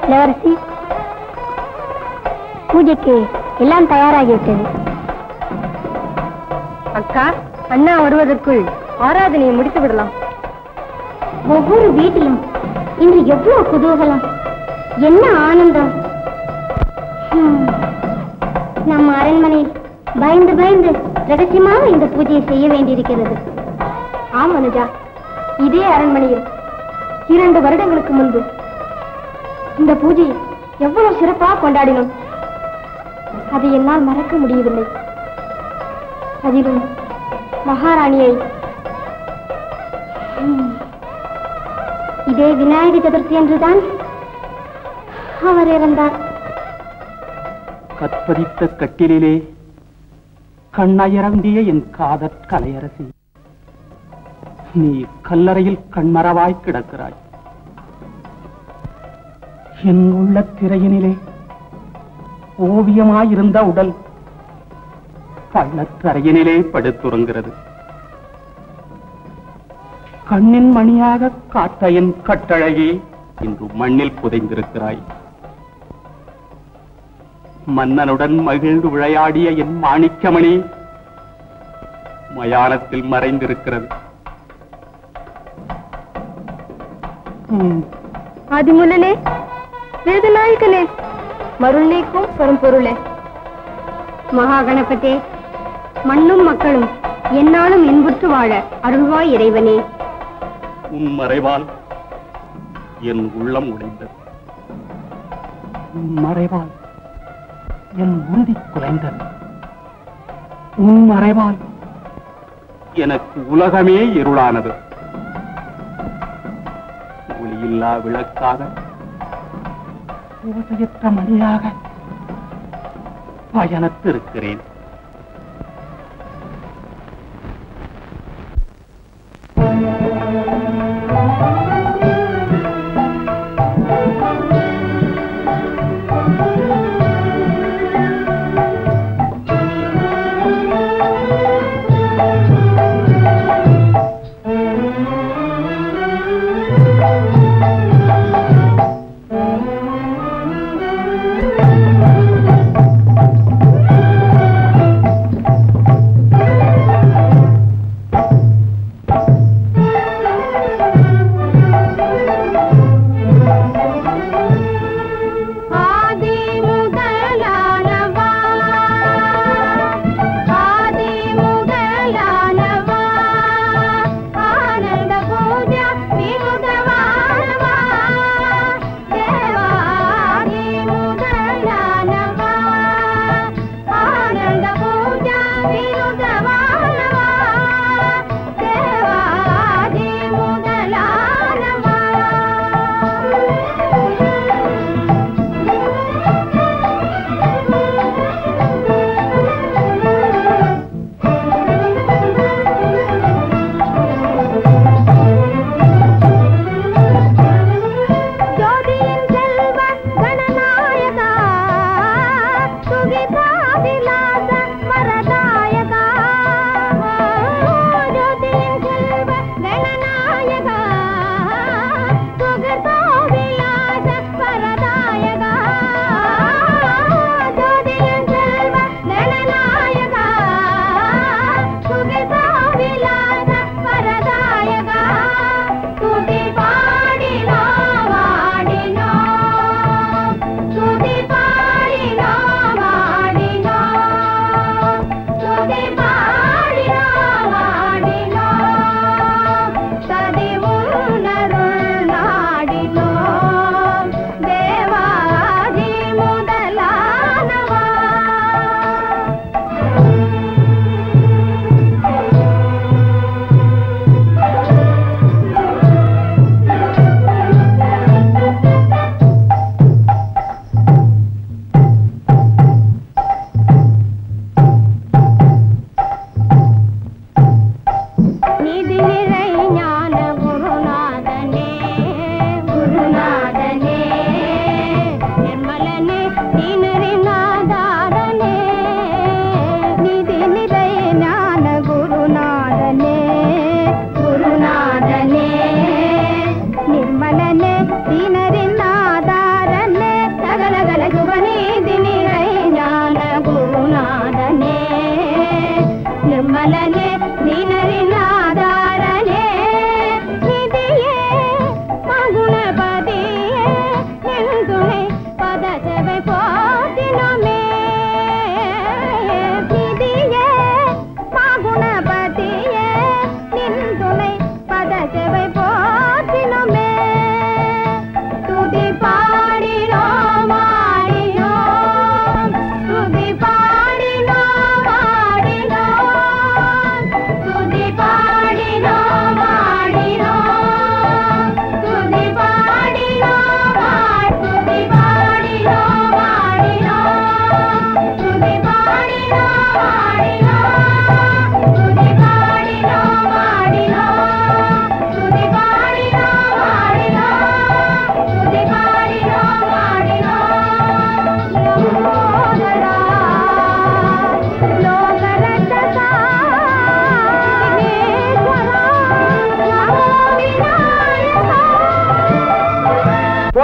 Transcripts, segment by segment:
இளவரசி பூஜைக்கு எல்லாம் தயாராகிவிட்டது அக்கா அண்ணா வருவதற்குள் ஆராதனையை முடித்து விடலாம் ஒவ்வொரு வீட்டிலும் இன்று எவ்வளவு குதூகலம் என்ன ஆனந்தம் ஹம். நம்ம அரண்மனையில் பயந்து பயந்து ரகசியமாக இந்த பூஜையை செய்ய வேண்டியிருக்கிறது ஆம் அனுஜா இதே அரண்மனையில் இரண்டு வருடங்களுக்கு முன்பு இந்த பூஜையை எவ்வளவு சிறப்பாக கொண்டாடினோம் அதை என்னால் மறக்க முடியவில்லை அதிலும் மகாராணியை ஹம். இதே விநாயக சதுர்த்தி என்றுதான் அவர் இறந்தார் கற்பதித்த கட்டிலே கண்ணயரந்திய என் காதற் கலையரசி நீ கல்லறையில் கண்மறவாய் கிடக்கிறாய் என் உள்ள திரையினிலே ஓவியமாயிருந்த உடல் பள்ளத்தரையினிலே படுத்துறங்கிறது கண்ணின் மணியாக காத்த என் கட்டழகி இன்று மண்ணில் புதைந்திருக்கிறாய் மன்னனுடன் மகிழ்ந்து விளையாடிய என் மாணிக்கமணி மயானத்தில் மறைந்திருக்கிறது ம், ஆதிமுலனே வேதநாயகனே மருள் நீக்கும் பெரும்பொருளே மகா கணபதே மண்ணும் மக்களும் என்னாலும் இன்புற்று வாழ அருள்வாய் இறைவனே உன் மறைவால் என் உள்ளம் உடைந்தது உன் மறைவால் என் உறுதி குலைந்தது உன் மறைவால் எனக்கு உலகமே இருளானது ஒளியில்லா விளக்காக ஓசையற்ற மணியாக பயணத்திருக்கிறேன் ஆ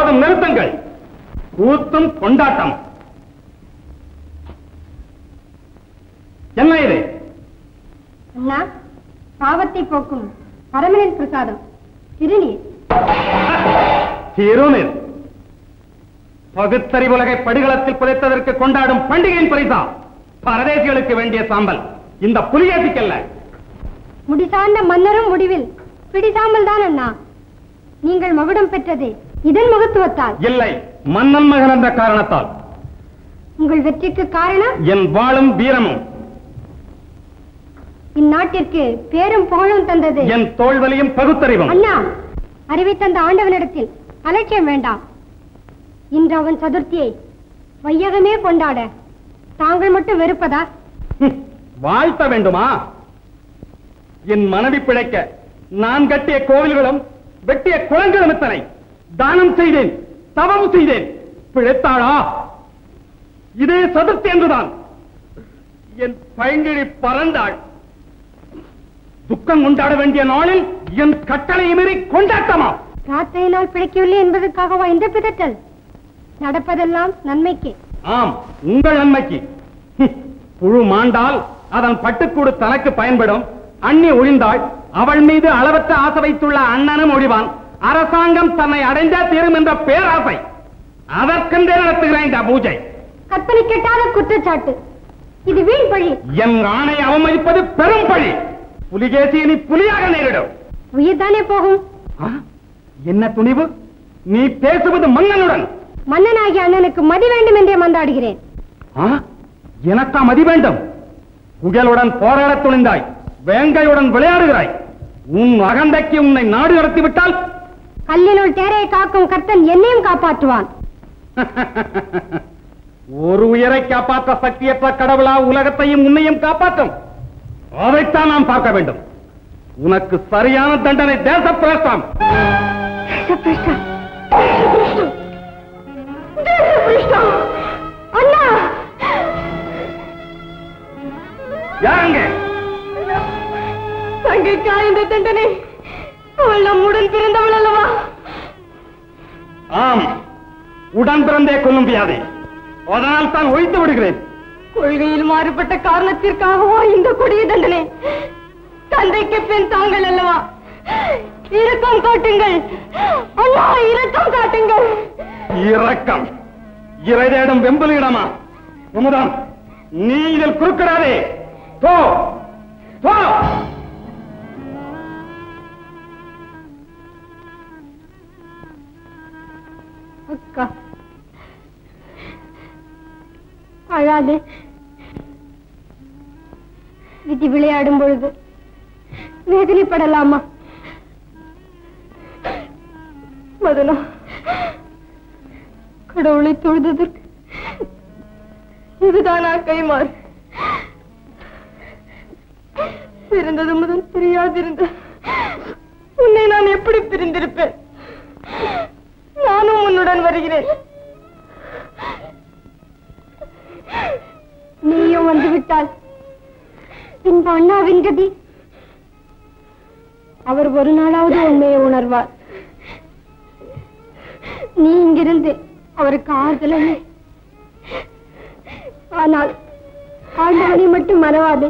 போதும் நிறுத்துங்கள் கூத்தும் கொண்டாட்டம் என்ன இது அண்ணா பாவத்தை போக்கும் பரமனின் பிரசாதம் திருநீர் திருநீர் பகுத்தறிவுலகை படிகளத்தில் புதைத்ததற்கு கொண்டாடும் பண்டிகையின் பரிசா பரதேசிகளுக்கு வேண்டிய சாம்பல் இந்த புலிகேசிக்கல்ல முடிசார்ந்த மன்னரும் முடிவில் பிடிசாமல் தான் அண்ணா நீங்கள் மகுடம் பெற்றது இதன் மகத்துவத்தால் இல்லை மன்னன் மகன் என்ற காரணத்தால் உங்கள் வெற்றிக்கு காரணம் என் வாளும் வீரமும் இந்நாட்டிற்கு பேரும் புகழும் தந்தது என் தோல்வலியும் பகுத்தறிவும் அண்ணா அறிவை தந்த ஆண்டவனிடத்தில் அலட்சியம் வேண்டாம் இன்று அவன் சதுர்த்தியை வையகமே கொண்டாட தாங்கள் மட்டும் வெறுப்பதா ஹம், வாழ்த்த வேண்டுமா என் மனைவி பிழைக்க நான் கட்டிய கோவில்களும் வெட்டிய குளங்களும் இத்தனை தானம் செய்தேன் தவம் செய்தேன் பிழைத்தாளா இதே சதுர்த்தி என்றுதான் என் பைங்கிழி பறந்தாள் துக்கம் கொண்டாட வேண்டிய நாளில் என் கட்டளை மீறி கொண்டாட்டமா பிரார்த்தனையினால் பிழைக்கவில்லை என்பதற்காகவா இந்த பிதற்றல் நடப்பதெல்லாம் நன்மைக்கு ஆம் உங்கள் நன்மைக்கு ஹம், புழு மாண்டால் அதன் பட்டுக்கூடு தனக்கு பயன்படும் அண்ணி ஒழிந்தாள் அவள் மீது அளவற்ற ஆசை வைத்துள்ள அண்ணனும் ஒழிவான் அரசாங்கம் தன்னை அடைந்தே தீரும் என்ற பேராசை அதற்கென்றே நடத்துகிறேன் இந்த பூஜை கற்பனை கெட்டாத குற்றச்சாட்டு இது வீண் பழி என் ஆணை அவமதிப்பது பெரும் பழி புலிகேசி இனி புலியாக நேரிடும் உயிர் தானே போகும் ஆ, என்ன துணிவு நீ பேசுவது மன்னனுடன் மன்னனாகிய அண்ணனுக்கு மதி வேண்டும் என்றே மன்றாடுகிறேன் ஆ? எனக்கா மதி வேண்டும் புகழுடன் போராடத் துணிந்தாய் வேங்கையுடன் விளையாடுகிறாய் உன் அகந்தைக்கு உன்னை நாடு கடத்திவிட்டால் கல்லினுள் தேரையை காக்கும் கர்த்தன் என்னையும் காப்பாற்றுவான் ஒரு உயிரை காப்பாற்ற சக்தியற்ற கடவுளா உலகத்தையும் உன்னையும் காப்பாற்றும் அதைத்தான் நாம் பார்க்க வேண்டும் உனக்கு சரியான தண்டனை தேச பிரேசம் அண்ணா யாருங்க தங்கைக்கா இந்த தண்டனை அவள் நம்முடன் பிறந்தவள் அல்லவா ஆம் உடன் பிறந்தே கொல்லும் வியாதி அதனால் தான் ஒழித்து விடுகிறேன் கொள்கையில் மாறுபட்ட காரணத்திற்காகவா இந்த கொடிய தண்டனை தந்தைக்கு பின் தாங்கள் அல்லவா இரக்கம் காட்டுங்கள் அண்ணா இரக்கம் காட்டுங்கள் இரக்கம் இறை தேடும் வெம்பலிடமா உமுதான் நீ இதில் குறுக்கிடாதே போ போ அக்கா அழாதே விதி விளையாடும் பொழுது வேதனைப்படலாமா மதனா கடவுளை தொழுததற்கு இதுதானா கைமாறு பிறந்தது முதல் பிரியாதிருந்த உன்னை நான் எப்படி பிரிந்திருப்பேன் நானும் உன்னுடன் வருகிறேன் நீயும் வந்துவிட்டால் பின்பு அண்ணாவின் கதி அவர் ஒரு நாளாவது உண்மையை உணர்வார் நீ இங்கிருந்து அவருக்கு ஆறுதலே ஆனால் ஆண்டவனை மட்டும் மறவாதே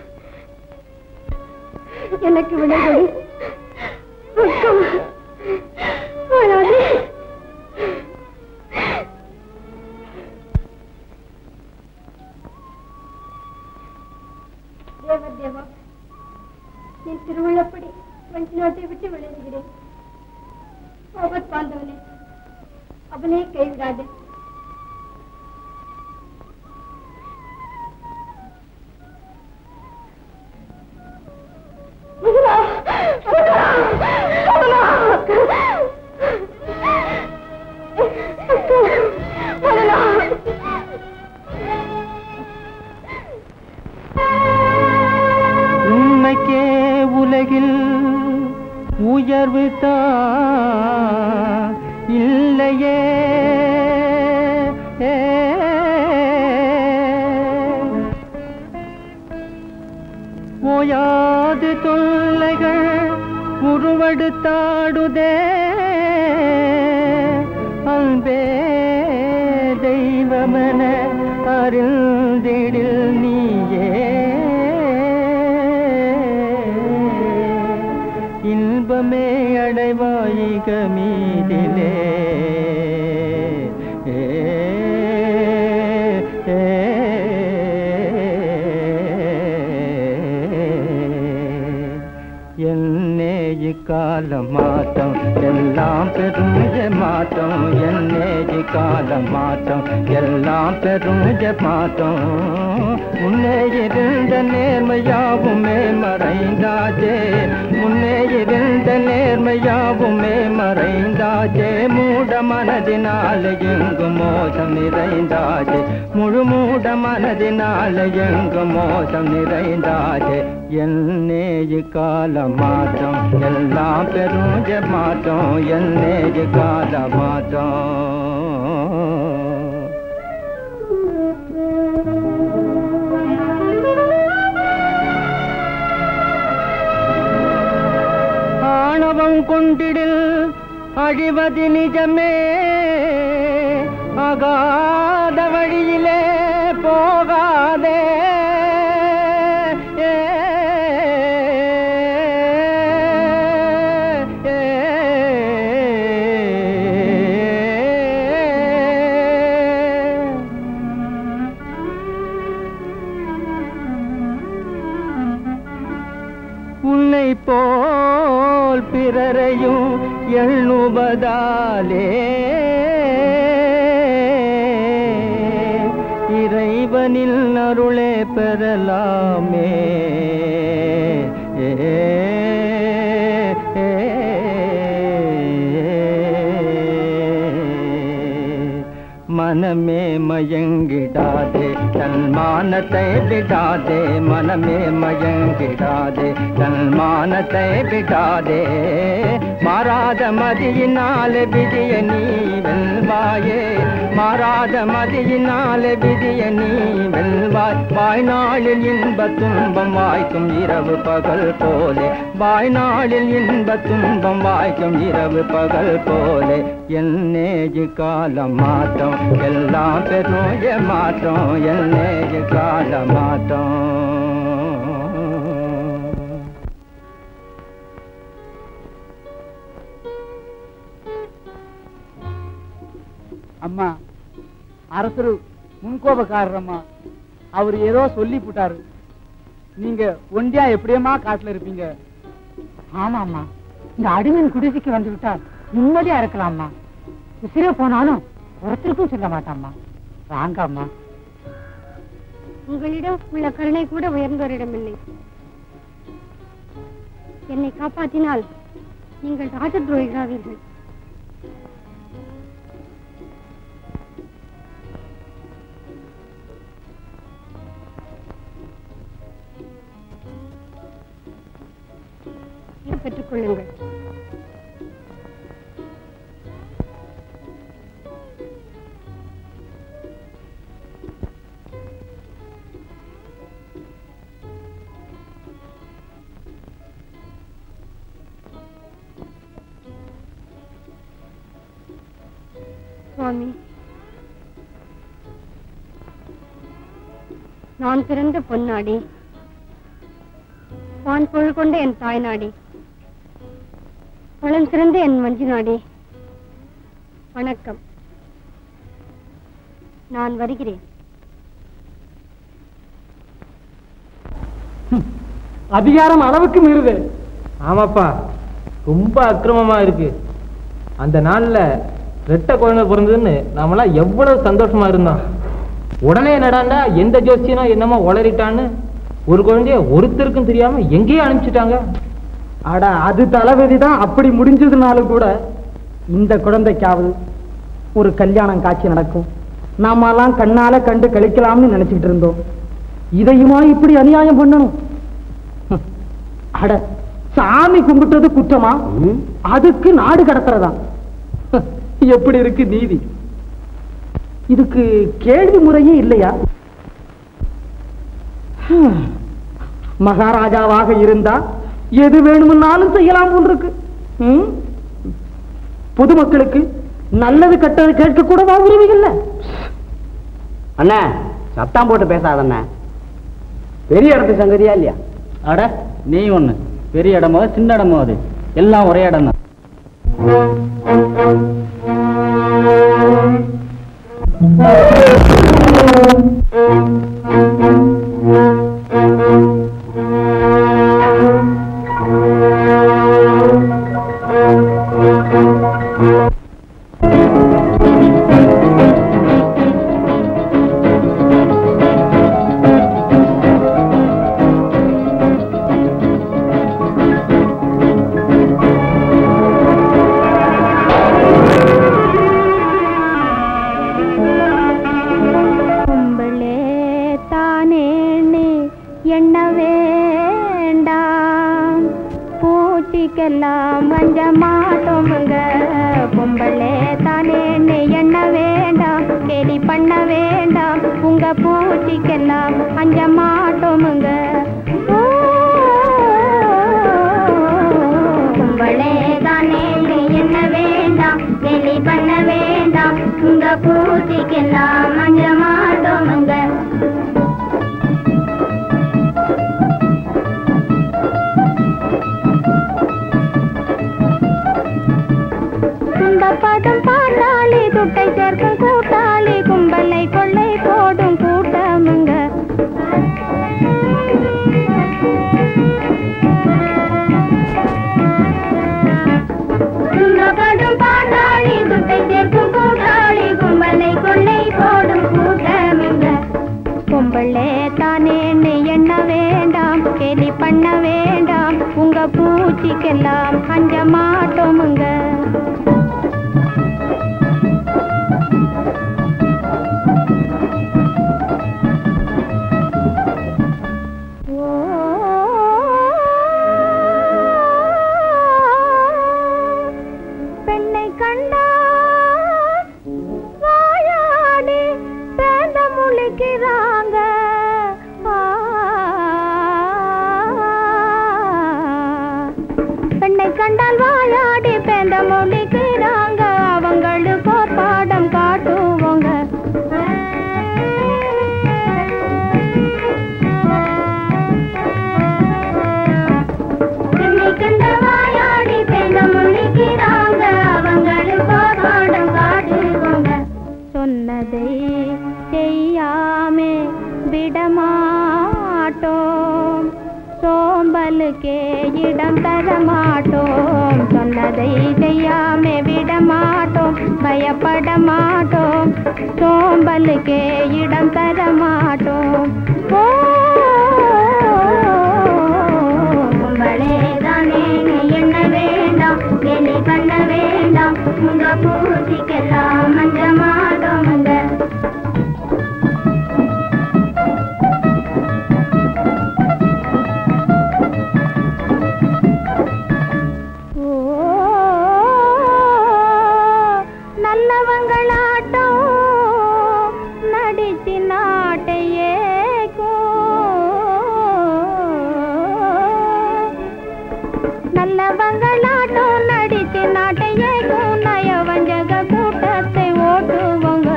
எனக்கு விடைகொடு அக்கா, அழாதே. தேவர் தேவா என் திருவுள்ளப்படி வஞ்சி நாட்டை விட்டு விளையாடுகிறேன் ஆபத் பாந்தவனே அவனே கைவிடாதே மதுரா! மதுரா! மதுரா! அக்கா! மதுரா! உண்மைக்கே உலகில் உயர்வு தான் இல்லையே ஓயாது தொல்லைகள் உருவெடுத்தாடுதே வாழ்வே தெய்வமென அறிந்திடில் நீயே இன்பமே அடைவாயிக மீதிலே ஏ, ஏ, என்னே இக்கால மாற்றம் எல்லாம் பெரும் மாற்றம் என்னே இக்கால மாற்றம் எல்லாம் பெரும் மாற்றம் முன்னே இருந்த நேர்மையாவுமே மறைந்தாச்சே முன்னே இருந்த நேர்மையாவுமே மறைந்தாச்சே மூட மனதினால எங்கு மோசம் நிறைந்தாச்சே முழு மூட மனதினால எங்கு மோசம் நிறைந்தாச்சே என்னே கால மாற்றம் எல்லாம் பெரும் மாற்றம் என்னே கால மாற்றம் ஆணவம் கொண்டிடில் அழிவது நிஜமே அகாத வழியிலே போகாதே ஏ, ஏ, உன்னை போல் பிறரையும் எண்ணுவதாலே இறைவனில் அருளே பெறலாமே ஏ, ஏ, மனமே மயங்கிடாதே தன்மானத்தை விடாதே மனமே மயங்கிடாதே தன்மானத்தை விடாதே மாறாத மதியினால விதிய நீ வெல்வாயே மாறாத மதியினால விதிய நீ வெல்வாய் வாய்நாளில் இன்ப துன்பம் வாய்க்கும் இரவு பகல் போலே வாய்நாளில் இன்ப துன்பம் வாய்க்கும் இரவு பகல் போலே என்னேஜு காலம் மாற்றம் எல்லாம் பெருய மாற்றம் என்னேஜு கால மாற்றம் அம்மா அரசரு முன்கோபக்காரரம்மா அவர் ஏதோ சொல்லி போட்டாரு நீங்க ஒண்டியா எப்படியம்மா காட்டுல இருப்பீங்க ஆமாம்மா இந்த அடிமன் குடிசைக்கு வந்து விட்டால் நிம்மதியா இருக்கலாம்மா உசிரே போனாலும் ஒருத்தருக்கும் சொல்ல மாட்டாம்மா வாங்கம்மா உங்களிடம் உள்ள கருணை கூட உயர்ந்தோரிடமில்லை என்னை காப்பாற்றினால் நீங்கள் ராஜ துரோகிகாவீர்கள் இதை பெற்றுக் கொள்ளுங்கள் சுவாமி நான் பிறந்த பொன்னாடி வான் பொருள் கொண்ட என் தாய் நாடி வளம் சிறந்த என் மஞ்சு நாடி வணக்கம் நான் வருகிறேன் அதிகாரம் அளவுக்கு மீறுது ஆமாப்பா ரொம்ப அக்கிரமமா இருக்கு அந்த நாள்ல ரெட்டை குழந்தை பிறந்ததுன்னு நாமெல்லாம் எவ்வளவு சந்தோஷமா இருந்தோம் உடனே என்னடாண்டா எந்த ஜோசியனோ என்னமோ உளறிட்டான்னு ஒரு குழந்தைய ஒருத்தருக்கும் தெரியாம எங்கேயோ அனுப்பிச்சிட்டாங்க அட அது தளபதி தான் அப்படி முடிஞ்சதுனாலும் கூட இந்த குழந்தைக்காவது ஒரு கல்யாணம் காட்சி நடக்கும் நாமெல்லாம் கண்ணால கண்டு கழிக்கலாம்னு நினைச்சுக்கிட்டு இருந்தோம் இதையுமா இப்படி அநியாயம் பண்ணணும் ஹம். அட சாமி கும்பிட்டது குற்றமா அதுக்கு நாடு கடத்துறதா ஹம். எப்படி இருக்கு நீதி இதுக்கு கேள்வி முறையே இல்லையா ஹம். மகாராஜாவாக இருந்தா எது வேணும்னாலும் செய்யலாம் போல் இருக்கு ம்? பொதுமக்களுக்கு நல்லது கெட்டது கேட்க கூடவா உரிமை இல்லை அண்ணா சத்தம் போட்டு பேசாதண்ணா பெரிய இடத்து சங்கதியா இல்லையா அட நீ ஒண்ணு பெரிய இடமோ சின்ன இடமோ அது எல்லாம் ஒரே இடம் தான் கும்பலே தானேன்னு எண்ண வேண்டாம் பூச்சிக்கெல்லாம் வஞ்ச மாட்டோமுங்க கும்பலே தானேன்னு எண்ண வேண்டாம் கேலி பண்ண வேண்டாம் உங்க பூச்சிக்கெல்லாம் அஞ்ச மாட்டோமுங்க ஓ, கும்பலே தானேன்னு எண்ண வேண்டாம் கேலி பண்ண வேண்டாம் உங்க பூச்சிக்கெல்லாம் அஞ்ச மாட்டோமுங்க துன்பப்படும் பாட்டாளி துட்டை சேர்க்கும் கூட்டாளி கும்பலை கொள்ளை போடும் கூட்டமுங்க துன்பப்படும் பாட்டாளி துட்டை சேர்க்கும் கூட்டாளி கும்பலை கொள்ளை போடும் கூட்டமுங்க கும்பலே தானேன்னு எண்ண வேண்டாம் கேலி பண்ண வேண்டாம் உங்க பூச்சிக்கெல்லாம் அஞ்ச மாட்டோமுங்க ஓ பெண்ணை கண்டால் வாயாடி பேந்த முழிக்கிறாங்க ஆ. பெண்ணை கண்டால் வாயாடி பேந்த முழிக்கிறாங்க அவங்களுக்கு ஒரு பாடம் காட்டுவோங்க பெண்ணை கண்ட வாயாடி பேந்த முழிக்கிறாங்க அவங்களுக்கு ஒரு பாடம் காட்டுவோங்க சொன்னதை செய்யாமே விடமாட்டோம் சோம்பலுக்கே இடம் தர மாட்டோம் சொன்னதை செய்யாமே விடமாட்டோம் பயப்பட மாட்டோம் சோம்பலுக்கே இடம் தர மாட்டோம் ஓ கும்பலே தானே என்ன வேண்டாம் கேலி பண்ண வேண்டாம் உங்க பூசிக்கெல்லாம் மஞ்ச மாட்டோமுங்க ஓ நல்லவங்களாட்டம் நடிச்சு நாட்டையே நல்லவங்களாட்டம் நடிச்சு நாட்டையே நயவஞ்சக கூட்டத்தை ஓட்டுவோங்க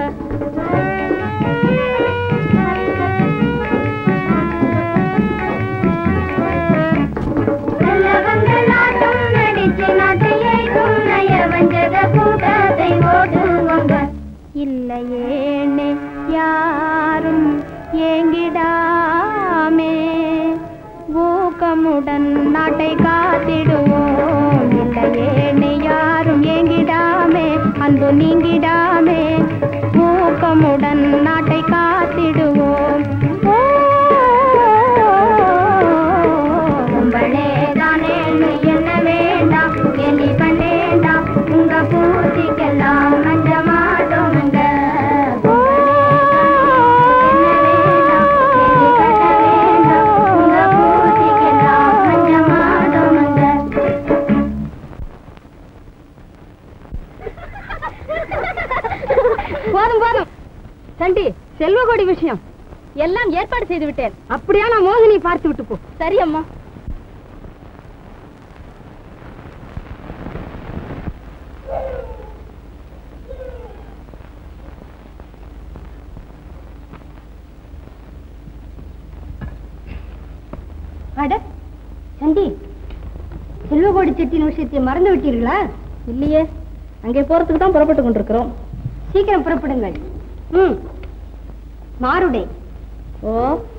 நல்லவங்களாட்டம் நடிச்சு நாட்டையே நயவஞ்சக கூட்டத்தை ஓட்டுவோங்க இல்லையேனே யாரும் ஏங்கிடாமே ஊக்கமுடன் நாட்டை காத்திடுவோம் இல்லையேனே யாரும் ஏங்கிடாமே அன்பு நீங்கிடாமே ஊக்கமுடன் நாட்டை காத்திடுவோம் ஓ, கும்பலே தானே என்ன வேண்டாம் கேலி பண்ணேண்டாம் உங்க பூச்சிக்கெல்லாம் மஞ்ச மாட்டோமுங்க போதும் போதும் சண்டி செல்வகோடி விஷயம் எல்லாம் ஏற்பாடு செய்து விட்டேன் அப்படியா நான் மோகினி பார்த்து விட்டு போ சரி அம்மா அட சண்டி செல்வகோடி செட்டின் விஷயத்தை மறந்து விட்டீர்களா இல்லையே அங்கே போறதுக்கு தான் புறப்பட்டு கொண்டிருக்கிறோம் சீக்கிரம் புறப்படுங்கள் ம் மாறுடை ஓ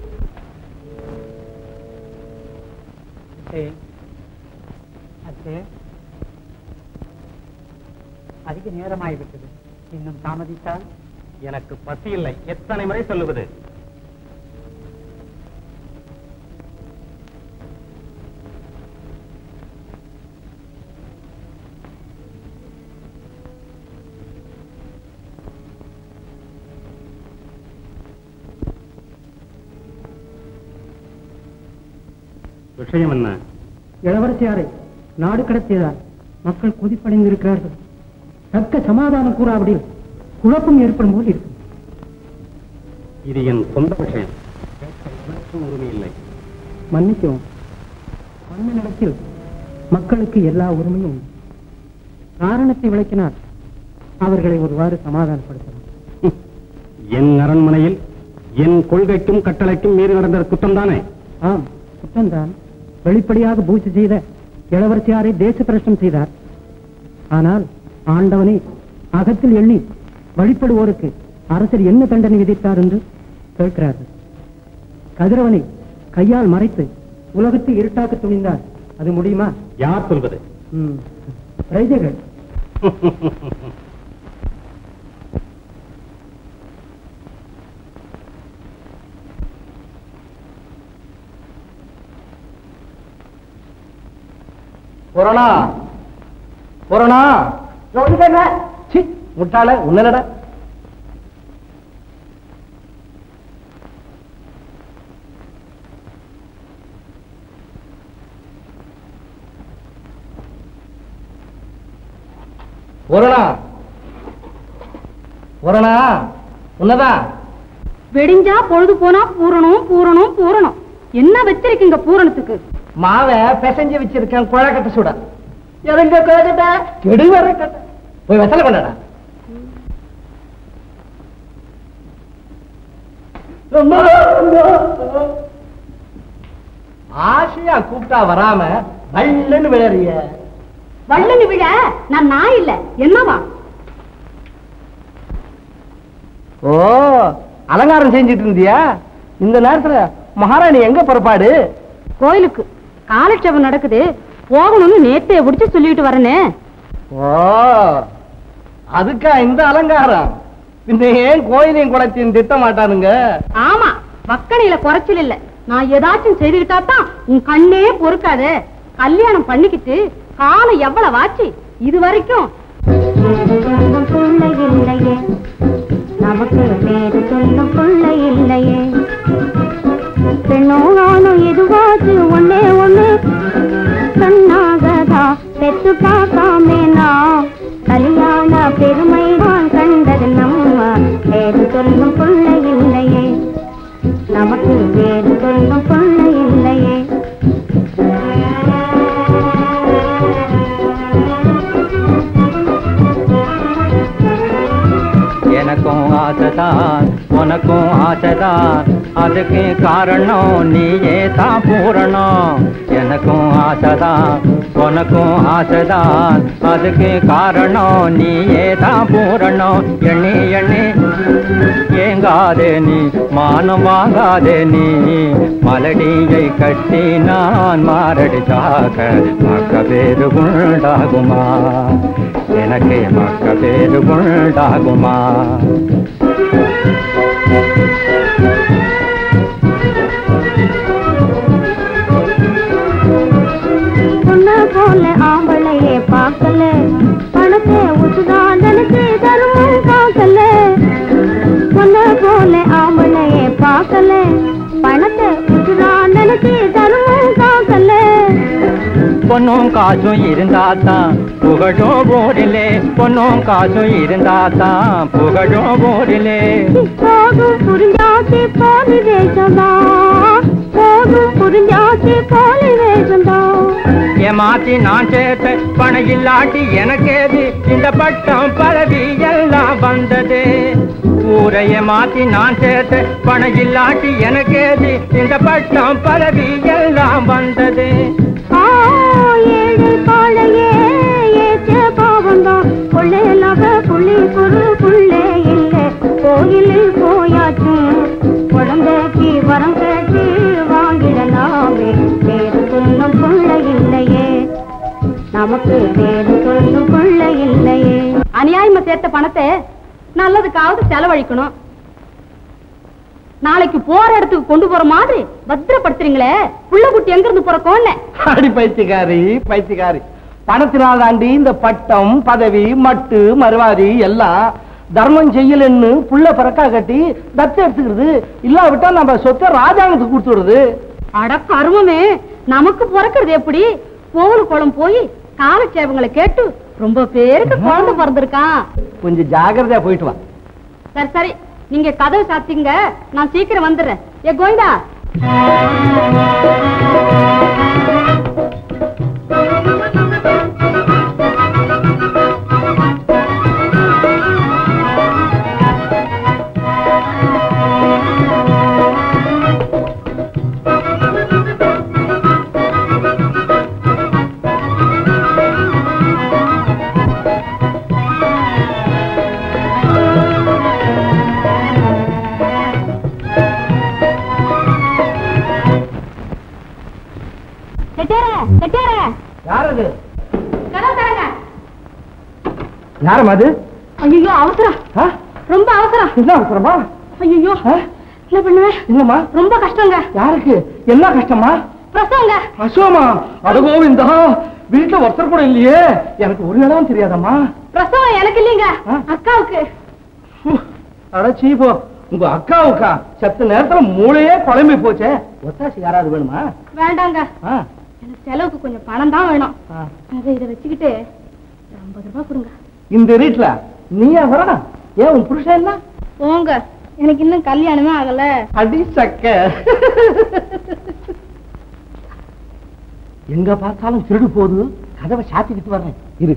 அதிக நேரமாகிவிட்டது இன்னும் தாமதித்தால் எனக்கு பசி இல்லை எத்தனை முறை சொல்லுவது விஷயம் என்ன இளவரசியாரை நாடு கடத்தியதால் மக்கள் கொதிப்படைந்திருக்கிறார்கள் தக்க சமாதானம் கூறாவிடில் குழப்பம் ஏற்படும் போது இருக்கும் இது என் சொந்த விஷயம் கேட்க எனக்கும் உரிமை இல்லை மன்னிக்கவும் மன்னனிடத்தில் மக்களுக்கு எல்லா உரிமையும் உண்டு. காரணத்தை விளக்கினால் அவர்களை ஒருவாறு சமாதானப்படுத்தலாம் ஹம். என் அரண்மனையில் என் கொள்கைக்கும் கட்டளைக்கும் மீறி நடந்த குற்றம்தானே ஆம் குற்றம்தான் வெளிப்படையாக பூஜை செய்த இளவரசியாரை தேச பிரஷ்டம் செய்தார் ஆனால் ஆண்டவனை அகத்தில் எண்ணி வழிபடுவோருக்கு அரசர் என்ன தண்டனை விதித்தார் என்று கேட்கிறார்கள் கதிரவனை கையால் மறைத்து உலகத்தை இருட்டாக்க துணிந்தார் அது முடியுமா யார் சொல்வது ம். பிரஜைகள் புரணா புரணா சி முட்டாள உன்னலடா புரணா புரணா உன்னதான் வெடிஞ்சா பொழுது போனா பூரணம் பூரணம் பூரணம் என்ன வச்சிருக்கீங்க பூரணத்துக்கு மாவை பிசைஞ்சு வச்சிருக்கேன் குழக்கட்டை சுட எதங்க குழக்கட்டை கெடு வர கட்டை போய் வெத்தலை கொண்டாடா அம்மா, அம்மா. ஆசையா கூப்பிட்டா வராம வள்ளன்னு விளையாறிய வள்ளனி விழ நான் நான் இல்ல என்னவா ஓ அலங்காரம் செஞ்சிட்டு இருந்தியா இந்த நேரத்துல மகாராணி எங்க புறப்பாடு கோயிலுக்கு காலட்சேபம் நடக்குது போகணும்னு நேத்தைய பிடிச்சு சொல்லிட்டு வரனே ஓ அதுக்கா இந்த அலங்காரம் பின்ன ஏன் கோயிலையும் குலைச்சின்னு திட்ட மாட்டானுங்க ஆமா வக்கணையில குறைச்சல் இல்ல நான் ஏதாச்சும் செய்துகிட்டா தான் உன் கண்ணே பொறுக்காது கல்யாணம் பண்ணிக்கிட்டு காலம் எவ்வளவு ஆச்சு இது வரைக்கும் சொல்லும் பிள்ளை இல்லையே நமக்கு பேரு சொல்லும் பிள்ளை இல்லையே பெண்ணோ நானும் எதுவாச்சு ஒன்னே ஒண்ணு கண்ணாகதா பெத்து பார்க்காமே நான் கல்யாண பெருமை நான் கண்டது நம்ம பேரு சொல்லும் பிள்ளை இல்லையே நமக்கு வேறு சொல்லும் பிள்ளை இல்லையே எனக்கும் ஆசைதான் உனக்கும் ஆசைதான் அதுக்கு காரணம் நீயே தான் பூரணம் எனக்கும் ஆசைதான் உனக்கும் ஆசைதான் அதுக்கு காரணம் நீயே தான் பூரணம் எண்ணி எண்ணி ஏங்காதே நீ மானம் வாங்காதே நீ மலடியை கட்டி நான் மாரடிச்சாக மக்க பேரு உண்டாகுமா எனக்கு மக்க பேரு உண்டாகுமா பொண்ணு போல ஆம்பளையே பார்க்கல பணத்தை உசுதான் நினைச்சு தருமும் காக்கல பொண்ணு போல ஆம்பளையே பார்க்கல பணத்தை உசுதான் நினைச்சு தருமும் காக்கல பொண்ணும் காசும் இருந்தாதான் புகழும் ஊரிலே பொண்ணும் காசும் இருந்தாதான் புகழும் ஊரிலே போதும் புரிஞ்சாச்சு போலி வேஷம்தான் போதும் புரிஞ்சாச்சு போலி வேஷம்தான் ஏமாத்தி நான் சேர்த்த பணம் இல்லாட்டி எனக்கேது இந்த பட்டம் பதவி எல்லாம் வந்தது ஊர் ஊரைய மாத்தி நான் சேர்த்த பணம் இல்லாட்டி எனக்கேது இந்த பட்டம் பதவி எல்லாம் வந்தது ஆ, ஏழு காளையே ஏச்ச பாவம்தான் கொள்ளையிலாக புள்ளி குரு புள்ளே இல்லை கோயிலில் போயாச்சும் குழந்தைக்கு வரம் கேட்டு வாங்கிடலாமே வேறு சொல்லும் புள்ள இல்லையே நமக்கு வேறு சொல்லும் புள்ள இல்லையே அநியாயமா சேர்த்த பணத்தை நல்லதுக்காவது செலவழிக்கணும் நாளைக்கு போற இடத்துக்கு கொண்டு போற மாதிரி பத்திரப்படுத்துறீங்களே புள்ள குட்டி எங்க இருந்து பிறக்கும்னு அடி பைத்தியக்காரி பைத்தியக்காரி பணத்தினால் தாண்டி இந்த பட்டம் பதவி மட்டு மறுவாதி எல்லாம் தர்மம் செய்யலன்னு புள்ள பறக்கா கட்டி தத்து எடுத்துக்கிறது இல்லாவிட்டா நம்ம சொத்தை ராஜாங்கத்துக்கு கொடுத்துடுறது அட கருமமே நமக்கு பிறக்கிறது எப்படி கோவில் குளம் போய் காலட்சேபங்களை கேட்டு ரொம்ப பேருக்கு குழந்தை பிறந்திருக்கான் கொஞ்சம் ஜாக்கிரதையா போயிட்டு வா சரி சரி நீங்க கதவை சாத்திங்க நான் சீக்கிரம் வந்துடுறேன் ஏ கோவிந்தா செட்டியார செட்டியார யார் அது கதவு தரங்க யாரும் அது ஐயோ அவசரம் ஆ? ரொம்ப அவசரம் என்ன அவசரமா ஐயோ ஆ? என்ன பண்ணுவேன் இல்லம்மா ரொம்ப கஷ்டங்க யாருக்கு என்ன கஷ்டமா பிரசவங்க அசோமா அடகோவிந்தா வீட்டுல ஒருத்தர் கூட இல்லையே எனக்கு ஒரு இடம் தெரியாதம்மா பிரசவம் எனக்கு இல்லைங்க ஆ? அக்காவுக்கு அடச்சி போ உங்க அக்காவுக்கா சத்து நேரத்துல மூளையே குழம்பி போச்சே ஒத்தாசி யாராவது வேணுமா வேண்டாங்க ஆ, எனக்கு செலவுக்கு கொஞ்சம் பணம் தான் வேணும் ஆ. அதை இதை வச்சுக்கிட்டு ஒரு ஐம்பது ரூபாய் கொடுங்க இந்த வீட்டுல நீயா வரணும் ஏன் உன் புருஷன் என்ன போங்க எனக்கு இன்னும் கல்யாணமே ஆகல அடி சக்க எங்க பார்த்தாலும் திருடு போகுது கதவை சாத்திக்கிட்டு வர்றேன் இரு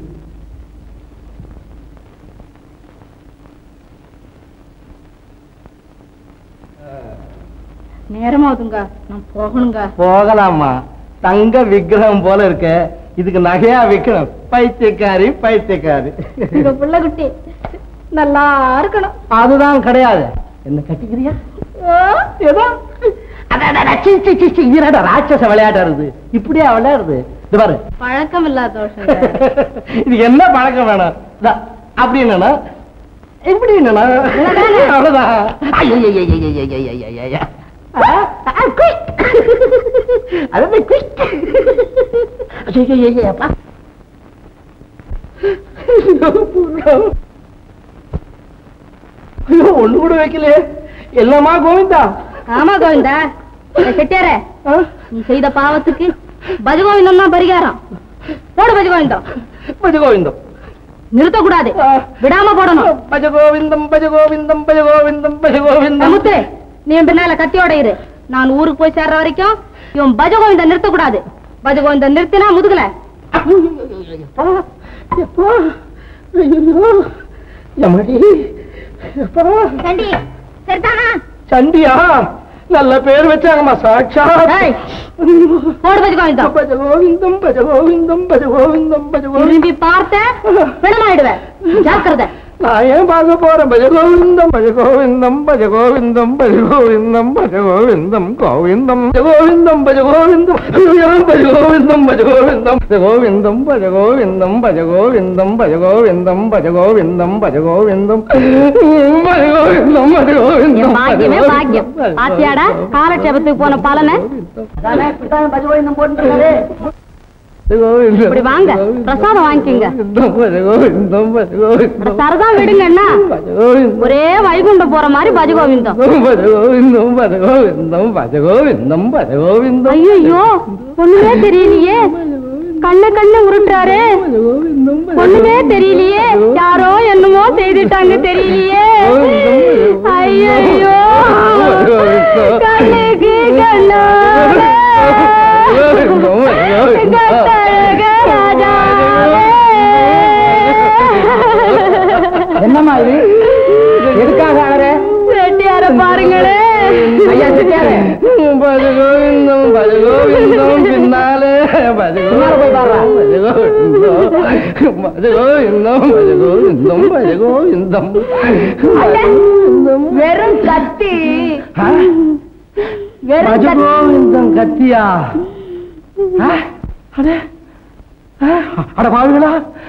நேரமாகுதுங்க நான் போகணுங்க போகலாமா தங்க விக்கிரகம் போல இருக்க இதுக்கு நகையா விக்கணும் பைத்தியக்காரி பைத்தியக்காரி உங்க புள்ள குட்டி நல்லா இருக்கணும் அதுதான் கிடையாது என்ன கட்டிக்கிறியா ஏதோ அடடடட, சீ, சீ, சீ, சீ, இது என்னடா ராட்சச விளையாடுறது இப்படியா விளையாடுறது இது பாரு பழக்கம் இல்லாத தோஷங்க இது என்ன பழக்கம் வேணும் இதா, அப்படி என்னன்னா இப்படி என்னன்னா அவ்வளவுதான் ஐயையையையையையையையையைய. ஆ, ஆ, quick. அதாவது quick. ஐயையையையப்பா. ஐயோ ஒண்ணு கூட வைக்கலையே எல்லாமா கோவிந்தா ஆமா கோவிந்தா ஏய், செட்டியாரே ஆ? நீ செய்த பாவத்துக்கு பஜகோவிந்தம் தான் பரிகாரம் போடு பஜகோவிந்தம் பஜ கோவிந்தம் நிறுத்த கூடாது ஆ. விடாம போடணும் பஜ கோவிந்தம் பஜ கோவிந்தம் பஜ கோவிந்தம் பஜ கோவிந்தம் முத்து நீ என் பின்னால கத்தியோட இரு நான் ஊருக்கு போய் சேர்ற வரைக்கும் இவன் பஜகோவிந்தம் நிறுத்த கூடாது பஜகோவிந்தம் நிறுத்தினா முதுகல எப்பா, எப்பா, ஐயோ, எம்மாடி, எப்பா. சண்டி சரிதானா சண்டியா நல்ல பேர் வச்சாங்கம்மா சாட்சா ஏய், போடு பஜகோவிந்தம் பஜ கோவிந்தம் பஜ கோவிந்தம் பஜ கோவிந்தம் பஜ கோவிந்தம் திரும்பி பார்த்த பிணமாயிடுவேன் ஜாக்கிரதை நான் ஏன் பார்க்க போறேன் பஜ கோவிந்தம் பஜ கோவிந்தம் பஜ கோவிந்தம் பஜ கோவிந்தம் பஜ கோவிந்தம் கோவிந்தம் பஜ கோவிந்தம் பஜ கோவிந்தம் ஐயோ, பஜ கோவிந்தம் பஜ கோவிந்தம் பஜ கோவிந்தம் பஜ கோவிந்தம் பஜ கோவிந்தம் பஜ கோவிந்தம் பஜ கோவிந்தம் பஜ கோவிந்தம் பஜ கோவிந்தம் பஜ கோவிந்தம் என் பாக்கியமே பாக்கியம் பாத்தியாடா காலட்சேபத்துக்கு போன பலனை இப்படி வாங்க பிரசாதம் வாங்கிக்கோங்க சரதான் விடுங்கண்ணா ஒரே வைகுண்டம் போற மாதிரி பஜகோவிந்தம் ஐயோ ஒண்ணுமே தெரியலையே கண்ண கண்ண உருட்டாரு ஒண்ணுமே தெரியலையே யாரோ என்னமோ செய்துட்டாங்க தெரியலையே ஐயோ கண்ணுக்கு கண்ணோட கட்டழக ராஜாவே. என்னம்மா இது எதுக்காக அழற கோவிந்தம் பின்னாலே பஜ கோவிந்தம் பஜ கோவிந்தம் பஜ கோவிந்தம் பஜ கோவிந்தம் பஜ கோவிந்தம் வெறும் கத்தி ஆ? வெறும் பஜ கத்தி. கோவிந்தம் கத்தியா ஆ? அட ஆ? அட பாவிகளா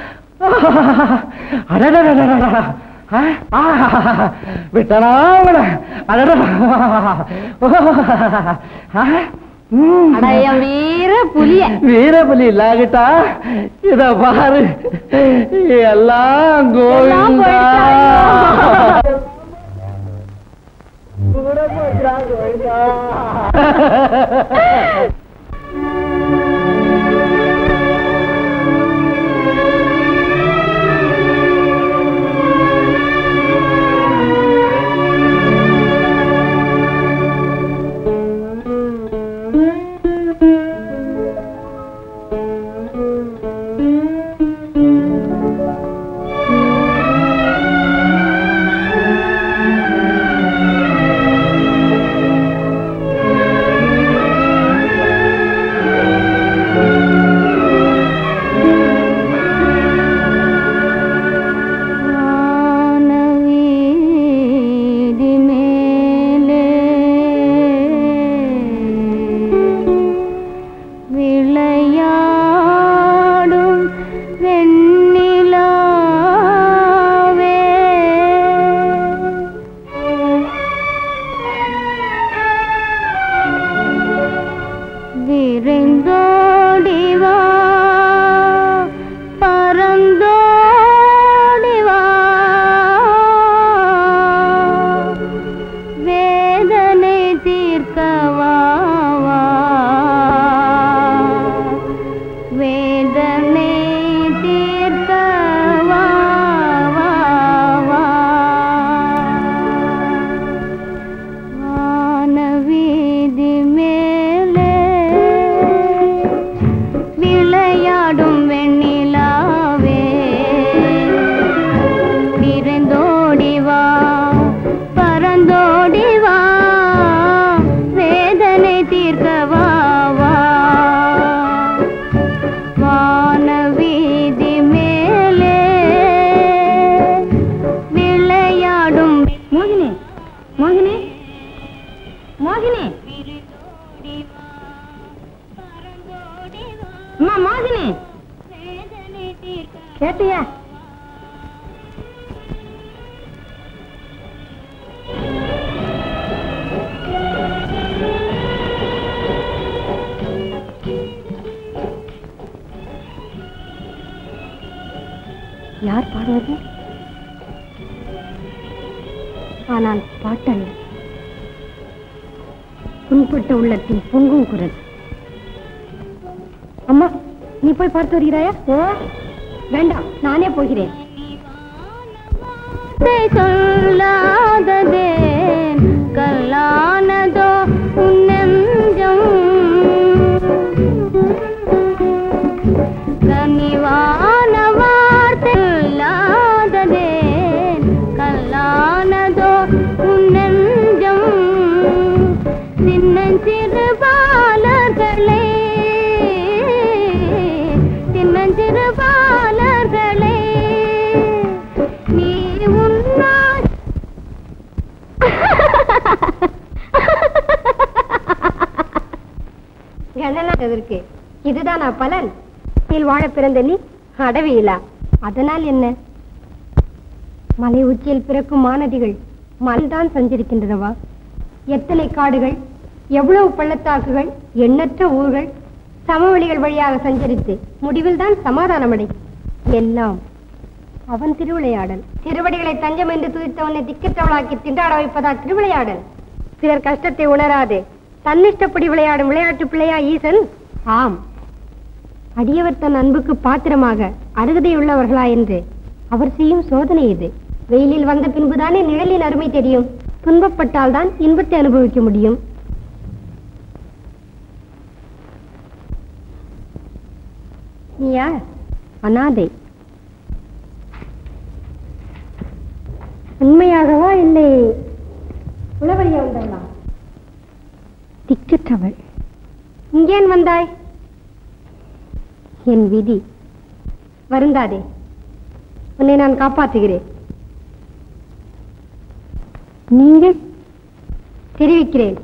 அடடடடடடடா. ஆ? ஆ, விட்டனா அவன. அடடடா. ஆ? ம். அடையம் வீர புலிய வீரபலி இல்லாகிட்டா இத பாரு எல்லாம் கோவிந்தா வானவீதி மேலே விளையாடும் வெண்ணிலாவே விரைந்தோடி வா பறந்தோடி வா வேதனை தீர்க்க வா வா. வேதனை தீர்க்க வா வா வா. வானவீதி மேலே விளையாடும் வெண்ணிலாவே விரைந்தோடி வா பறந்தோடி வா வேதனை தீர்க்க வா வா வானவீதி மேலே விளையாடும் மோகினி மோகினி மோகினி அம்மா மோகினி கேட்டியா யார் பாடுவது ஆனால் பாட்டல்ல புண்பட்ட உள்ளத்தின் பொங்கும் குரல் அம்மா நீ போய் பார்த்து வருகிறாயா ஓ வேண்டாம் நானே போகிறேன் சொல்லாததே கல்லானதோ உன்னெஞ்சம் கனிவான வார்த்தை சொல்லாததே கல்லானதோ உன்னெஞ்சம் சின்னஞ்சிறு பாலர்களே சின்னஞ்சிறு பாலர்களே நீ உன்னா கணநாதற்கு இதுதானா பலன் கீழ் வாழ பிறந்த நீ அடவியிலா அதனால் என்ன மலை உச்சியில் பிறக்கும் மாநதிகள் மலைதான் சஞ்சரிக்கின்றனவா எத்தனை காடுகள் எவ்வளவு பள்ளத்தாக்குகள் எண்ணற்ற ஊர்கள் சமவெளிகள் வழியாக சஞ்சரித்து முடிவில் தான் சமாதானமடை எல்லாம் அவன் திருவிளையாடல் திருவடிகளை தஞ்சம் என்று துதித்தவனை திக்கற்றவளாக்கி திண்டாட வைப்பதா திருவிளையாடல் பிறர் கஷ்டத்தை உணராது தன்னிஷ்டப்படி விளையாடும் விளையாட்டு பிள்ளையா ஈசன் ஆம் அடியவர் தன் அன்புக்கு பாத்திரமாக அருகதையுள்ளவர்களா என்று அவர் செய்யும் சோதனை இது வெயிலில் வந்த பின்புதானே நிழலின் அருமை தெரியும் துன்பப்பட்டால் தான் இன்பத்தை அனுபவிக்க முடியும் நீ யார் அனாதை உண்மையாகவா இல்லை உளவழியா வந்தவளா திக்கற்றவள் இந்த இங்கேன் வந்தாய் என் விதி வருந்தாதே உன்னை நான் காப்பாற்றுகிறேன் நீங்கள் தெரிவிக்கிறேன்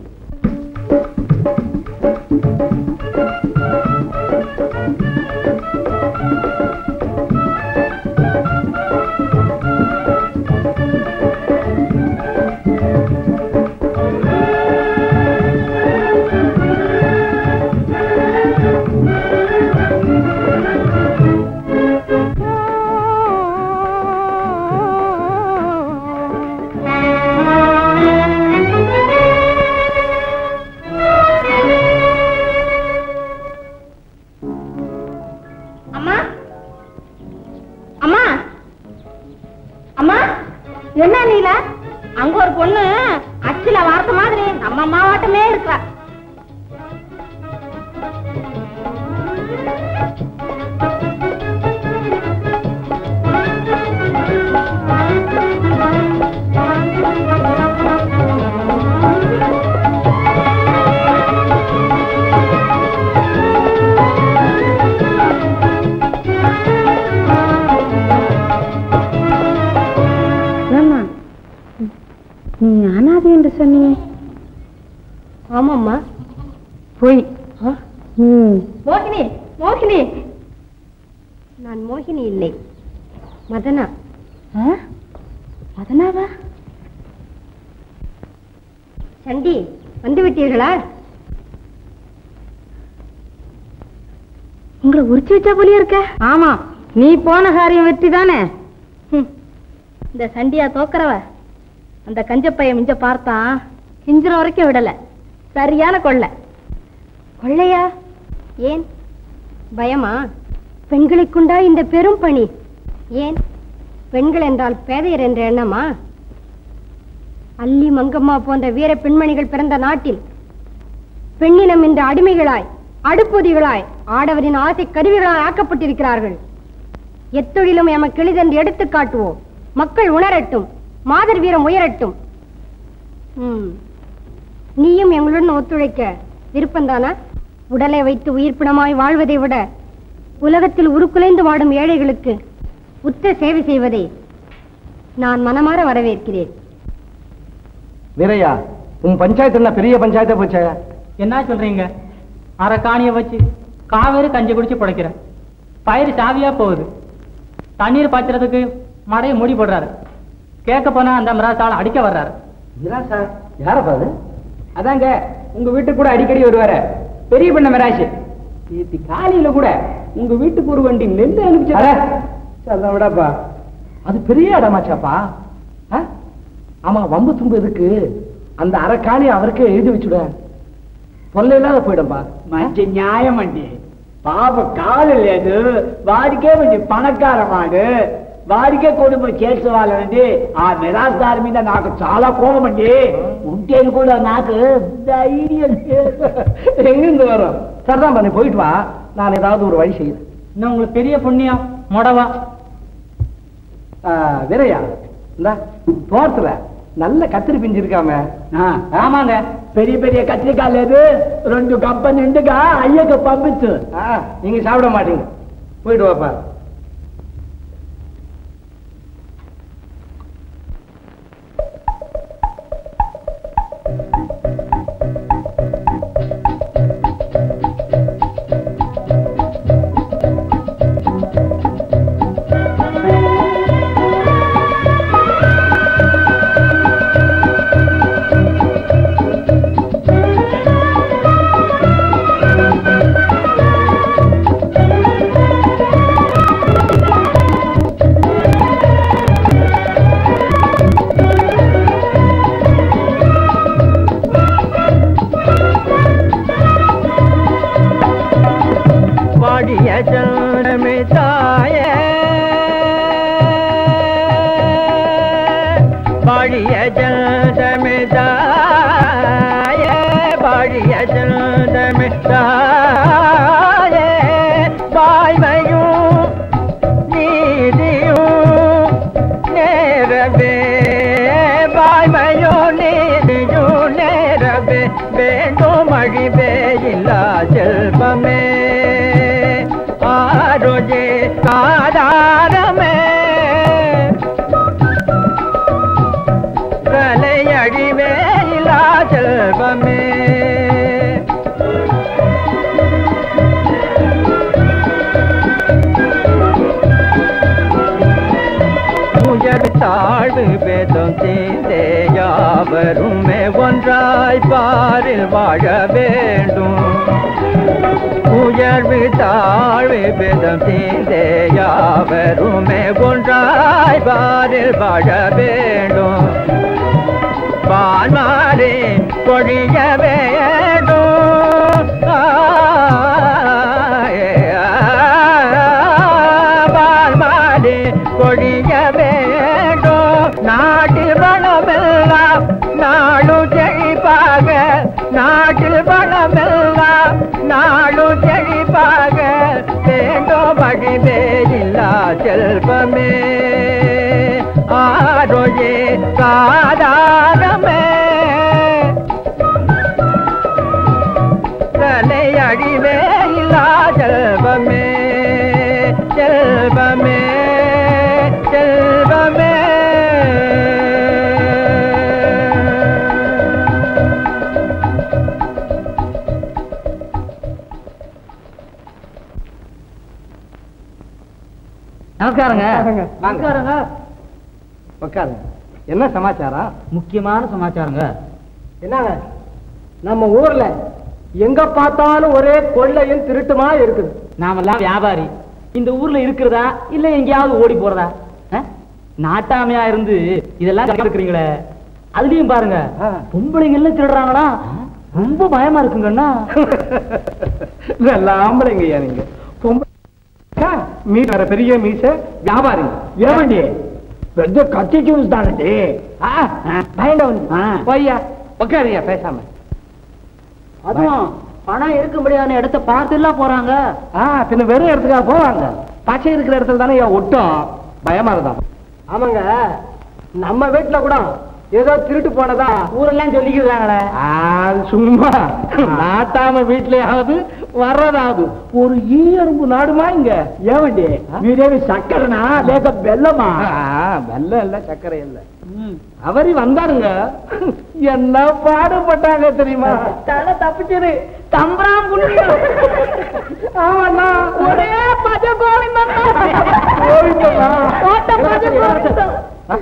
அம்மா அம்மா அம்மா என்ன நீலா அங்க ஒரு பொண்ணு அச்சில வார்த்த மாதிரி நம்ம மாவட்டமே இருக்கா ஏம்மா நீ அனாதை என்று சொன்னீங்க ஆமாம்மா போய் ம் மோகினி மோகினி நான் மோகினி இல்லை மதனா அதனாவா சண்டி வந்து விட்டீர்களா உங்களை உரிச்சு வச்சா போலியே இருக்க ஆமா நீ போன காரியம் வெற்றி தானே இந்த சண்டியா தோக்கறவ அந்த கஞ்சப்பைய மிஞ்ச பார்த்தான் கிஞ்சிரம் வரைக்கும் விடல சரியான கொள்ளை கொள்ளையா ஏன் பயமா பெண்களுக்குண்டா இந்த பெரும் பணி ஏன் பெண்கள் என்றால் பேதையர் என்ற எண்ணமா அல்லி மங்கம்மா போன்ற வீர பெண்மணிகள் பிறந்த நாட்டில் பெண்ணினம் இந்த அடிமைகளாய் அடுப்பொதிகளாய் ஆடவரின் ஆசை கருவிகளாய் ஆக்கப்பட்டிருக்கிறார்கள் எத்தொழிலும் எமக்கு எளிதென்று எடுத்துக் காட்டுவோம் மக்கள் உணரட்டும் மாதர் வீரம் உயரட்டும் ம். நீயும் எங்களுடன் ஒத்துழைக்க விருப்பம்தானா உடலை வைத்து உயிர்ப்பிடமாய் வாழ்வதை விட உலகத்தில் உருக்குலைந்து வாடும் ஏழைகளுக்கு உத்த சேவை செய்வதை நான் மனமாற வரவேற்கிறேன் வீரையா உன் பஞ்சாயத்து என்ன பெரிய பஞ்சாயத்தா போச்சே என்ன சொல்றீங்க அரை காணிய வச்சு காவேரி கஞ்சி குடிச்சு பிழைக்கிறேன் பயிர் சாவியா போகுது தண்ணீர் பாய்ச்சறதுக்கு மடையை மூடி போடுறாரு கேட்க போனா அந்த மிராசால அடிக்க வர்றாரு சார் யாரப்பா அது அதாங்க உங்க வீட்டுக்கு கூட அடிக்கடி வருவாரு பெரிய பண்ண மிராசு நேத்தி காலையில கூட உங்க வீட்டுக்கு ஒரு வண்டி நெல் அனுப்பிச்சு விடப்பா அது பெரிய இடமாச்சாப்பா ஆ? ஆமா வம்பு தும்பு எதுக்கு அந்த அரை காலி அவருக்கே எழுதி வச்சுட தொல்லை இல்லாத போயிடும்பா మంచి న్యాయం అండి పాప కాలు లేదు వాడికే మంచి పణకార వాడు వాడికే కుటుంబం చేసుకోవాలండి ఆ మిరాస్దారి మీద నాకు చాలా కోపం అండి ఉంటేది కూడా నాకు ధైర్యం లేదు எங்கிருந்து வரும் சரிதான் நீ போயிட்டு வா நான் ஏதாவது ஒரு வழி செய்யுறேன் இன்னும் உங்களுக்கு பெரிய புண்ணியம் மொடவா வீரையா இந்த தோட்டத்துல நல்ல கத்திரி பிஞ்சு இருக்காம ఆ, ஆமாங்க పెரிய పెரிய కత్రికాయ లేదు రెండు గంప నిండుగా అయ్యకు పంపించు ஆ, நீங்க சாப்பிட மாட்டீங்க போயிட்டு வாப்பா வாடிய சரணமே தாய வாடிய சரணமே தாய வாடிய சரணமே தாய வாய்மையும் நீதியும் நேரவே வாய்மையும் நீதியும் நேரவே வேண்டும் அழிவே இல்லா செல்வ செல்வமே ஆரோஜே ஆதாரமே கலையழிவே இல்லா செல்வமே உயர் தாழ்வு பேதம் தீந்தே யாவருமே ஒன்றாய் பாரில் வாழ வேண்டும் உயர்வு தாழ்வு பேதம் தீந்தே யாவருமே ஒன்றாய் பாரில் வாழ வேண்டும் பால்மாறே பொழிய வேண்டும் பால்மாறே பொழிய வேண்டும் நாட்டில் வளமெல்லாம் நாடு செழிப்பாக நாட்டில் வளமெல்லாம் நாடு செழிப்பாக வேண்டும் வழிவே இல்லா செல்வமே ஆரோயே சாதாரமே தலை அழிவே இல்லா செல்வமே செல்வமே செல்வமே நமஸ்காரங்க உட்காருங்க உட்காருங்க என்ன சமாச்சாரம் முக்கியமான சமாச்சாரங்க என்னங்க நம்ம ஊர்ல எங்க பார்த்தாலும் ஒரே கொள்ளையும் திருட்டுமா இருக்குது நாமெல்லாம் வியாபாரி இந்த ஊர்ல இருக்கிறதா இல்ல எங்கேயாவது ஓடி போறதா அஹ்? நாட்டாமையா இருந்து இதெல்லாம் இருக்கிறீங்களே அதுலயும் பாருங்க ஆ. பொம்பளைங்க எல்லாம் திருடுறாங்களா ரொம்ப பயமா இருக்குங்கண்ணா நல்ல ஆம்பளைங்கய்யா நீங்க பொம்பளை மீச பெரிய மீச வியாபாரி ஏவண்டி பெரிய கத்தி ஜூஸ் தானே பயந்தவன் போய்யா உட்காருயா பேசாம அதுவும் பணம் இருக்கும்படியான இடத்த பார்த்து எல்லாம் போறாங்க ஆ பின்ன வெறும் இடத்துக்காக போவாங்க பச்சை இருக்கிற இடத்துல தானே என் ஒட்டும் பயமா இருந்தா ஆமாங்க நம்ம வீட்டுல கூட ஏதோ திருட்டு போனதா ஊரெல்லாம் சொல்லிக்கிறாங்களே ஆ, சும்மா நாட்டாம வீட்லயாவது வர்றதாவது ஒரு ஈயரும்பு நாடுமா இங்க ஏவண்டி மீதேவி சக்கரைனா லேக வெள்ளமா வெள்ளம் இல்ல சக்கரை இல்ல அவரி வந்தாருங்க என்ன பாடுபட்டாங்க தெரியுமா தலை தப்பிச்சது தம்பராம் ஆமாண்ணா ஒரே பஜ கோவிந்தம் கோவிந்தம்மா. ஓட்ட பஜ கோவிந்தம் ஆ?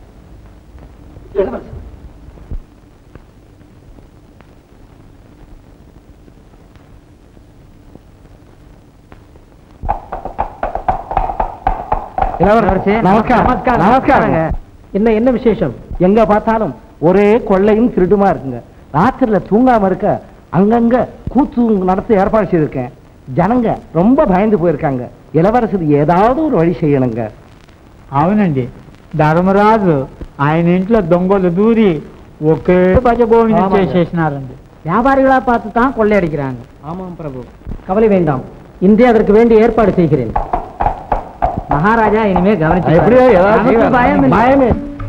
நமஸ்காரம் நமஸ்காரங்க என்ன என்ன விசேஷம் எங்க பார்த்தாலும் ஒரே கொள்ளையும் திருடுமா இருக்குங்க ராத்திரில தூங்காம இருக்க அங்கங்க கூத்து நடத்த ஏற்பாடு செய்திருக்கேன் ஜனங்க ரொம்ப பயந்து போயிருக்காங்க இளவரசர் ஏதாவது ஒரு வழி செய்யணுங்க అవునండి ధర్మరాజు ఆయన ఇంట్లో దొంగలు దూరి ఒకే భజభూమిని ஆமாங்க. చేసేసినారండి வியாபாரிகளா பார்த்து தான் கொள்ளையடிக்கிறாங்க ஆமாம் பிரபு கவலை வேண்டாம் இன்றே அதற்கு வேண்டிய ஏற்பாடு செய்கிறேன் மகாராஜா இனிமே கவனிச்சு எப்படியோ ஏதாவது நமக்கு செய்வார். பயம் இல்லை. பயமே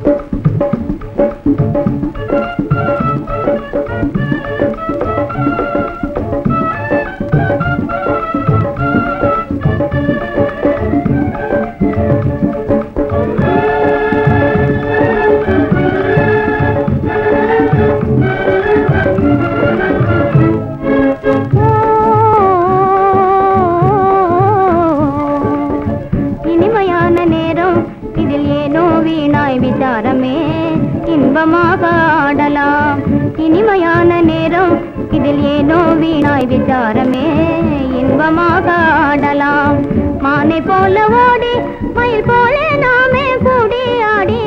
இனிமையான நேரம் இதில் ஏனோ வீணாய் விசாரமே இன்பமாக ஆடலாம் இனிமையான நேரம் இதில் ஏனோ வீணாய் விசாரமே இன்பமாக ஆடலாம் மானை போல ஓடி மயில் போல நாமே கூடி ஆடி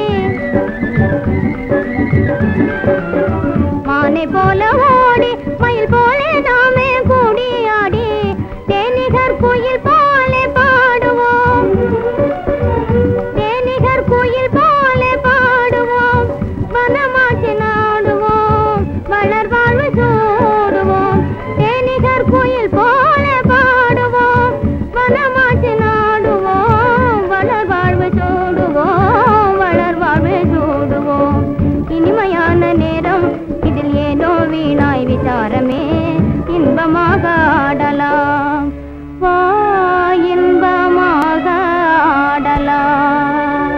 மானை போல ஓடி மயில் போல நாமே கூடி ஆடி தேனிகர் குயில் போல பாடுவோம் தேனிகர் குயில் போல பாடுவோம் வனமாட்சி நாடுவோம் வளர் வாழ்வு சூடுவோம் தேனிகர் குயில் போல பாடுவோம் வனமாட்சி நாடுவோம் வளர் வாழ்வு சூடுவோம் வளர் வாழ்வு சூடுவோம் இனிமையான நேரம் இதில் ஏதோ வீணாய் விசாரமே இன்ப இன்பமாக ஆடலாம் வா இன்பமாக ஆடலாம்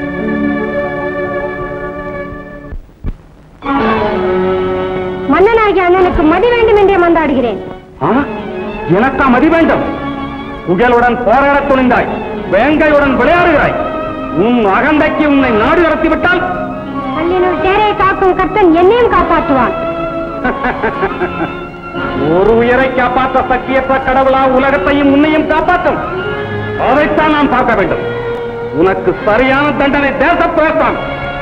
மன்னனாகிய அண்ணனுக்கு மதி வேண்டும் என்றே மந்தாடுகிறேன் ஆ? எனக்கா மதி வேண்டும் புகழுடன் போராடத் துணிந்தாய் வேங்கையுடன் விளையாடுகிறாய் உன் அகந்தைக்கு உன்னை நாடு கடத்தி விட்டால் கல்லினுள் தேரை காக்கும் கர்த்தன் என்னையும் காப்பாற்றுவான் ஒரு உயிரை காப்பாற்ற சக்தியற்ற கடவுளா உலகத்தையும் உன்னையும் காப்பாற்றும் அதைத்தான் நாம் பார்க்க வேண்டும் உனக்கு சரியான தண்டனை தேச பிரேசம்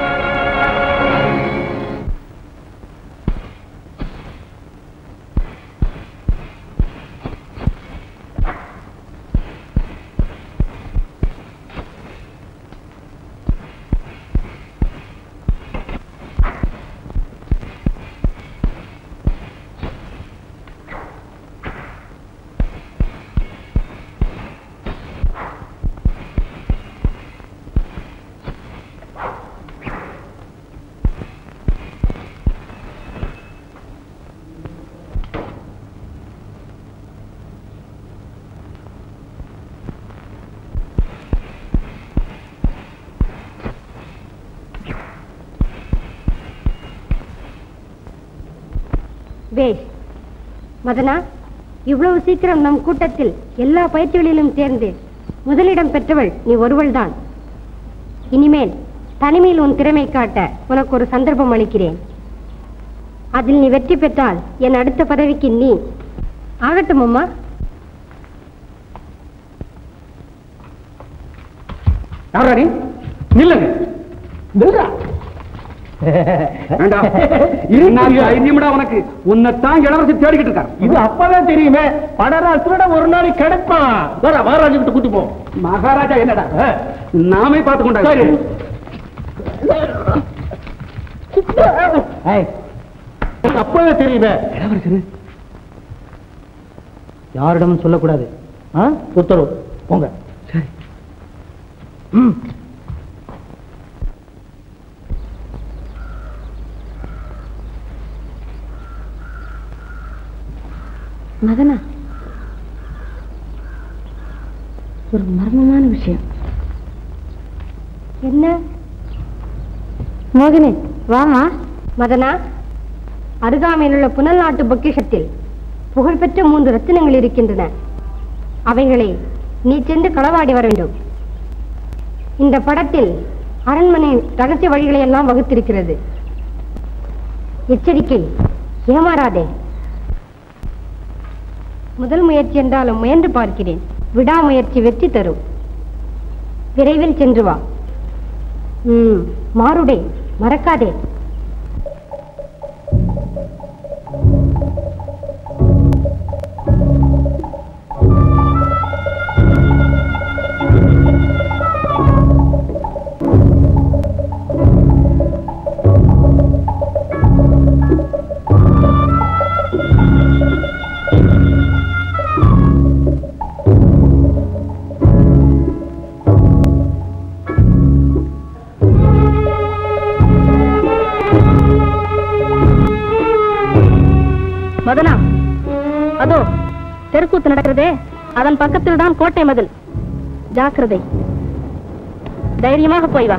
பேஷ் மதனா இவ்வளவு சீக்கிரம் நம் கூட்டத்தில் எல்லா பயிற்சிகளிலும் தேர்ந்து முதலிடம் பெற்றவள் நீ ஒருவள்தான் இனிமேல் தனிமையில் உன் திறமை காட்ட உனக்கு ஒரு சந்தர்ப்பம் அளிக்கிறேன் அதில் நீ வெற்றி பெற்றால் என் அடுத்த பதவிக்கு நீ ஆகட்டும் அம்மா யாரா நீ நில்லுங்க நில்றா வேண்டாம் இருந்தால் தைரியம்டா உனக்கு உன்னைத்தான் இளவரசி தேடிக்கிட்டு இருக்காரு இது அப்பதான் தெரியுமே படராசுரோட ஒரு நாளைக்கு கிடைப்பான் வர மகாராஜா கிட்ட கூட்டு போ மகாராஜா என்னடா நாமே பார்த்து கொண்டா அப்பவே தெரியுமே யாரிடமும் சொல்லக்கூடாது ஆ? உத்தரவு போங்க சரி மதனா ஒரு மர்மமான விஷயம் என்ன மோகினி வாமா மதனா அருகாமையில் உள்ள புனல் நாட்டு பொக்கிஷத்தில் புகழ்பெற்ற மூன்று ரத்தினங்கள் இருக்கின்றன அவைகளை நீ சென்று களவாடி வர வேண்டும் இந்த படத்தில் அரண்மனை ரகசிய வழிகளை எல்லாம் வகுத்திருக்கிறது எச்சரிக்கை ஏமாறாதே முதல் முயற்சி என்றாலும் முயன்று பார்க்கிறேன் விடாமுயற்சி வெற்றி தரும் விரைவில் சென்று வா ம் மாறுடே மறக்காதே மதனா அதோ தெருக்கூத்து நடக்கிறதே அதன் பக்கத்தில் தான் கோட்டை மதில் ஜாக்கிரதை தைரியமாக போய் வா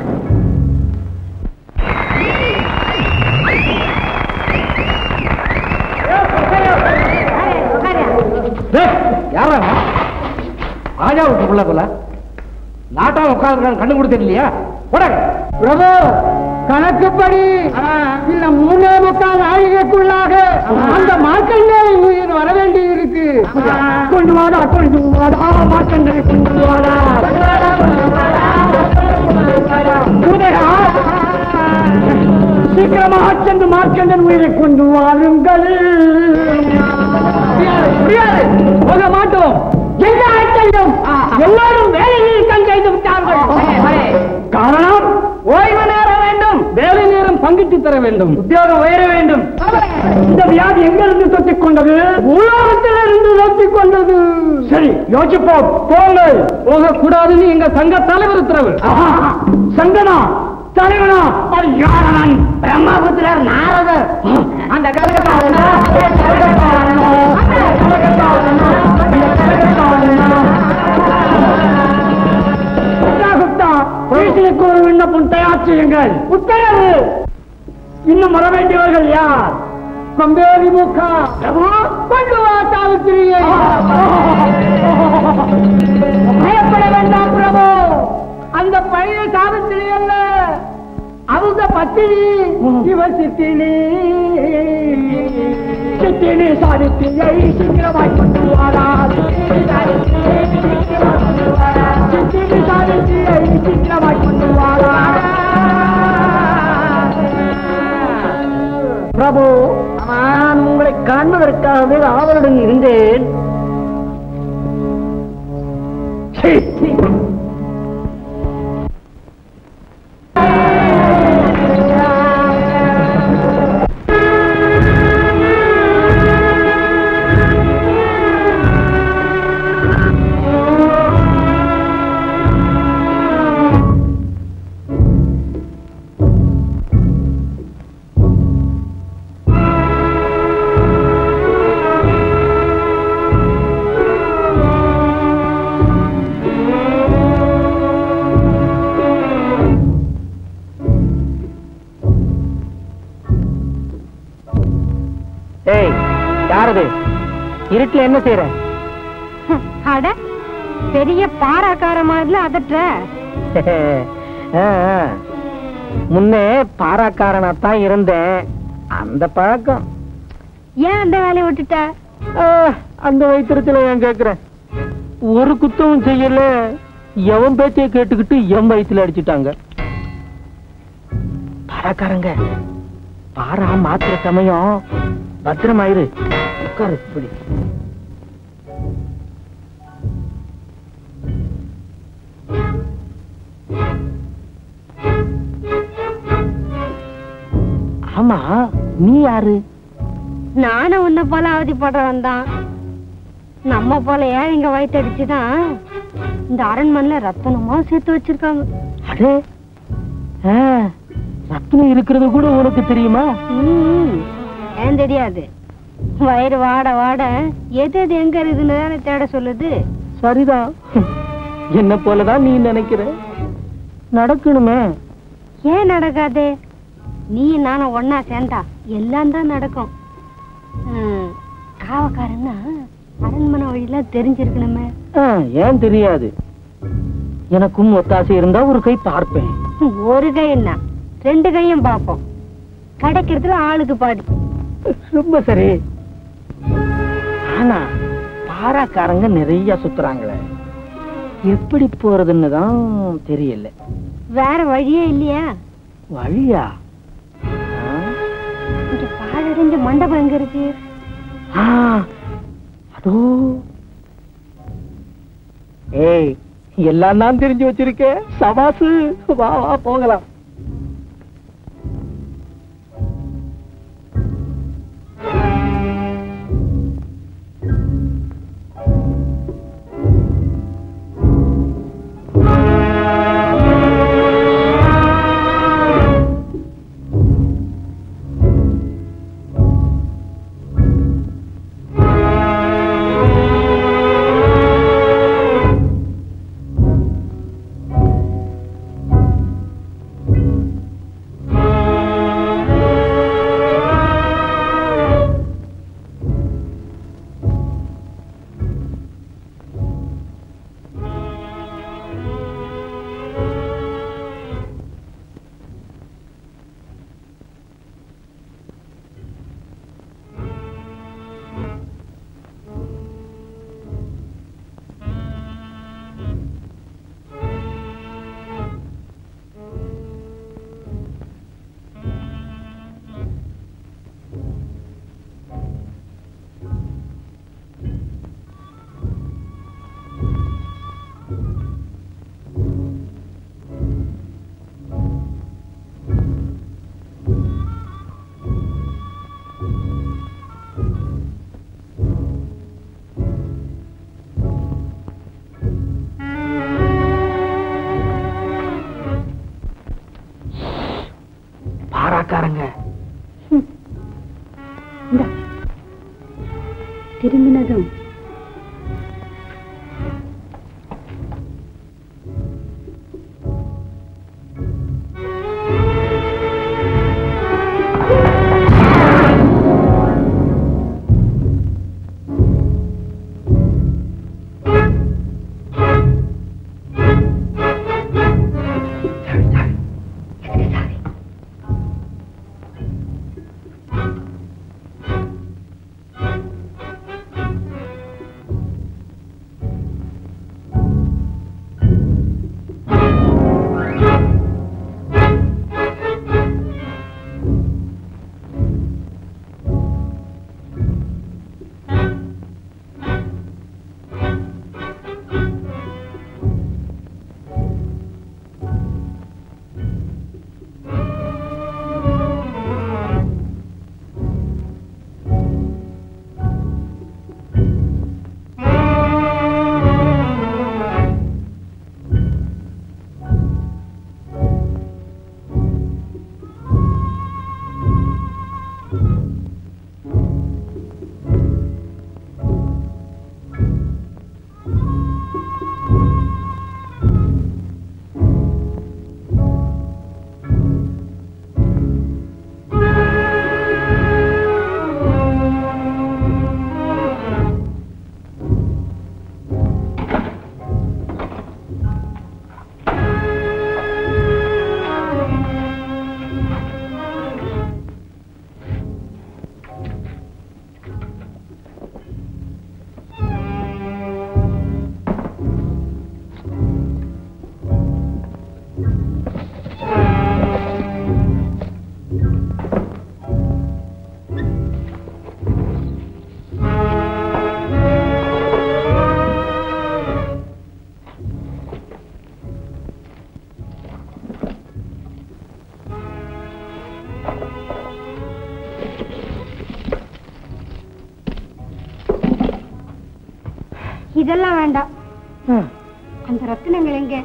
யாரா ராஜா விட்டுக்குள்ள போல நாட்டா உட்கார்ந்து கண்ணு கொடுத்து இல்லையா போடாங்க பிரபு கணக்குப்படி இந்த மூணே முக்கால் நாழிகைக்குள்ளாக அந்த மார்க்கண்டே உயிர் வர வேண்டி இருக்கு கொண்டு வாடா கொண்டு வாடா மார்க்கண்டே கொண்டு வாடா குதிரா, சீக்கிரமாக சென்று மார்க்கண்டன் உயிரை கொண்டு வாருங்கள் முடியாது போக மாட்டோம் எங்க ஆட்சியும் எல்லாரும் வேலை நீக்கம் செய்து விட்டார்கள் காரணம் ஓய்வு நேரம் வேண்டும் வேலை நேரம் பங்கிட்டு தர வேண்டும் உத்தியோகம் உயர வேண்டும் இந்த வியாதி எங்கிருந்து தொத்திக் கொண்டது உலகத்திலிருந்து தொத்திக் கொண்டது சரி யோசிப்போம் போங்கள் போகக்கூடாதுன்னு எங்க சங்க தலைவர் உத்தரவு சங்கனா தலைவனா அது யாரன் பிரம்மபுத்திரர் நாரதர் அந்த கருகக்காரன் இன்னும் வர வேண்டியவர்கள் யார் கொம்பேரி முக்கா கொண்டு வா சாவித்திரியை பயப்பட வேண்டாம் பிரபு அந்த பழைய சாவித்திரி அல்ல அவங்க பத்தினி இவ சித்தினி சித்தினி சாவித்திரியை சீக்கிரமாய் கொண்டு வாரா சித்தினி சாவித்திரியை சீக்கிரமாய் கொண்டு வாரா சித்தினி சாவித்திரியை சீக்கிரமாய் கொண்டு வாரா பிரபு நான் உங்களை காண்பதற்காகவே ஆவலுடன் இருந்தேன் சீ, சீ. ஏய் யாரது இருட்டுல என்ன செய்யற அட பெரிய பாராக்கார மாதிரில அதட்டுற ஆ, ஆ. முன்னே பாராக்காரனா தான் இருந்தேன் அந்த பழக்கம் ஏன் அந்த வேலையை விட்டுட்ட ஆ, அந்த வயிற்றுல ஏன் கேக்குறேன் ஒரு குத்தமும் செய்யல எவன் பேச்சைய கேட்டுக்கிட்டு என் வயிற்றுல அடிச்சுட்டாங்க பாராக்காரங்க பாரா மாத்துற சமயம் பத்திரமாயிரு உட்காரு இப்படி ஆமா நீ யாரு நானும் உன்னை போல அவதிப்படுறவன் தான் நம்ம போல ஏழைங்க வயிற்றடிச்சுதான் இந்த அரண்மனையில ரத்தனமா சேர்த்து வச்சிருக்காங்க அடே ஆ, ரத்னம் இருக்கிறது கூட உனக்கு தெரியுமா ம், ஏன் தெரியாது வயிறு வாட வாட எது எது எங்க இருக்குதுன்னு தானே தேட சொல்லுது சரிதான் என்ன போலதான் நீ நினைக்கிற நடக்கணுமே ஏன் நடக்காது நீ நானும் ஒன்னா சேர்ந்தா எல்லாம் தான் நடக்கும் ம், காவக்காரன்னா அரண்மனை வழியெல்லாம் தெரிஞ்சிருக்கணுமே ஆ, ஏன் தெரியாது எனக்கும் ஒத்தாசை இருந்தா ஒரு கை பார்ப்பேன் ஒரு கை என்ன ரெண்டு கையும் பார்ப்போம் கிடைக்கிறதுல ஆளுக்கு பாடி ரொம்ப சரி ஆனா பாராக்காரங்க நிறைய சுத்துறாங்களே எப்படி போறதுன்னு தான் தெரியல வேற வழியே இல்லையா வழியா ஆ? இங்க பாழடைஞ்ச மண்டபம் எங்க இருக்கு ஆ, அதோ ஏய் எல்லாம் நான் தெரிஞ்சு வச்சிருக்கேன் சபாசு வா வா போகலாம் பாராக்காரங்க திரும்பினதும் இதெல்லாம் வேண்டாம் அந்த ரத்தினங்கள் எங்க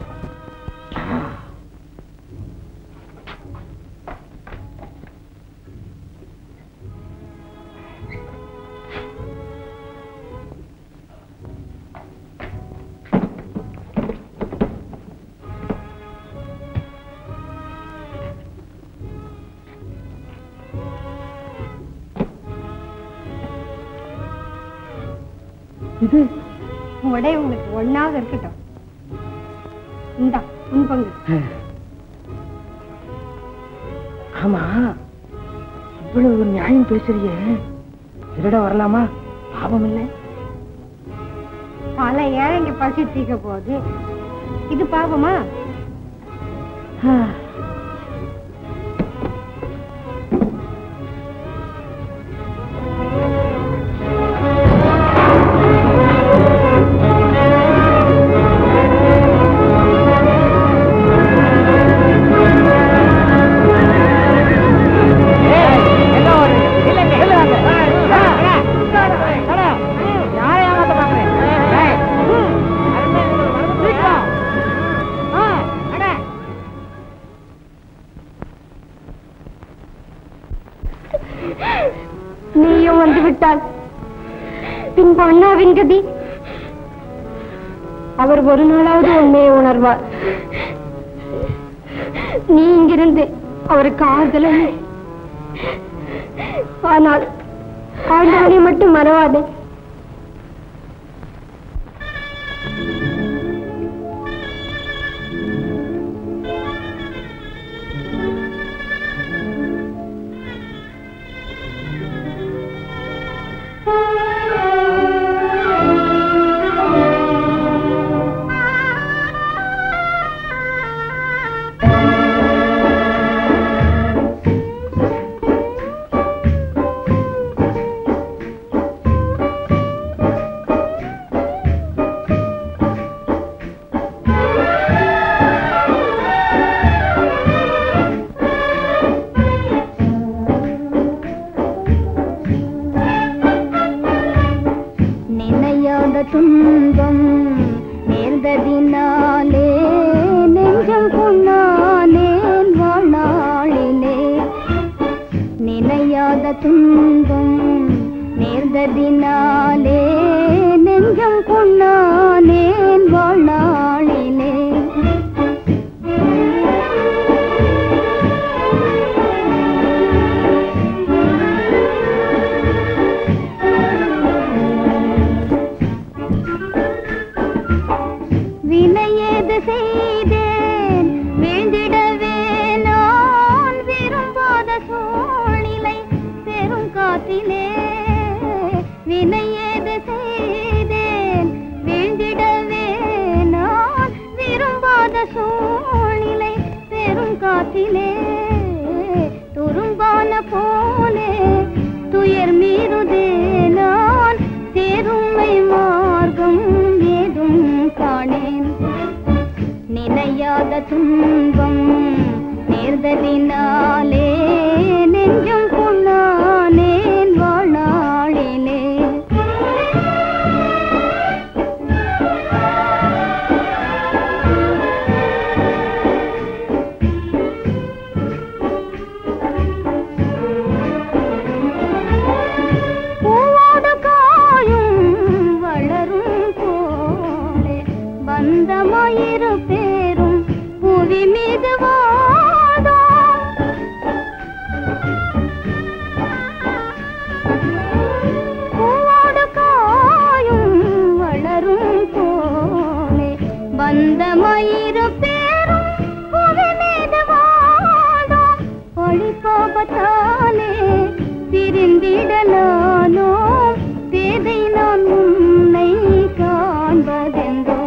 இது உடைய உங்களுக்கு ஒண்ணாக இருக்கட்டும் இந்தா உன் பங்கு ஆமா இவ்வளவு நியாயம் பேசுறியே திருட வரலாமா பாவம் இல்லை பல ஏழைங்க பசி தீக்க போகுது இது பாவமா நீயும் வந்து விட்டால் பின்பு அண்ணாவின் கதி அவர் ஒரு நாளாவது உண்மையை உணர்வார் நீ இங்கிருந்து அவருக்கு ஆறுதலும் ஆனால் ஆண்டவனை மட்டும் மறவாதே நினையாத துன்பம் நேர்ந்ததினாலே நெஞ்சம் கொண்டானேன் வாழ்நாளிலே நினையாத துன்பம் நேர்ந்ததினாலே நெஞ்சம் கொண்டானேன் வாழ்நாளிலே வினையேது செய்தேன் வீழ்ந்திடவே நான் விரும்பாத சூழ்நிலை பெரும் காத்திலே வினையேது செய்தேன் வீழ்ந்திடவே நான் விரும்பாத சூழ்நிலை பெரும் காத்திலே துரும்பான போலே துயர் மீறுதே நான் தேருமை மார்க்கம் ஏதும் காணேன் நினையாத துன்பம் நேர்ந்ததினாலே நெஞ்சம் கொண்டானேன் வாழ்நாளிலே பூவோடு காயும் வளரும் போலே பந்தமாயிரு பேரும் புவி மீது வாடும் பூவோடு காயும் வளரும் போலே பந்தமாயிரு பேரும் புவி மீது வாடும் ஒளிபாபத்தாலே பிரிந்திடலானோ பேதை நான் உன்னை காண்பதென்றோ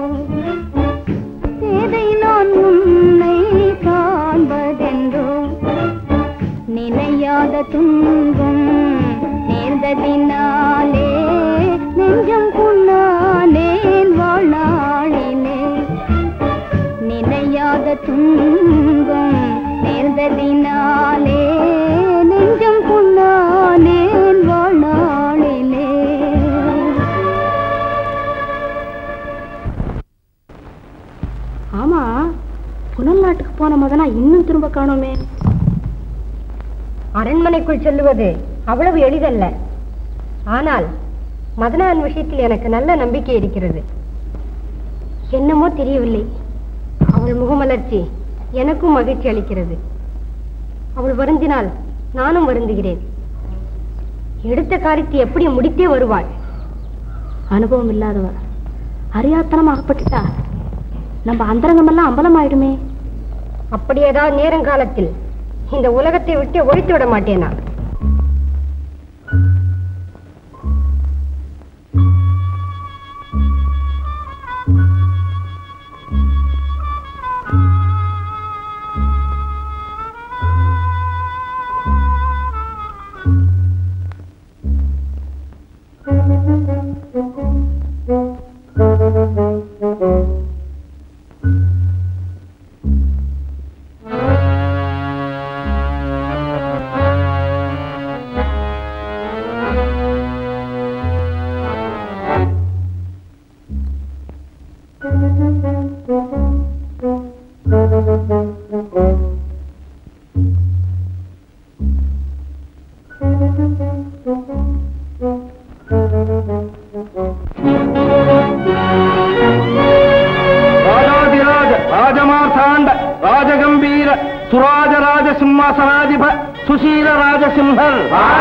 பேதை நான் உன்னை காண்பதென்றோ நினையாத துன்பம் நேர்ந்ததினாலே நெஞ்சம் புண்ணானேன் வாழ்நாளிலே நினையாத துன்பம் நேர்ந்ததினாலே நெஞ்சம் புண்ணானேன் வாழ்நாளிலே நீ வாழ்நாளிலே. இங்கே இரு. நான் போய் அவரை கூட்டிட்டு வரேன். நினையாத துன்பம் நேர்ந்ததினாலே நெஞ்சம் புண்ணானேன் வாழ்நாளிலே நினையாத துன்பம் நேர்ந்ததினாலே நெஞ்சம் புண்ணானேன் வாழ்நாளிலே. நினையாத துன்பம் நேர்ந்ததினாலே நெஞ்சம் புண்ணானேன் வாழ்நாளிலே காணோமே அரண்மனைக்குள் செல்லுவது அவ்வளவு எளிதல்ல ஆனால் மதனான் விஷயத்தில் எனக்கு நல்ல நம்பிக்கை இருக்கிறது என்னமோ தெரியவில்லை அவள் முகமலர்ச்சி எனக்கும் மகிழ்ச்சி அளிக்கிறது அவள் வருந்தினால் நானும் வருந்துகிறேன் எடுத்த காரியத்தை எப்படி முடித்தே வருவாள் அனுபவம் இல்லாதவ அறியாத்தனம் ஆகப்பட்டுட்டா நம்ம அந்தரங்கமெல்லாம் அம்பலமாயிடுமே அப்படி ஏதாவது நேரங்காலத்தில் இந்த உலகத்தை விட்டு ஒழித்து விட மாட்டேனா ராஜாதிராஜ ராஜமார்த்தாண்ட ராஜகம்பீர சுராஜராஜ சிம்மாசனாதிப சுசீல ராஜசிம்ஹர்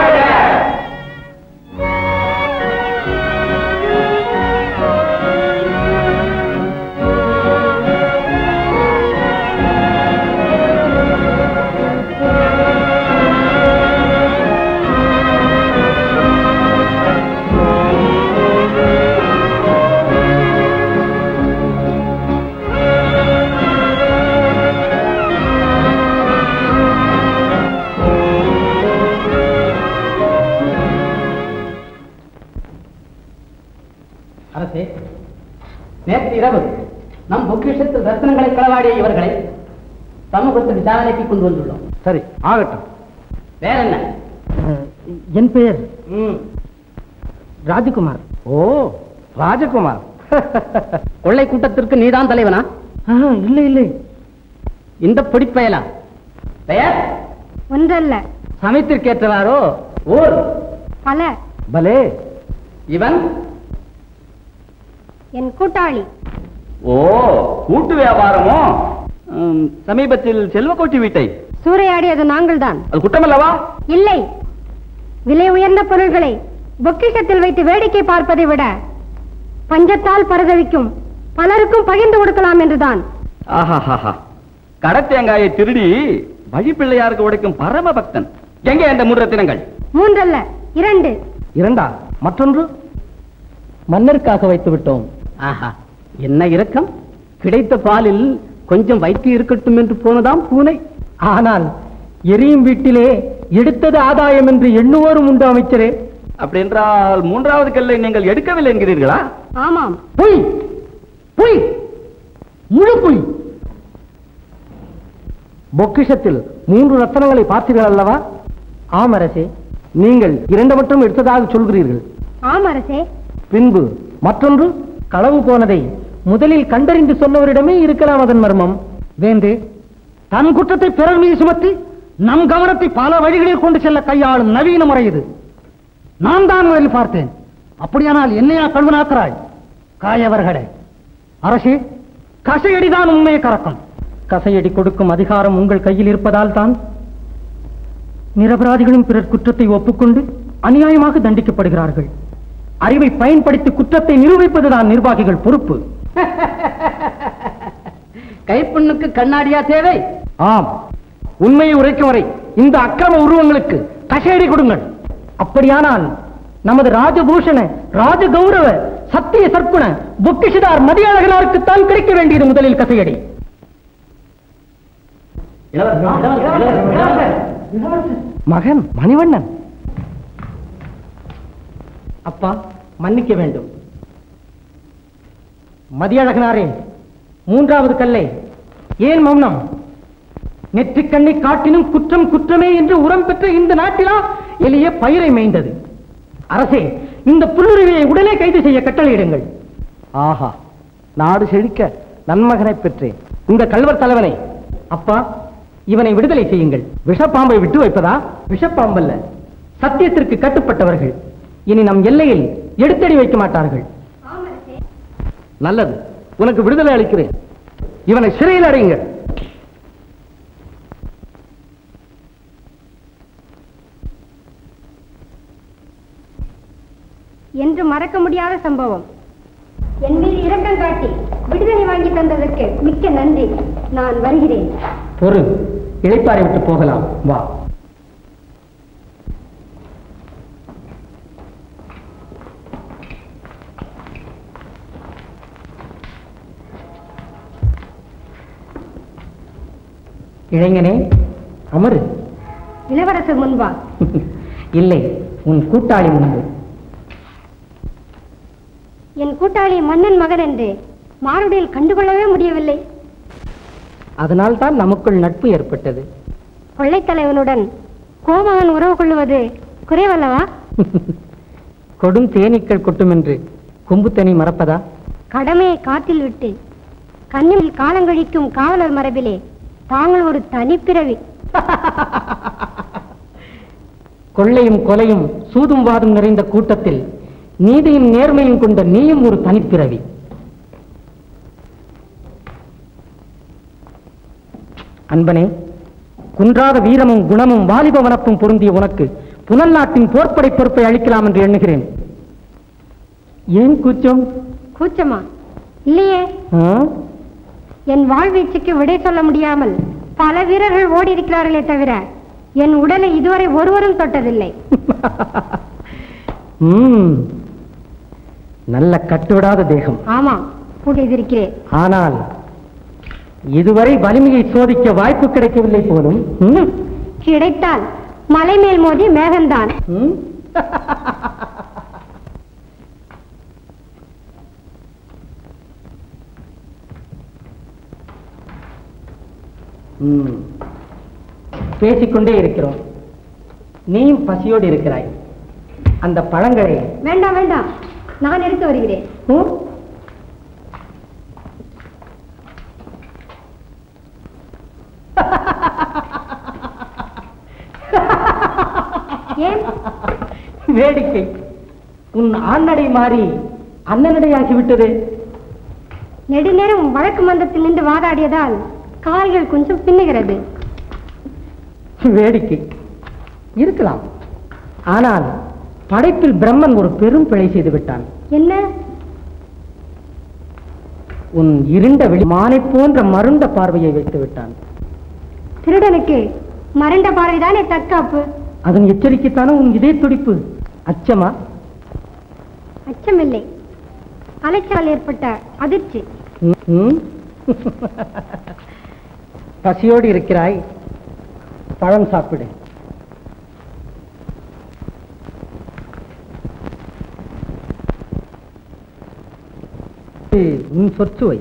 அரசே நேற்று இரவு நம் பொக்கிஷத்தில் ரத்னங்களை களவாடிய இவர்களை சமூகத்து விசாரணைக்கு கொண்டு வந்துள்ளோம் சரி ஆகட்டும் வேற என்ன என் பெயர் ராஜகுமார் ஓ ராஜகுமார் கொள்ளை கூட்டத்திற்கு நீதான் தலைவனா இல்லை இல்லை இந்த பிடிப்பயலா பெயர் ஒன்றல்ல சமயத்திற்கேற்றவாரோ ஊர் பல பலே இவன் என் கூட்டாளி ஓ கூட்டு வியாபாரமோ ம், சமீபத்தில் செல்வக்கோட்டி வீட்டை சூறையாடியது நாங்கள்தான் அது குற்றமல்லவா இல்லை விலை உயர்ந்த பொருள்களை பொக்கிஷத்தில் வைத்து வேடிக்கை பார்ப்பதை விட பஞ்சத்தால் பரதவிக்கும் பலருக்கும் பகிர்ந்து கொடுக்கலாம் என்றுதான் ஆஹாஹாஹா கடத்தேங்காயை திருடி வழிப்பிள்ளையாருக்கு உடைக்கும் பரம பக்தன் எங்கே அந்த முன்ரத்தினங்கள் மூன்றல்ல இரண்டு இரண்டா மற்றொன்று மன்னருக்காக வைத்து விட்டோம் ஆஹா என்ன இரக்கம் கிடைத்த பாலில் கொஞ்சம் வைத்து இருக்கட்டும் என்று போனதாம் பூனை ஆனால் எரியும் வீட்டிலே எடுத்தது ஆதாயம் என்று எண்ணுவோரும் உண்டு அமைச்சரே அப்படி என்றால் மூன்றாவது கல்லை நீங்கள் எடுக்கவில்லை என்கிறீர்களா ஆமாம் பொய் பொய் முழு பொய் பொக்கிஷத்தில் மூன்று ரத்தனங்களை பார்த்தீர்கள் அல்லவா ஆம் அரசே நீங்கள் இரண்டு மட்டும் எடுத்ததாக சொல்கிறீர்கள் ஆம் அரசே பின்பு மற்றொன்று களவு போனதை முதலில் கண்டறிந்து சொன்னவரிடமே இருக்கலாம் அதன் மர்மம் வேந்து தன் குற்றத்தை பிறர் மீது சுமத்தி நம் கவனத்தை பல வழிகளில் கொண்டு செல்ல கையாளும் நவீன முறை இது நான் தான் முதலில் பார்த்தேன் அப்படியானால் என்னையா கழுவனாக்கிறாய் காயவர்களே அரசே கசையடிதான் உண்மையை கறக்கும் கசையடி கொடுக்கும் அதிகாரம் உங்கள் கையில் இருப்பதால் தான் நிரபராதிகளும் பிறர் குற்றத்தை ஒப்புக்கொண்டு அநியாயமாக தண்டிக்கப்படுகிறார்கள் அறிவை பயன்படுத்தி குற்றத்தை நிரூபிப்பதுதான் நிர்வாகிகள் பொறுப்பு கைப்புண்ணுக்கு கண்ணாடியா தேவை ஆம் உண்மையை உரைக்கும் வரை இந்த அக்கிரம உருவங்களுக்கு கசையடி கொடுங்கள் அப்படியானால் நமது ராஜபூஷண ராஜ கௌரவ சத்திய சற்குண பொக்கிஷதார் மதியழகனாருக்குத்தான் கிடைக்க வேண்டியது முதலில் கசையடி மகன் மணிவண்ணன் அப்பா மன்னிக்க வேண்டும் மதியழகனாரே மூன்றாவது கல்லை ஏன் மௌனம் நெற்றிக் கண்ணை காட்டினும் குற்றம் குற்றமே என்று உரம் பெற்ற இந்த நாட்டிலா எளிய பயிரை மேய்ந்தது அரசே இந்த புல்லுரிமையை உடனே கைது செய்ய கட்டளையிடுங்கள் ஆஹா நாடு செழிக்க நன்மகனை பெற்றேன் இந்த கல்வர் தலைவனை அப்பா இவனை விடுதலை செய்யுங்கள் விஷப்பாம்பை விட்டு வைப்பதா விஷப்பாம்பல்ல சத்தியத்திற்கு கட்டுப்பட்டவர்கள் இனி நம் எல்லையில் எடுத்தடி வைக்க மாட்டார்கள் நல்லது உனக்கு விடுதலை அளிக்கிறேன் இவனை சிறையில் அடையுங்கள் என்று மறக்க முடியாத சம்பவம் என் மீது இரக்கம் காட்டி விடுதலை வாங்கி தந்ததற்கு மிக்க நன்றி நான் வருகிறேன் பொறு இளைப்பாறை விட்டு போகலாம் வா இளைஞனே அமரு இளவரசர் முன்பா இல்லை உன் கூட்டாளி முன்பு என் கூட்டாளி மன்னன் மகன் என்று மாறுடையில் கண்டுகொள்ளவே முடியவில்லை அதனால் தான் நமக்குள் நட்பு ஏற்பட்டது கொள்ளைத்தலைவனுடன் கோமகன் உறவு கொள்ளுவது குறைவல்லவா கொடும் தேனீக்கள் கொட்டும் என்று கொம்புத்தனி மறப்பதா கடமையை காத்தில் விட்டு கண்ணில் காலங்கழிக்கும் காவலர் மரபிலே தாங்கள் ஒரு தனிப்பிறவி கொள்ளையும் கொலையும் சூதும் வாதும் நிறைந்த கூட்டத்தில் நீதியும் நேர்மையும் கொண்ட நீயும் ஒரு தனிப்பிறவி அன்பனே குன்றாத வீரமும் குணமும் வாலிப வனப்பும் பொருந்திய உனக்கு புனல் நாட்டின் போர்ப்படை பொறுப்பை அளிக்கலாம் என்று எண்ணுகிறேன் ஏன் கூச்சம் கூச்சமா இல்லையே ஆ? என் வாழ்வீச்சுக்கு விடை சொல்ல முடியாமல் பல வீரர்கள் ஓடி இருக்கிறார்களே தவிர என் உடலை இதுவரை ஒருவரும் தொட்டதில்லை ம். நல்ல கட்டுவிடாத தேகம் ஆமா கூட்டியிருக்கிறேன் ஆனால் இதுவரை வலிமையை சோதிக்க வாய்ப்பு கிடைக்கவில்லை போலும் ம். கிடைத்தால் மலை மேல் மோதி மேகந்தான் ம். ம். பேசிக்கொண்டே இருக்கிறோம் நீயும் பசியோடு இருக்கிறாய் அந்த பழங்களை வேண்டாம் வேண்டாம் நான் எடுத்து வருகிறேன் ம்? ஏன் வேடிக்கை உன் ஆண்ணடை மாறி அண்ணனடையாகிவிட்டது நெடுநேரம் வழக்கு மன்றத்தில் நின்று வாதாடியதால் கால்கள் கொஞ்சம் பின்னுகிறது வேடிக்கை இருக்கலாம் ஆனால் படைப்பில் பிரம்மன் ஒரு பெரும் பிழை செய்து விட்டான் என்ன உன் இருண்ட வெளி மானை போன்ற மருண்ட பார்வையை வைத்து விட்டான் திருடனுக்கு மறண்ட பார்வைதானே தற்காப்பு அதன் எச்சரிக்கைத்தானே உன் இதே துடிப்பு அச்சமா அச்சமில்லை அலைச்சல் ஏற்பட்ட அதிர்ச்சி ம், ம்? பசியோடு இருக்கிறாய் பழம் சாப்பிடு இது உன் சொற்சுவை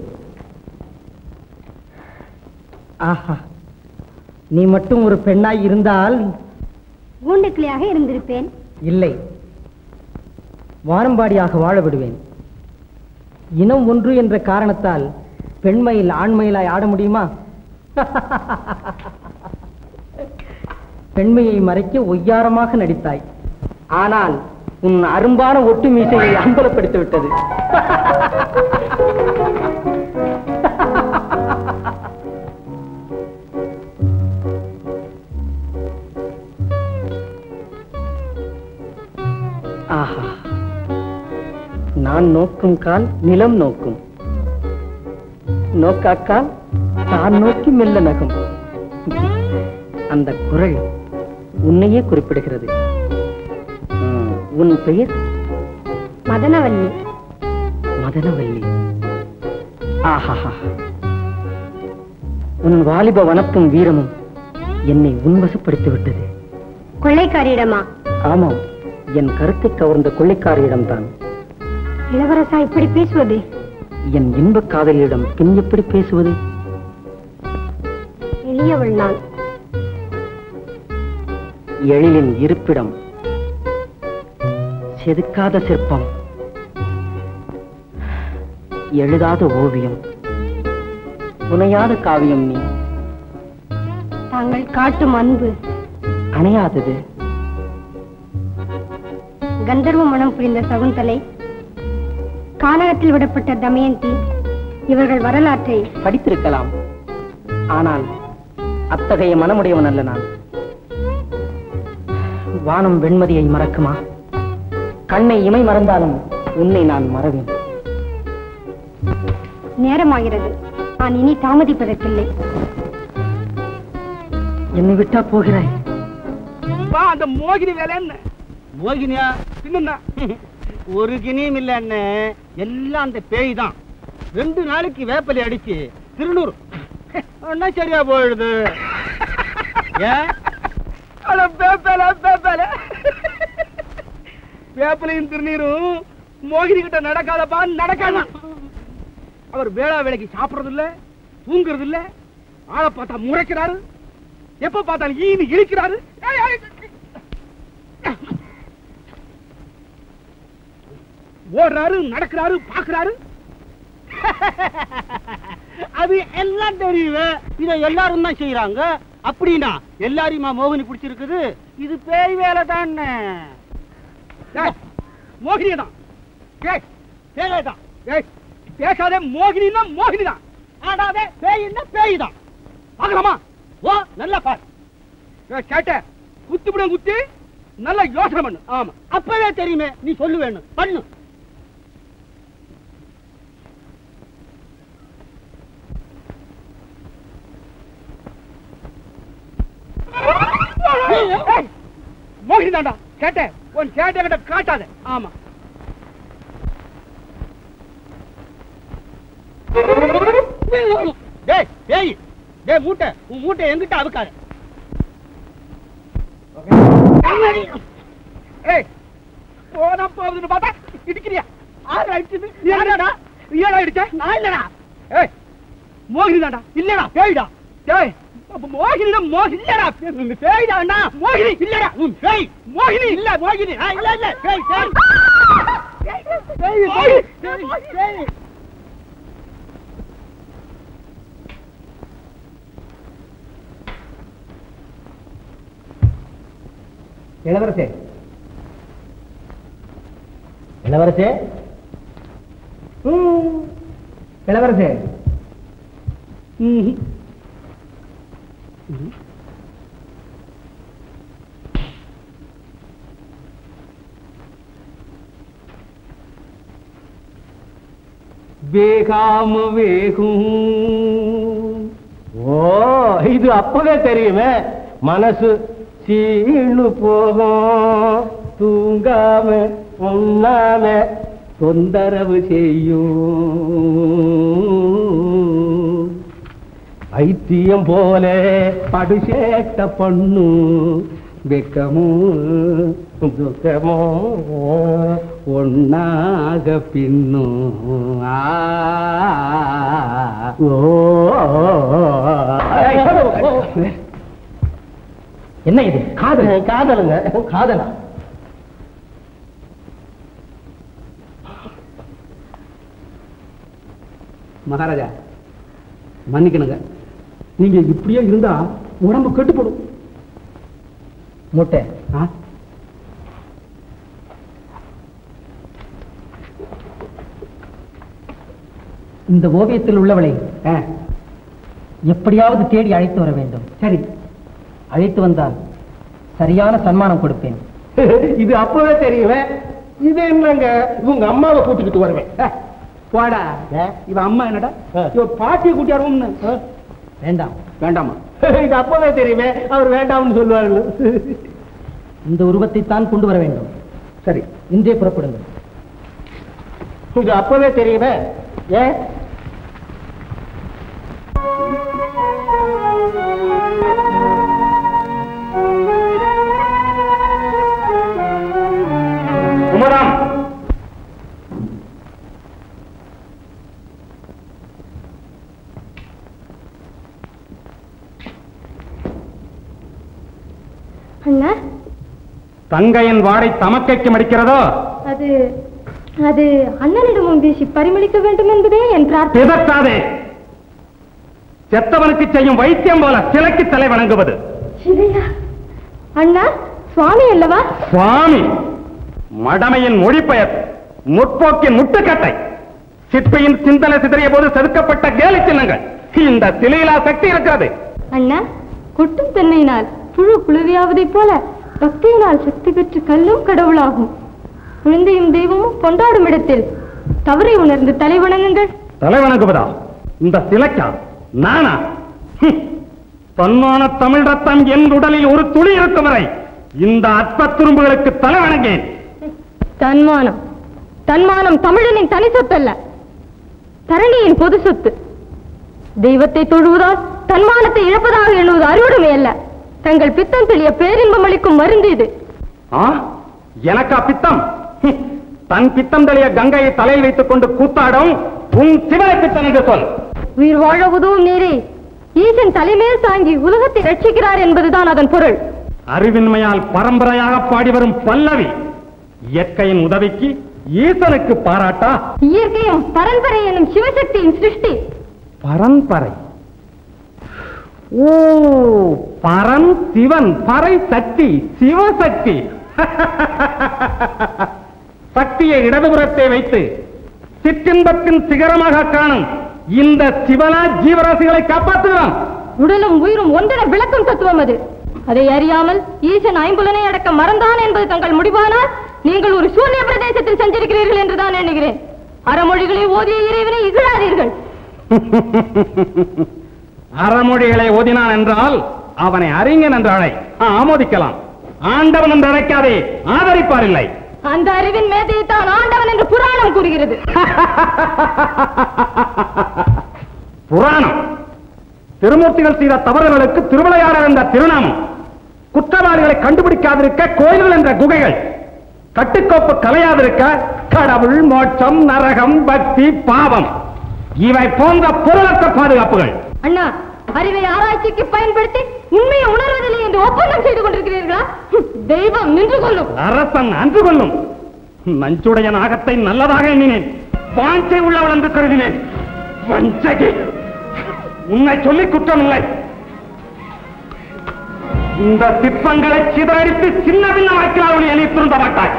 ஆஹா நீ மட்டும் ஒரு பெண்ணாய் இருந்தால் கூண்டுக்கிளியாக இருந்திருப்பேன் இல்லை வானம்பாடியாக வாழ விடுவேன் இனம் ஒன்று என்ற காரணத்தால் பெண்மையில் ஆண்மையிலாய் ஆட முடியுமா பெண்மையை மறைக்க ஒய்யாரமாக நடித்தாய் ஆனால் உன் அரும்பான ஒட்டு மீசையை அம்பலப்படுத்தி விட்டது ஆஹா நான் நோக்கும் கால் நிலம் நோக்கும் நோக்காக்கால் தான் நோக்கி மெல்ல நகும் அந்த குரல் உன்னையே குறிப்பிடுகிறது ம், உன் பெயர் மதனவல்லி மதனவல்லி ஆஹா உன் வாலிப வனப்பும் வீரமும் என்னை உன்வசப்படுத்தி விட்டது கொள்ளைக்காரியிடமா ஆமாம் என் கருத்தை கவர்ந்த கொள்ளைக்காரியிடம்தான் இளவரசா இப்படி பேசுவது என் இன்பக் காதலியிடம் பின் எப்படி பேசுவது எளியவள் நான் எழிலின் இருப்பிடம் செதுக்காத சிற்பம் எழுதாத ஓவியம் புனையாத காவியம் நீ தாங்கள் காட்டும் அன்பு அணையாதது கந்தர்வ மனம் புரிந்த சகுந்தலை கானகத்தில் விடப்பட்ட தமயந்தி இவர்கள் வரலாற்றை படித்திருக்கலாம் ஆனால் அத்தகைய மனமுடையவன் அல்ல நான் வானம் வெண்மதியை மறக்குமா கண்ணை இமை மறந்தாலும் உன்னை நான் மறவேன் நேரமாகிறது நான் இனி தாமதிப்பதற்கில்லை என்னை விட்டா போகிறாய் வா அந்த மோகினி வேலை என்ன மோகினியா பின்னா ஒரு கினியும் இல்ல அண்ணே எல்லாம் அந்த பேய் தான் ரெண்டு நாளைக்கு வேப்பலை அடிச்சு திருநூறு அண்ணா சரியா போயிடுது ஏன் அட பேப்பல பேப்பல வேப்பலையும் திருநீரும் மோகினி கிட்ட நடக்காதப்பா நடக்காதான் அவர் வேளா வேலைக்கு சாப்பிடுறது இல்ல தூங்குறது இல்ல ஆளை பார்த்தா முறைக்கிறாரு எப்ப பார்த்தாலும் ஈனு இழிக்கிறாரு ஏய், ஏய், ஓடுறாரு நடக்கிறாரு பாக்குறாரு அது எல்லாம் தெரியுது இதை எல்லாரும் தான் செய்யறாங்க அப்படின்னா எல்லாரையுமா மோகினி பிடிச்சிருக்குது இது பேய் வேலை தானே மோகினி தான் ஏய், பேயே தான் ஏய், பேசாதே மோகினின்னா மோகினி தான் ஆடாதே பேயின்னா பேய் தான் பார்க்கலாமா ஓ நல்லா பார் ஏய், கேட்ட குத்துப்பிட குத்தி நல்லா யோசனை பண்ணு ஆமா அப்பவே தெரியுமே நீ சொல்லு வேணும் பண்ணு ஏய், மோகினி தாண்டா கேட்ட உன் கேட்ட கிட்ட காட்டாத ஆமா டேய் டேய் டேய் மூட்டை உன் மூட்டை எங்கிட்ட அவுக்காத ஏய் போனா போகுதுன்னு பார்த்தா இடிக்கிறியா ஆறு அடிச்சது ஏடா ஏடா இடிச்ச நான் இல்லடா ஏய் மோகினி தாண்டா இல்லடா பேய்டா டேய் அப்ப மோகினி தான் மோகினி இல்லடா பேய்டா அண்ணா மோகினி இல்லடா உன் பேய் மோகினி இல்ல மோகினி ஆ, இல்ல இல்ல பேய் பேய் பேய் பேய் பேய் பேய் இளவரசே இளவரசே ம், இளவரசே ம்ஹும். வேகாம வேகும் ஓ இது அப்பவே தெரியுமே மனசு சீனு போகும் தூங்காம உண்ணாம தொந்தரவு செய்யும் ஐத்தியம் போல படுசேட்ட பண்ணு வெக்கமும் துக்கமும் ஒன்னாக பின்னும் ஆ, ஓ என்ன இது காதல் காதலுங்க காதலா மகாராஜா மன்னிக்கணுங்க நீங்க இப்படியே இருந்தா உடம்பு கெட்டுப்படும் முட்டை ஆ? இந்த ஓவியத்தில் உள்ளவளை எப்படியாவது தேடி அழைத்து வர வேண்டும் சரி அழைத்து வந்தால் சரியான சன்மானம் கொடுப்பேன் இது அப்பவே தெரியுமே இது என்னங்க உங்க அம்மாவை கூட்டிக்கிட்டு வருவேன் போடா இவ அம்மா என்னடா இவ பாட்டியை கூட்டியாருவோம்னு வேண்டாம் வேண்டாமா இது அப்பவே தெரியுமே அவர் வேண்டாம்னு சொல்லுவார்கள் இந்த உருவத்தை தான் கொண்டு வர வேண்டும் சரி இன்றே புறப்படுங்கள் இது அப்பவே தெரியுமே ஏன் குமரம் அண்ணா தங்கையின் வாடை தமக்கைக்கு மடிக்கிறதோ அது அது அண்ணனிடமும் வீசி பரிமளிக்க வேண்டும் என்பதே என் பிரார்த்தனை பிதற்றாதே செத்தவனுக்கு செய்யும் வைத்தியம் போல சிலைக்கு தலை வணங்குவது சிலையா அண்ணா சுவாமி அல்லவா சுவாமி மடமையின் மொழிபெயர் முற்போக்கின் முட்டுக்கட்டை சிற்பியின் சிந்தனை சிதறிய போது செதுக்கப்பட்ட கேலி சின்னங்கள் இந்த சிலையிலா சக்தி இருக்கிறது அண்ணா கொட்டும் தென்னையினால் புழு குழுவியாவதைப் போல பக்தியினால் சக்தி பெற்று கல்லும் கடவுளாகும் குழந்தையும் தெய்வமும் கொண்டாடும் இடத்தில் தவறை உணர்ந்து தலை வணங்குங்கள் தலை வணங்குவதா இந்த சிலைக்கா நானா ஹம். தன்மான தமிழ் ரத்தம் என் உடலில் ஒரு துளி இருக்கும் வரை இந்த அற்ப துரும்புகளுக்கு தலை வணங்கேன் தன்மானம் தன்மானம் தமிழனின் தனி சொத்தல்ல தரணியின் பொது சொத்து தெய்வத்தை தொழுவதால் தன்மானத்தை இழப்பதாக எண்ணுவது அறுவடுமை அல்ல தங்கள் பித்தம் தெளிய பேரின்பம் அளிக்கும் மருந்து இது ஆ எனக்கா பித்தம் ஹம். தன் பித்தம் தெளிய கங்கையை தலையில் வைத்துக் கொண்டு கூத்தாடும் உன் சிவனை பித்தம் என்று சொல் உயிர் வாழ உதவும் நீரே ஈசன் தலைமேல் தாங்கி உலகத்தை ரட்சிக்கிறார் என்பதுதான் அதன் பொருள் அறிவின்மையால் பரம்பரையாக பாடி வரும் பல்லவி இயற்கையின் உதவிக்கு ஈசனுக்கு பாராட்டா இயற்கையும் பரம்பரை எனும் சிவசக்தியின் சிருஷ்டி பரம்பரை ஓ பரன் சிவன் பறை சக்தி சிவசக்தி சக்தியை இடதுபுறத்தை வைத்து சிற்றின்பத்தின் சிகரமாக காணும் இந்த சிவனா ஜீவராசிகளை காப்பாற்றுகிறான் உடலும் உயிரும் ஒன்றென விளக்கும் தத்துவம் அது அதை அறியாமல் ஈசன் ஐம்புலனை அடக்க மறந்தான் என்பது தங்கள் முடிவானால் நீங்கள் ஒரு சூன்ய பிரதேசத்தில் சென்றிருக்கிறீர்கள் என்றுதான் எண்ணுகிறேன் அறமொழிகளை ஓதிய இறைவனை இகழாதீர்கள் அறமொழிகளை ஓதினான் என்றால் அவனை அறிஞன் என்று அழை ஆ, ஆமோதிக்கலாம் ஆண்டவன் என்று அழைக்காதே ஆதரிப்பார் இல்லை அந்த அறிவின் மேதையை தான் ஆண்டவன் என்று புராணம் கூறுகிறது புராணம் திருமூர்த்திகள் செய்த தவறுகளுக்கு திருவிளையாடல் என்ற திருநாமம் குற்றவாளிகளை கண்டுபிடிக்காதிருக்க கோயில்கள் என்ற குகைகள் கட்டுக்கோப்பு கலையாதிருக்க கடவுள் மோட்சம் நரகம் பக்தி பாவம் இவை போன்ற பொருளற்ற பாதுகாப்புகள் அண்ணா அறிவை ஆராய்ச்சிக்கு பயன்படுத்தி உண்மையை உணர்வதில்லை என்று ஒப்பந்தம் செய்து கொண்டிருக்கிறீர்களா ஹம், தெய்வம் நின்று கொள்ளும் அரசன் அன்று கொள்ளும் நஞ்சுடைய நாகத்தை நல்லதாக எண்ணினேன் வாஞ்சை உள்ளவள் என்று கருதினேன் வஞ்சகி உன்னை சொல்லி குற்றமில்லை இந்த சிற்பங்களை சிதறடித்து சின்ன பின்னமாக்கிறாள் என்னை திருந்த மாட்டாய்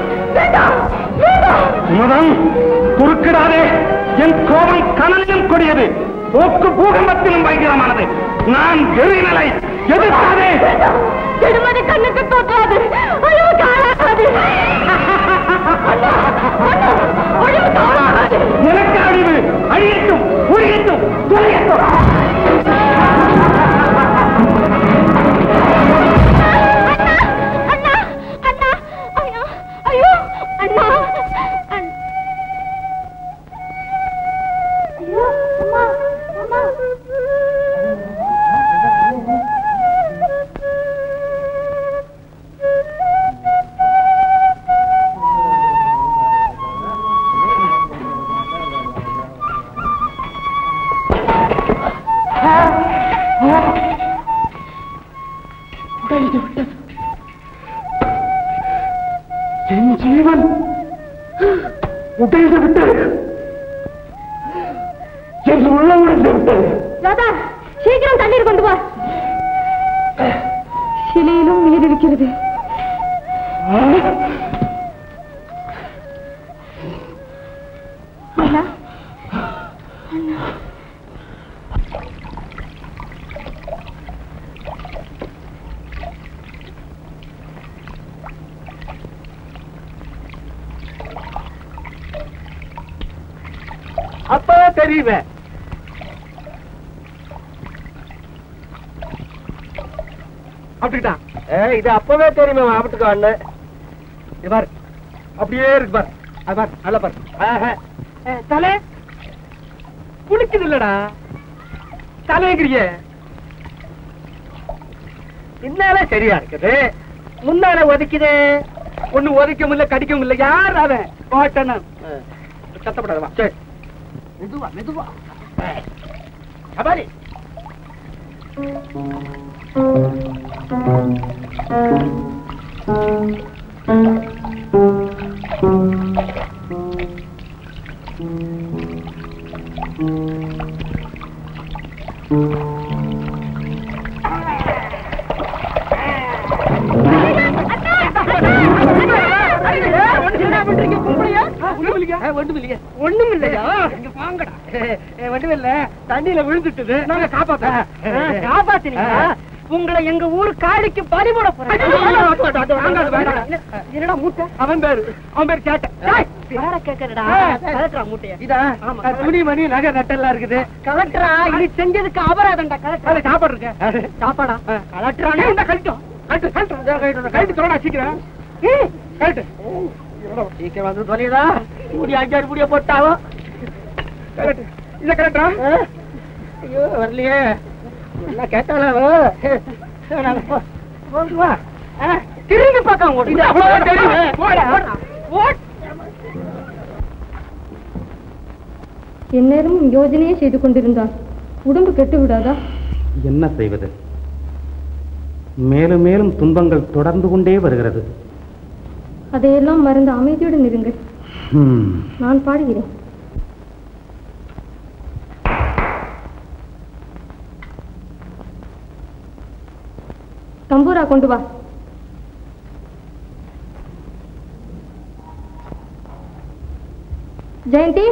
மதம் குறுக்கிடாதே என் கோபம் கனலிலும் கொடியது போக்கு பூகம்பத்திலும் பயங்கரமானது நான் வெறிநிலை எதிர்க்காதே திருமதி கண்ணுக்கு தோற்றாது அழிவுக்கு ஆளாகாது அழிவுக்கு ஆளாகாது எனக்கு அழிவு அழியட்டும் ஒழியட்டும் தொலையட்டும் அண்ணா அண்ணா ஐயோ ஐயோ அண்ணா அண்ணா. ஐயோ அம்மா அம்மா உடைந்து விட்டது என் ஜீவன் உடைந்து விட்டது என் உள்ள உடைந்து விட்டது ராதா சீக்கிரம் தண்ணீர் கொண்டு வா சிலையிலும் உயிர் இருக்கிறது அண்ணா அப்பவே தெரியுமே அப்படிட்டா இது அப்பவே தெரியுமே ஆபத்துக்கு அண்ணன் இது பாரு அப்படியே இருக்கு பாரு அது பாரு நல்ல பாரு ஆஹா. ஏ, தலை குளிக்குது இல்லடா தலைங்கிறிய பின்னால சரியா இருக்குது முன்னால ஒதுக்குது ஒண்ணு ஒதுக்கவும் இல்ல கடிக்கவும் இல்ல யார் அவன் போட்டன சத்தப்படாத வா சரி மெதுவா மெதுவா அபாரி ஒண்ணும் இல்லையே ஒண்ணும் இல்லையா இங்க வாங்கடா ஒண்ணும் இல்ல தண்ணியில விழுந்துட்டுது நாங்க காப்பாத்த காப்பாத்தினீங்களா உங்களை எங்க ஊர் காளிக்கு பறிமுட என்னடா மூட்டை அவன் பேரு அவன் பேரு கேட்டேன் வேற கேட்கறடா கலெக்டரா மூட்டைய இதா துணி மணி நகை நட்டெல்லாம் இருக்குது கலெக்டரா இது செஞ்சதுக்கு அபராதம்டா கலெக்டர் சாப்பாடு இருக்கு சாப்பாடா கலெக்டரானே இந்த கழிட்டோம் கழிட்டு கழிட்டு கழிட்டு தோடா சீக்கிரம் கழிட்டு சீக்கிரம் வந்து சொல்லிடா முடி அஞ்சாறு முடிய போட்டாவோ கரெக்ட் இல்ல கரெக்டா ஐயோ வரலையே என்ன கேட்டாளோ திரும்பி பார்க்க ஓடு அவ்வளவு தெரியும் போடா ஓட் எந்நேரமும் யோஜனையே செய்து கொண்டிருந்தான் உடம்பு கெட்டு விடாதா என்ன செய்வது மேலும் மேலும் துன்பங்கள் தொடர்ந்து கொண்டே வருகிறது அதையெல்லாம் மறந்து அமைதியுடன் இருங்கள் ஹம். நான் பாடுகிறேன் தம்பூரா கொண்டு வா ஜெயந்தி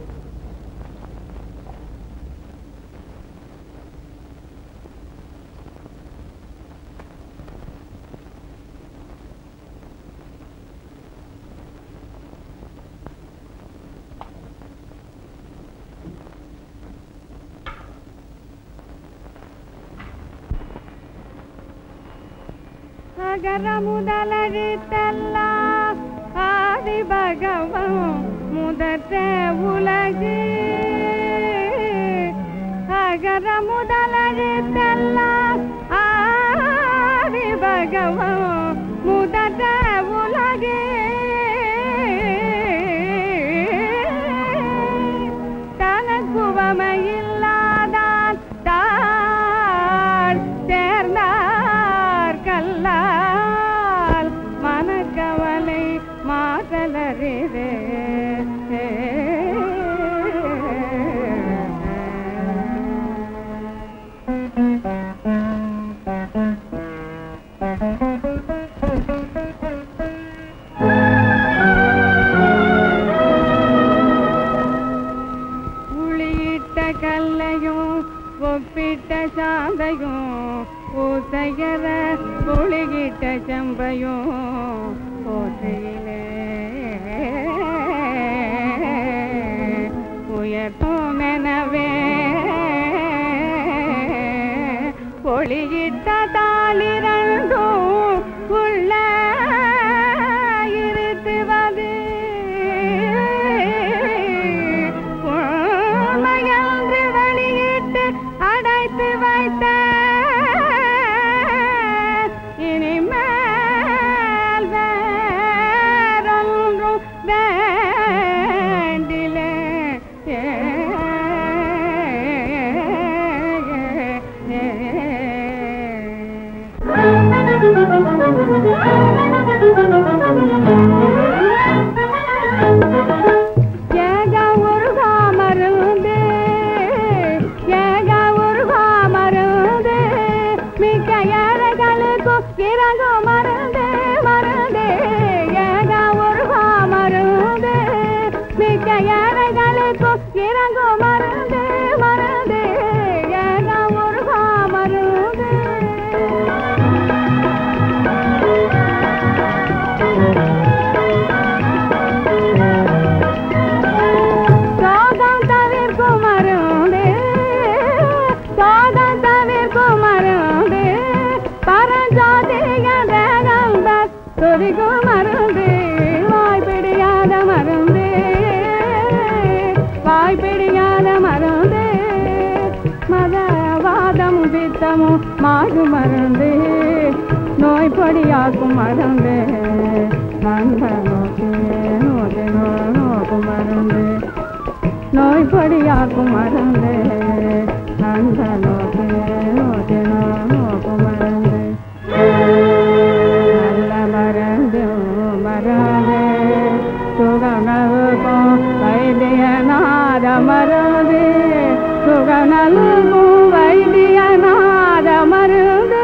அகர முதலெழுத்தெல்லாம் ஆதி பகவன் முதற்ற உலகு அகர முதலெழுத்தெல்லாம் ஆதி பகவன் முதற்ற உலகு தனக்குவமையில்லாதான் தாழ் சேர்ந்தார் கல்லால் மனக்கவலை மாற்றலறிவே உளியிட்ட கல்லையும் ஒப்பிட்ட சாந்தையும் ஊசையர ஒளிகிட்ட செம்பையும் போற்றையிலே உயர்த்தும் எனவே ஒளியிட்ட தாளிரண்டும் உள்ள இருத்துவது உண்மையன்று வெளியிட்டு அடைத்து வைத்த இனிமேல் வேறொன்றும் வேண்டிலே ஏக உருகா மருந்து ஏக உருகா மருந்து மிக்க ஏழைகளுக்கும் இறங்கும் மருந்து மருந்து ஏக உருகா மருந்து மிக்க ஏழைகளுக்கும் இறங்கும் மருந்து மருந்து ஏக உருகா மருந்து சோகம் தவிர்க்கும் மருந்து சோகம் தவிர்க்கும் மருந்து பரஞ்சோதிய தேகம் துதிக்கும் மருந்து வாய்ப்பிடியாத மருந்து வாய்ப்பிடியாத மருந்து மதவாதம் பித்தமும் மாறு மருந்து நோய்படியாக்கும் மருந்து மந்த நோக்கி நோக்கி நோக்கும் மருந்து நோய்படியாக்கும் மருந்து அந்த நோக்கி நோக்கி நோக்கும் மருந்து நல்ல மருந்து மருந்து சுகநல்கும் வைத்தியநாத மருந்து சுகநல்கும் வைத்தியநாத மருந்து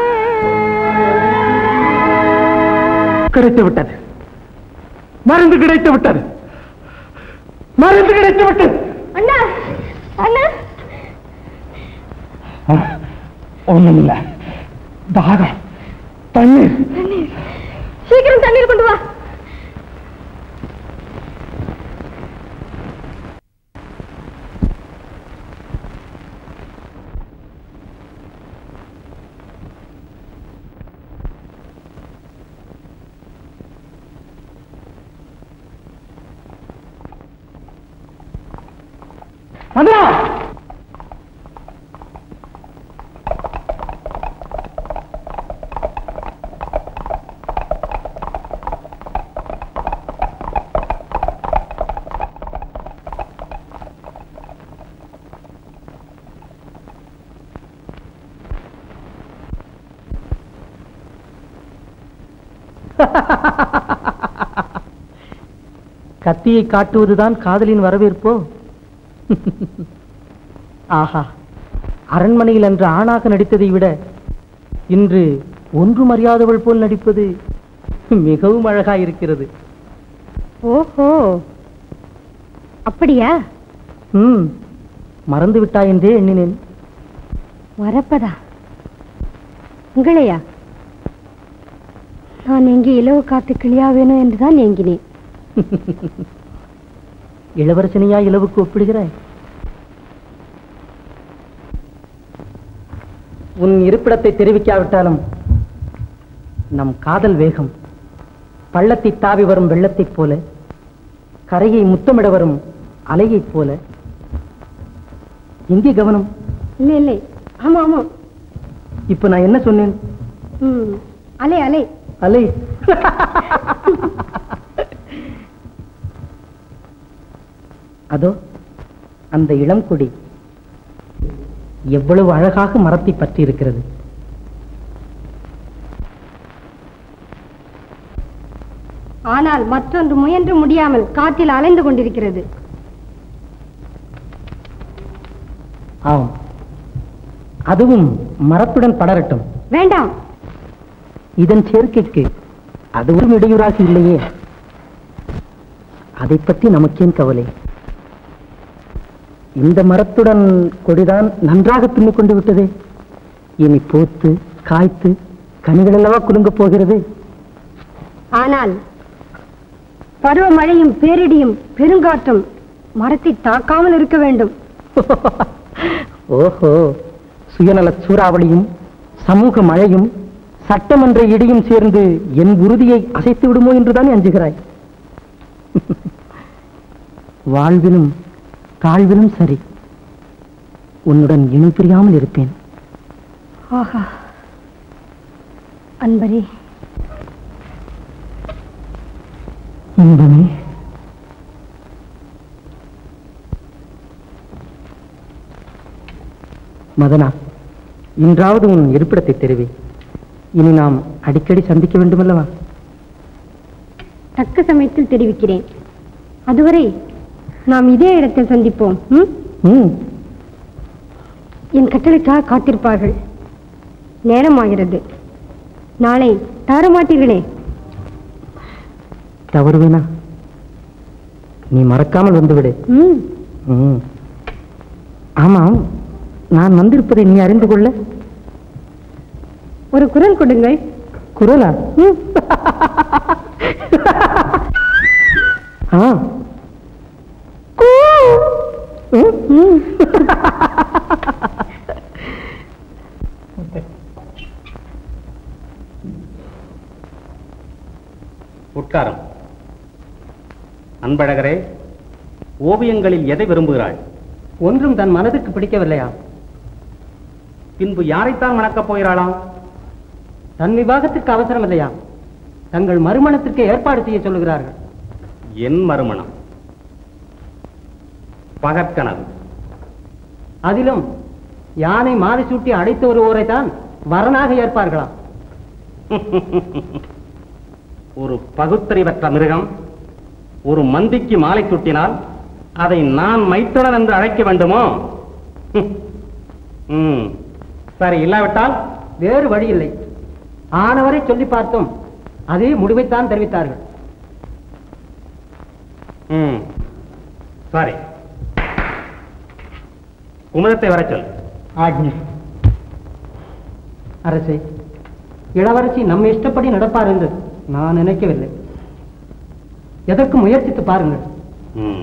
கிடைத்து விட்டது மருந்து கிடைத்து விட்டது மருந்து கிடைத்து விட்டு அண்ணா அண்ணா ஒண்ணுமில்ல தாகம் தண்ணீர் தண்ணீர் சீக்கிரம் தண்ணீர் கொண்டு வா மதுரா கத்தியை காட்டுவதுதான் காதலின் வரவேற்போ ஆஹா அரண்மனையில் அன்று ஆணாக நடித்ததை விட இன்று ஒன்றும் அறியாதவள் போல் நடிப்பது மிகவும் அழகாயிருக்கிறது ஓஹோ அப்படியா ம் மறந்து விட்டாய் என்றே எண்ணினேன் மறப்பதா உங்களையா நான் எங்கே இலவு காத்து கிளியாவேனோ என்றுதான் ஏங்கினேன் இளவரசனையா இலவுக்கு ஒப்பிடுகிறாய் உன் இருப்பிடத்தை தெரிவிக்காவிட்டாலும் நம் காதல் வேகம் பள்ளத்தை தாவி வரும் வெள்ளத்தைப் போல கரையை முத்தமிட வரும் அலையைப் போல எங்கே கவனம் இல்லை இல்லை ஆமா ஆமா இப்ப நான் என்ன சொன்னேன் ம் அலை அலை அலை அதோ அந்த இளம் கொடி எவ்வளவு அழகாக மரத்தை பற்றி இருக்கிறது ஆனால் மற்றொன்று முயன்று முடியாமல் காற்றில் அலைந்து கொண்டிருக்கிறது ஆம் அதுவும் மரத்துடன் படரட்டும் வேண்டாம் இதன் சேர்க்கைக்கு அதுவும் இடையூறாக இல்லையே அதை பற்றி நமக்கேன் கவலை இந்த மரத்துடன் கொடிதான் நன்றாக பின்னிக் கொண்டு விட்டதே இனி பூத்து காய்த்து கனிகள் அல்லவா குலுங்கப் போகிறது ஆனால் பருவமழையும் பேரிடியும் பெருங்காற்றும் மரத்தை தாக்காமல் இருக்க வேண்டும் ஓஹோ சுயநல சூறாவளியும் சமூக மழையும் சட்டமன்ற இடியும் சேர்ந்து என் உறுதியை அசைத்து விடுமோ என்றுதான் அஞ்சுகிறாய் வாழ்விலும் தாழ்விலும் சரி உன்னுடன் இணை பிரியாமல் இருப்பேன் ஆஹா அன்பரே இன்பமே மதனா இன்றாவது உன் இருப்பிடத்தை தெரிவி இனி நாம் அடிக்கடி சந்திக்க வேண்டுமல்லவா தக்க சமயத்தில் தெரிவிக்கிறேன் அதுவரை நாம் இதே இடத்தில் சந்திப்போம் ம்? ம் என் கட்டளைக்காக காத்திருப்பார்கள் நேரமாகிறது நாளை தவறமாட்டீர்களே தவறுவேனா நீ மறக்காமல் வந்துவிடு ம் ம். ஆமாம் நான் வந்திருப்பதை நீ அறிந்து கொள்ள ஒரு குரல் கொடுங்கள் குரலா ம். ஆ ம். உட்காரம் அன்பழகரே ஓவியங்களில் எதை விரும்புகிறாள் ஒன்றும் தன் மனதுக்கு பிடிக்கவில்லையா பின்பு யாரைத்தான் மணக்கப் போகிறாளாம் தன் விவாகத்திற்கு அவசரம் இல்லையா தங்கள் மறுமணத்திற்கு ஏற்பாடு செய்ய சொல்லுகிறார்கள் என் மறுமணம் பகற்கனவு அதிலும் யானை மாலை சூட்டி அடைத்து வருவோரை தான் வரனாக ஏற்பார்களாம் ஒரு பகுத்தறிவற்ற மிருகம் ஒரு மந்திக்கு மாலை சுட்டினால் அதை நான் மைத்துடன் என்று அழைக்க வேண்டுமோ ம், சரி இல்லாவிட்டால் வேறு வழி இல்லை ஆனவரை சொல்லி பார்த்தோம் அதே முடிவைத்தான் தெரிவித்தார்கள் ம், சாரி குமுதத்தை வரச் சொல் ஆக்ஞை அரசே இளவரசி நம்ம இஷ்டப்படி நடப்பார் என்று நான் நினைக்கவில்லை எதற்கு முயற்சித்து பாருங்கள் ம்.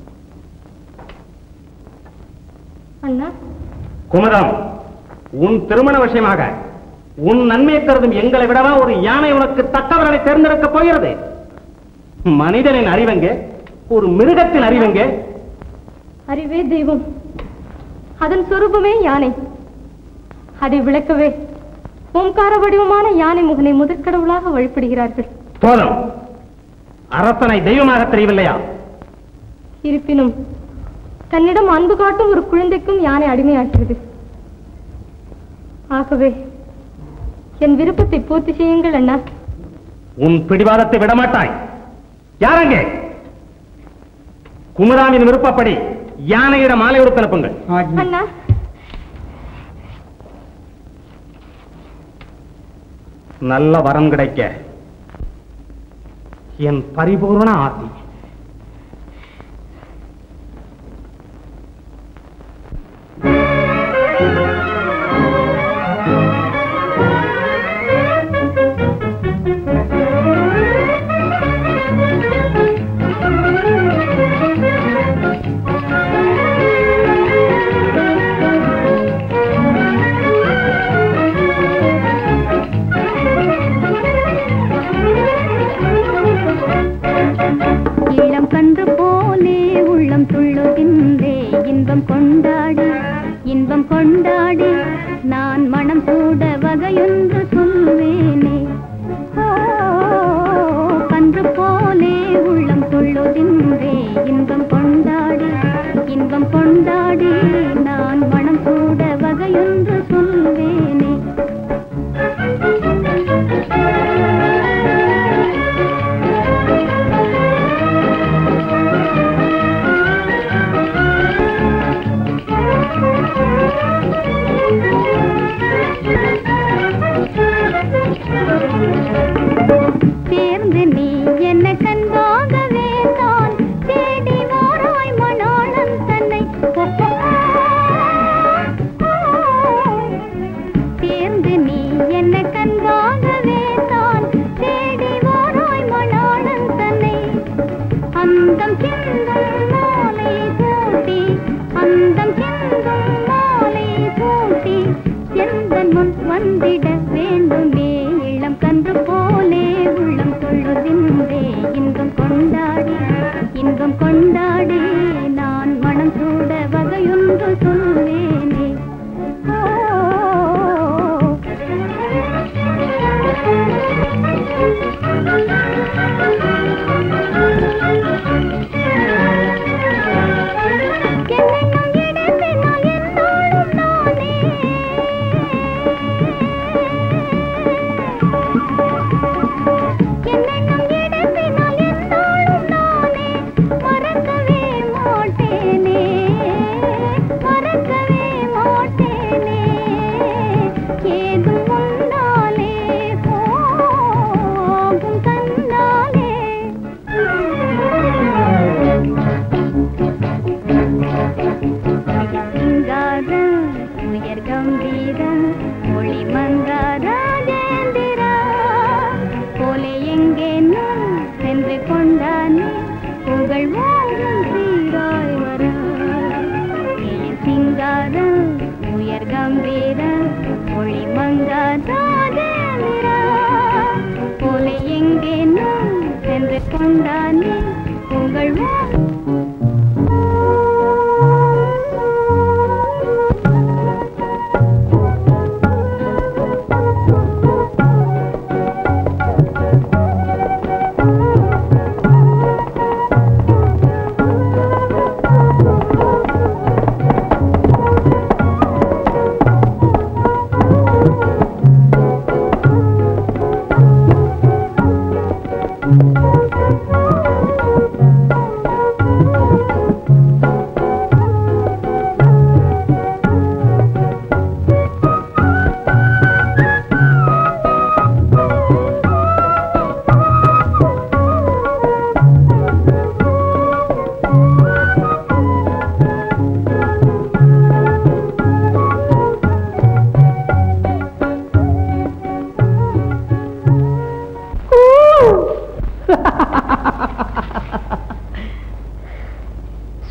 அண்ணா குமுதம் உன் திருமண விஷயமாக உன் நன்மை கருதும் எங்களை விடவா ஒரு யானை உனக்கு தக்கவரனை தேர்ந்தெடுக்கப் போகிறது மனிதனின் அறிவெங்கே ஒரு மிருகத்தின் அறிவெங்கே அறிவே தெய்வம் அதன் சொரூபமே யானை அதை விளக்கவே ஓம்கார வடிவமான யானை முகனை முதற்கடவுளாக வழிபடுகிறார்கள் போதும் அரசனை தெய்வமாக தெரியவில்லையா இருப்பினும் தன்னிடம் அன்பு காட்டும் ஒரு குழந்தைக்கும் யானை அடிமையாகிறது ஆகவே என் விருப்பத்தை பூர்த்தி செய்யுங்கள் அண்ணா உன் பிடிவாதத்தை விடமாட்டாய் யாரங்கே குமுதாவின் விருப்பப்படி யானையிடம் மாலை உடுத்து அனுப்புங்கள் அண்ணா நல்ல வரம் கிடைக்க என் பரிபூர்ண ஆசி இளம் கன்று போலே உள்ளம் துள்ளுகின்றே இன்பம் கொண்டாடி இன்பம் கொண்டாடி நான் மனம் சூட வகையொன்று சொல்வேனே ஓ, கன்று போலே உள்ளம் துள்ளுகின்றே இன்பம் கொண்டாடி இன்பம் கொண்டாடி நான் மனம் சூட வகையொன்று சொல்வேனே சேர்ந்து நீ என்ன கண்பாகவே தான் தேடி வாராய் மணாளன் தன்னை சேர்ந்து நீ என்ன கண்பாகவே தான் தேடி வாராய் மணாளன் தன்னை அந்தம் சிந்தும் மாலை சூட்டி அந்தம் சிந்தும் மாலை சூட்டி எந்தன் முன் வந்திட வேண்டுமே இளம் கன்று போலே உள்ளம் கொள்ளுதின்றே இன்பம் கொண்டாடி இன்பம் கொண்டாடி நான் மனம் சூட வகையொன்று சொல்வேனே ஓ மறக்கவே மாட்டேனே மறக்கவே மாட்டேனே ஏதும் முன்னாலே போகும் கண்ணாலே சிங்கார உயர் கம்பீர ஒளி மந்தார ராஜேந்திரா போலே எங்கேனோ சென்று கொண்டானே புகழ் வாழும் சீராய் வர ஏன் சிங்கார உயர் கம்பீர ஒளி மங்கார ராஜேந்திரா போலே எங்கேனோ சென்று கொண்டானே புகழ் வாழும்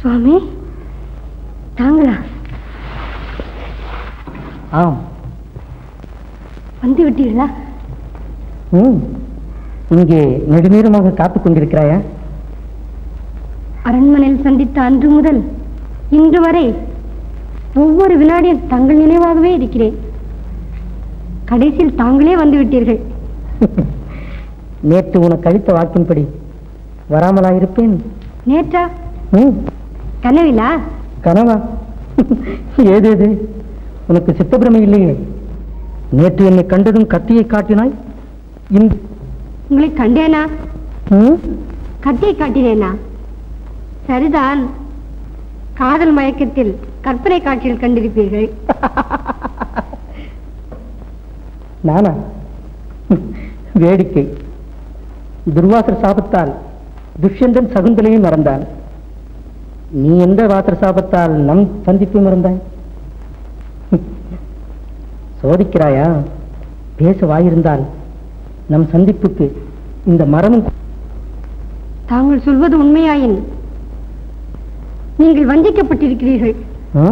சுவாமி தாங்களா ஆம் வந்து விட்டீர்களா ம் இங்கே நெடுநேரமாக காத்துக் கொண்டிருக்கிறாயா அரண்மனையில் சந்தித்த அன்று முதல் இன்று வரை ஒவ்வொரு வினாடியும் தங்கள் நினைவாகவே இருக்கிறேன் கடைசியில் தாங்களே வந்து விட்டீர்கள் நேற்று உனக்கு அளித்த வாக்கின்படி வராமலாயிருப்பேன் நேற்றா ம் கனவிலா கனவா ஏதேது உனக்கு சித்தப்பிரமை இல்லையே நேற்று என்னை கண்டதும் கத்தியை காட்டினாய் இன்று உங்களை கண்டேனா ம்? கத்தியை காட்டினேனா சரிதான் காதல் மயக்கத்தில் கற்பனை காட்சியில் கண்டிருப்பீர்கள் நானா வேடிக்கை துர்வாசர் சாபத்தால் துஷ்யந்தன் சகுந்தலையும் மறந்தான் நீ எந்த வாசர் சாபத்தால் நம் சந்திப்பை மறந்தாய் சோதிக்கிறாயா பேச வாயிருந்தால் நம் சந்திப்புக்கு இந்த மரமும் தாங்கள் சொல்வது உண்மையாயின் நீங்கள் வஞ்சிக்கப்பட்டிருக்கிறீர்கள் ஆ?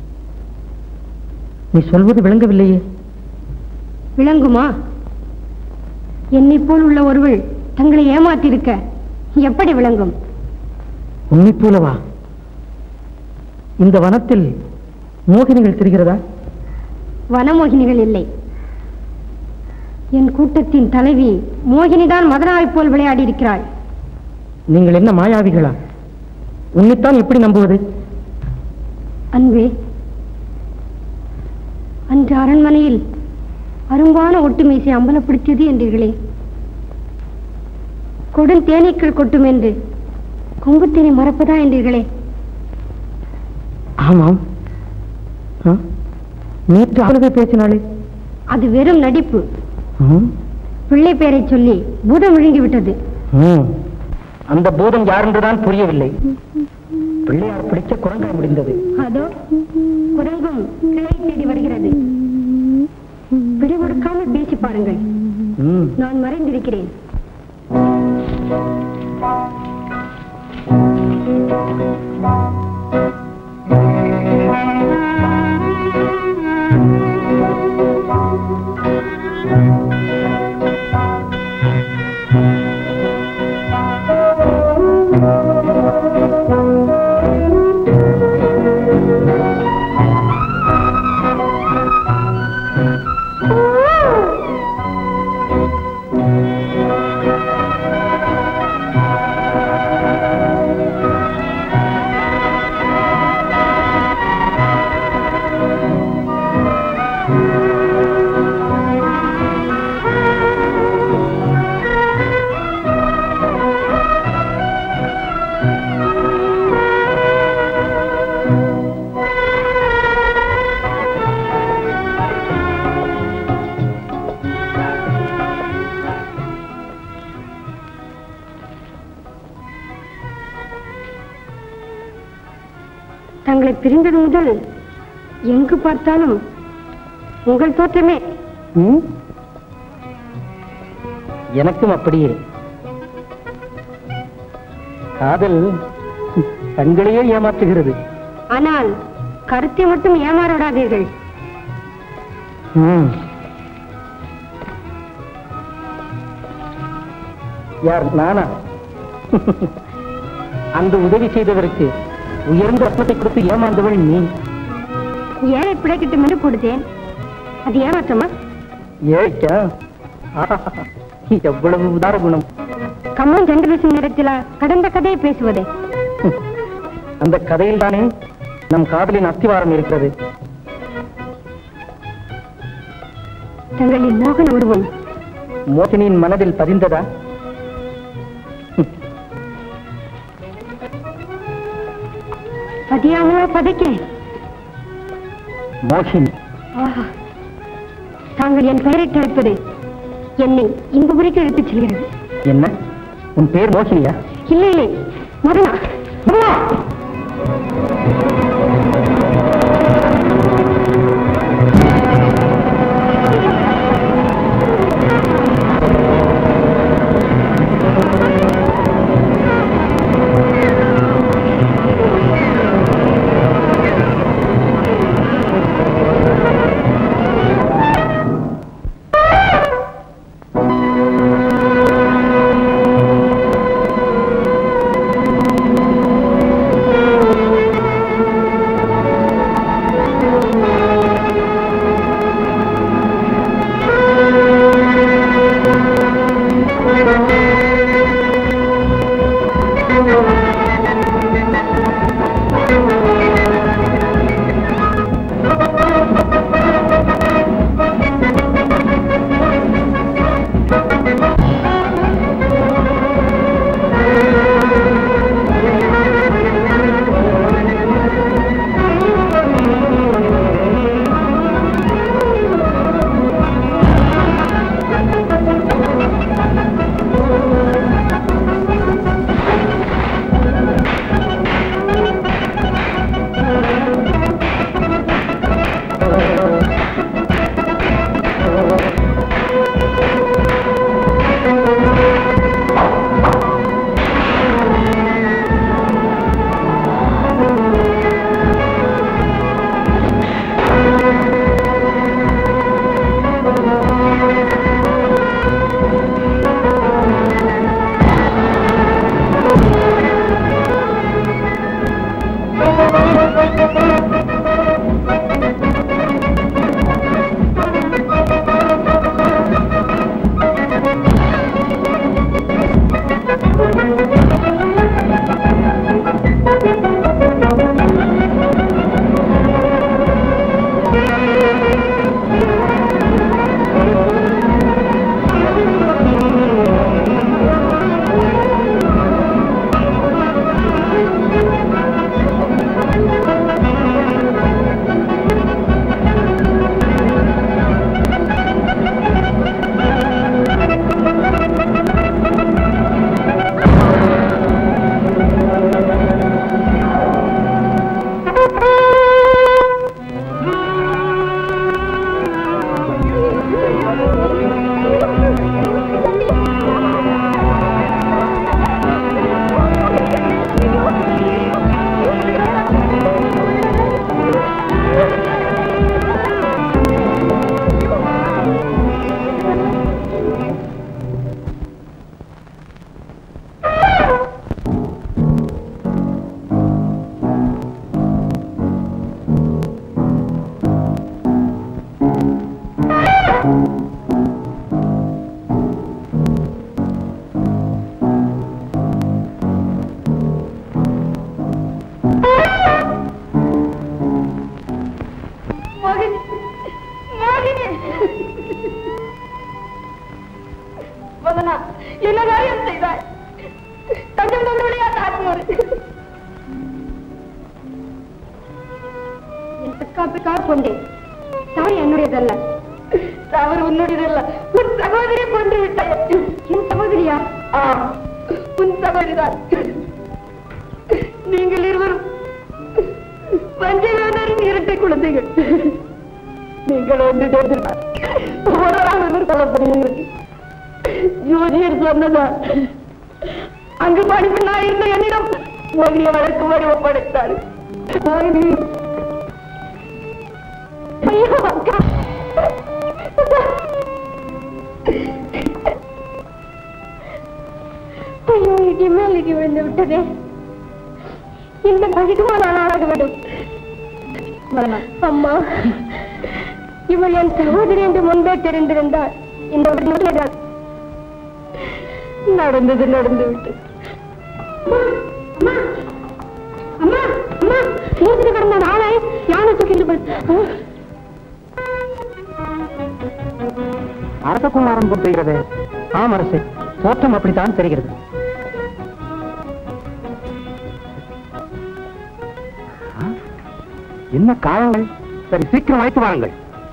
நீ சொல்வது விளங்கவில்லையே விளங்குமா என்னைப் போல் உள்ள ஒருவள் தங்களை ஏமாத்திருக்க எப்படி விளங்கும் உன்னை போலவா இந்த வனத்தில் மோகினிகள் தெரிகிறதா வனமோகினிகள் இல்லை என் கூட்டத்தின் தலைவி மோகினிதான் மதனாவைப் போல் விளையாடி இருக்கிறாள் நீங்கள் என்ன மாயாவிகளா உன்னைத்தான் எப்படி நம்புவது அன்பே அன்று அரண்மனையில் அரும்பான ஒட்டுமீசை அம்பலப்படுத்தியது என்றீர்களே கொடும் தேனீக்கள் கொட்டும் என்று கொங்குத்தேனை மறப்பதா என்றீர்களே ஆமாம் ஆ? நேற்று அவ்வளவு பேசினாளே அது வெறும் நடிப்பு ம்? பிள்ளை பெயரை சொல்லி பூதம் விழுங்கி விட்டது ம். அந்த பூதம் யாரென்றுதான் புரியவில்லை பிள்ளையார் பிடிச்ச குரங்காய் முடிந்தது அதோ குரங்கும் கிளை தேடி வருகிறது பிடிபடுக்காமல் பேசி பாருங்கள் ம். நான் மறைந்திருக்கிறேன் தங்களை பிரிந்தது முதல் எங்கு பார்த்தாலும் உங்கள் தோற்றமே ம்? எனக்கும் அப்படியே காதல் கண்களையே ஏமாற்றுகிறது ஆனால் கருத்தை மட்டும் ஏமாற விடாதீர்கள் ம். யார் நானா அந்த உதவி செய்தவருக்கு உயர்ந்த ரத்னத்தை கொடுத்து ஏமாந்தவள் நீ ஏழை பிழைக்கட்டும் என்று கொடுத்தேன் அது ஏமாற்றமா ஏழைக்கா ஆஹா, எவ்வளவு உதார குணம் கம்மன் சென்று பேசும் நேரத்தில் கடந்த கதையை பேசுவதே அந்த கதையில் தானே நம் காதலின் அஸ்திவாரம் இருக்கிறது தங்களின் மோகன உருவம் மோகினியின் மனதில் பதிந்ததா பதியாமலா பதைக்க மோகினி ஆஹா. தாங்கள் என் பெயரை அழைப்பது என்னை இன்ப வரைக்கும் எடுத்துச் செல்கிறது என்ன உன் பேர் மோகினியா இல்லை இல்லை மதனா மதனா ஆ தவறு என் தற்காப்புக்காக கொண்டேன் தவறு என்னுடையதல்ல தவறு உன்னுடையதல்ல உன் சகோதரியை கொண்டு விட்டாய் என் சகோதரியா ஆ உன் சகோதரிதான் நீங்கள் இருவரும் பஞ்சவேதரின் இரட்டை குழந்தைகள் நீங்கள் ஒன்று சேர்ந்திருந்தார் ஒரு ஆள் சொல்லப்படுகிறது ஜோதியர் சொன்னதா அங்கு படிப்பு நான் இருந்த என்னிடம் மோகினியை வளர்க்கும்படி ஒப்படைத்தார் மோகினி ஐயோ அக்கா ஐயோ இடி மேல் இடி விழுந்து விட்டதே இந்த பழிக்குமா நான் ஆளாக வேண்டும் அம்மா இவள் என் சகோதரி என்று முன்பே தெரிந்திருந்தால் இந்த உடனே நடந்தது நடந்து விட்டு அம்மா அம்மா மூச்சு கிடந்த நாளை யானை தூக்கிட்டு அரசகுமாரன் போல் தெரிகிறது ஆம் அரசே தோற்றம் அப்படித்தான் தெரிகிறது என்ன காரணங்கள் சரி சீக்கிரம் அழைத்து வாருங்கள்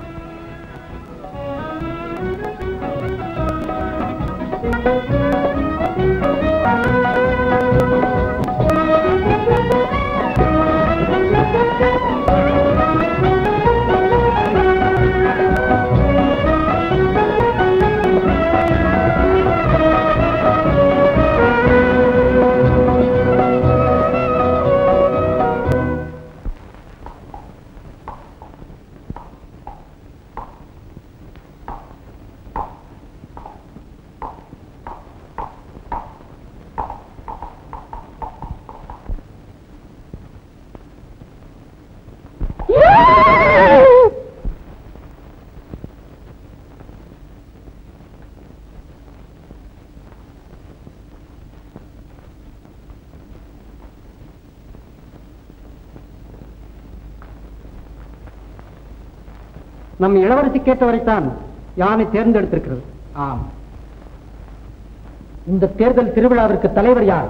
நம் இளவரசி கேட்டவரைத்தான் யானை தேர்ந்தெடுத்திருக்கிறது ஆம் இந்த தேர்தல் திருவிழாவிற்கு தலைவர் யார்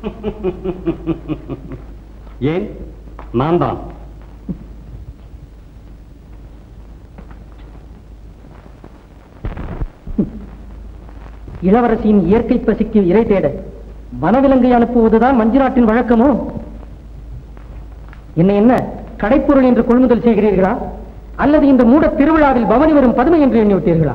ஏன் நான் தான் இளவரசியின் இயற்கை பசிக்கு இறை தேட வனவிலங்கை அனுப்புவதுதான் மஞ்சுநாட்டின் வழக்கமோ என்ன என்ன கடைப்பொருள் என்று கொள்முதல் செய்கிறீர்களா அல்லது இந்த மூட திருவிழாவில் பவனி வரும் பதுமை என்று எண்ணிவிட்டீர்களா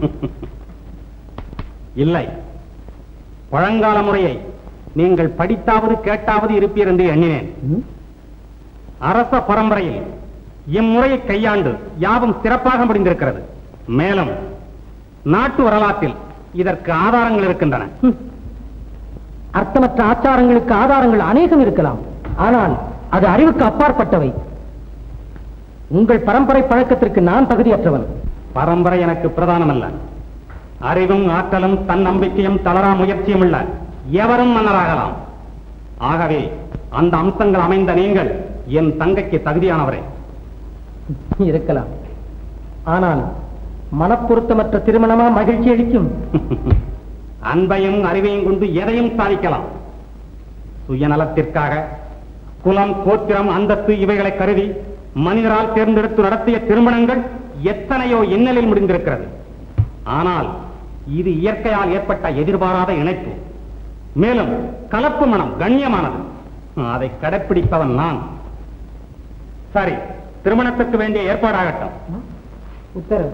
இல்லை பழங்கால முறையை நீங்கள் படித்தாவது கேட்டாவது இருப்பீர் என்று எண்ணினேன் அரச பரம்பரையில் இம்முறையை கையாண்டு யாவும் சிறப்பாக முடிந்திருக்கிறது மேலும் நாட்டு வரலாற்றில் இதற்கு ஆதாரங்கள் இருக்கின்றன அர்த்தமற்ற ஆச்சாரங்களுக்கு ஆதாரங்கள் அநேகம் இருக்கலாம் ஆனால் அது அறிவுக்கு அப்பாற்பட்டவை உங்கள் பரம்பரை பழக்கத்திற்கு நான் தகுதியற்றவன் பரம்பரை எனக்கு பிரதானமல்ல அறிவும் ஆற்றலும் தன்னம்பிக்கையும் தளரா முயற்சியும் உள்ள எவரும் மன்னராகலாம் ஆகவே அந்த அம்சங்கள் அமைந்த நீங்கள் என் தங்கைக்கு தகுதியானவரே இருக்கலாம் ஆனால் மனப்பொருத்தமற்ற திருமணமா மகிழ்ச்சி அளிக்கும் அன்பையும் அறிவையும் கொண்டு எதையும் சாதிக்கலாம் சுயநலத்திற்காக குலம் கோத்திரம் அந்தஸ்து இவைகளை கருதி மனிதரால் தேர்ந்தெடுத்து நடத்திய திருமணங்கள் எத்தனையோ இன்னலில் முடிந்திருக்கிறது ஆனால் இது இயற்கையால் ஏற்பட்ட எதிர்பாராத இணைப்பு மேலும் கலப்பு மனம் கண்ணியமானது அதை கடைப்பிடிப்பவன் நான் சரி திருமணத்திற்கு வேண்டிய ஏற்பாடாகட்டும் உத்தரவு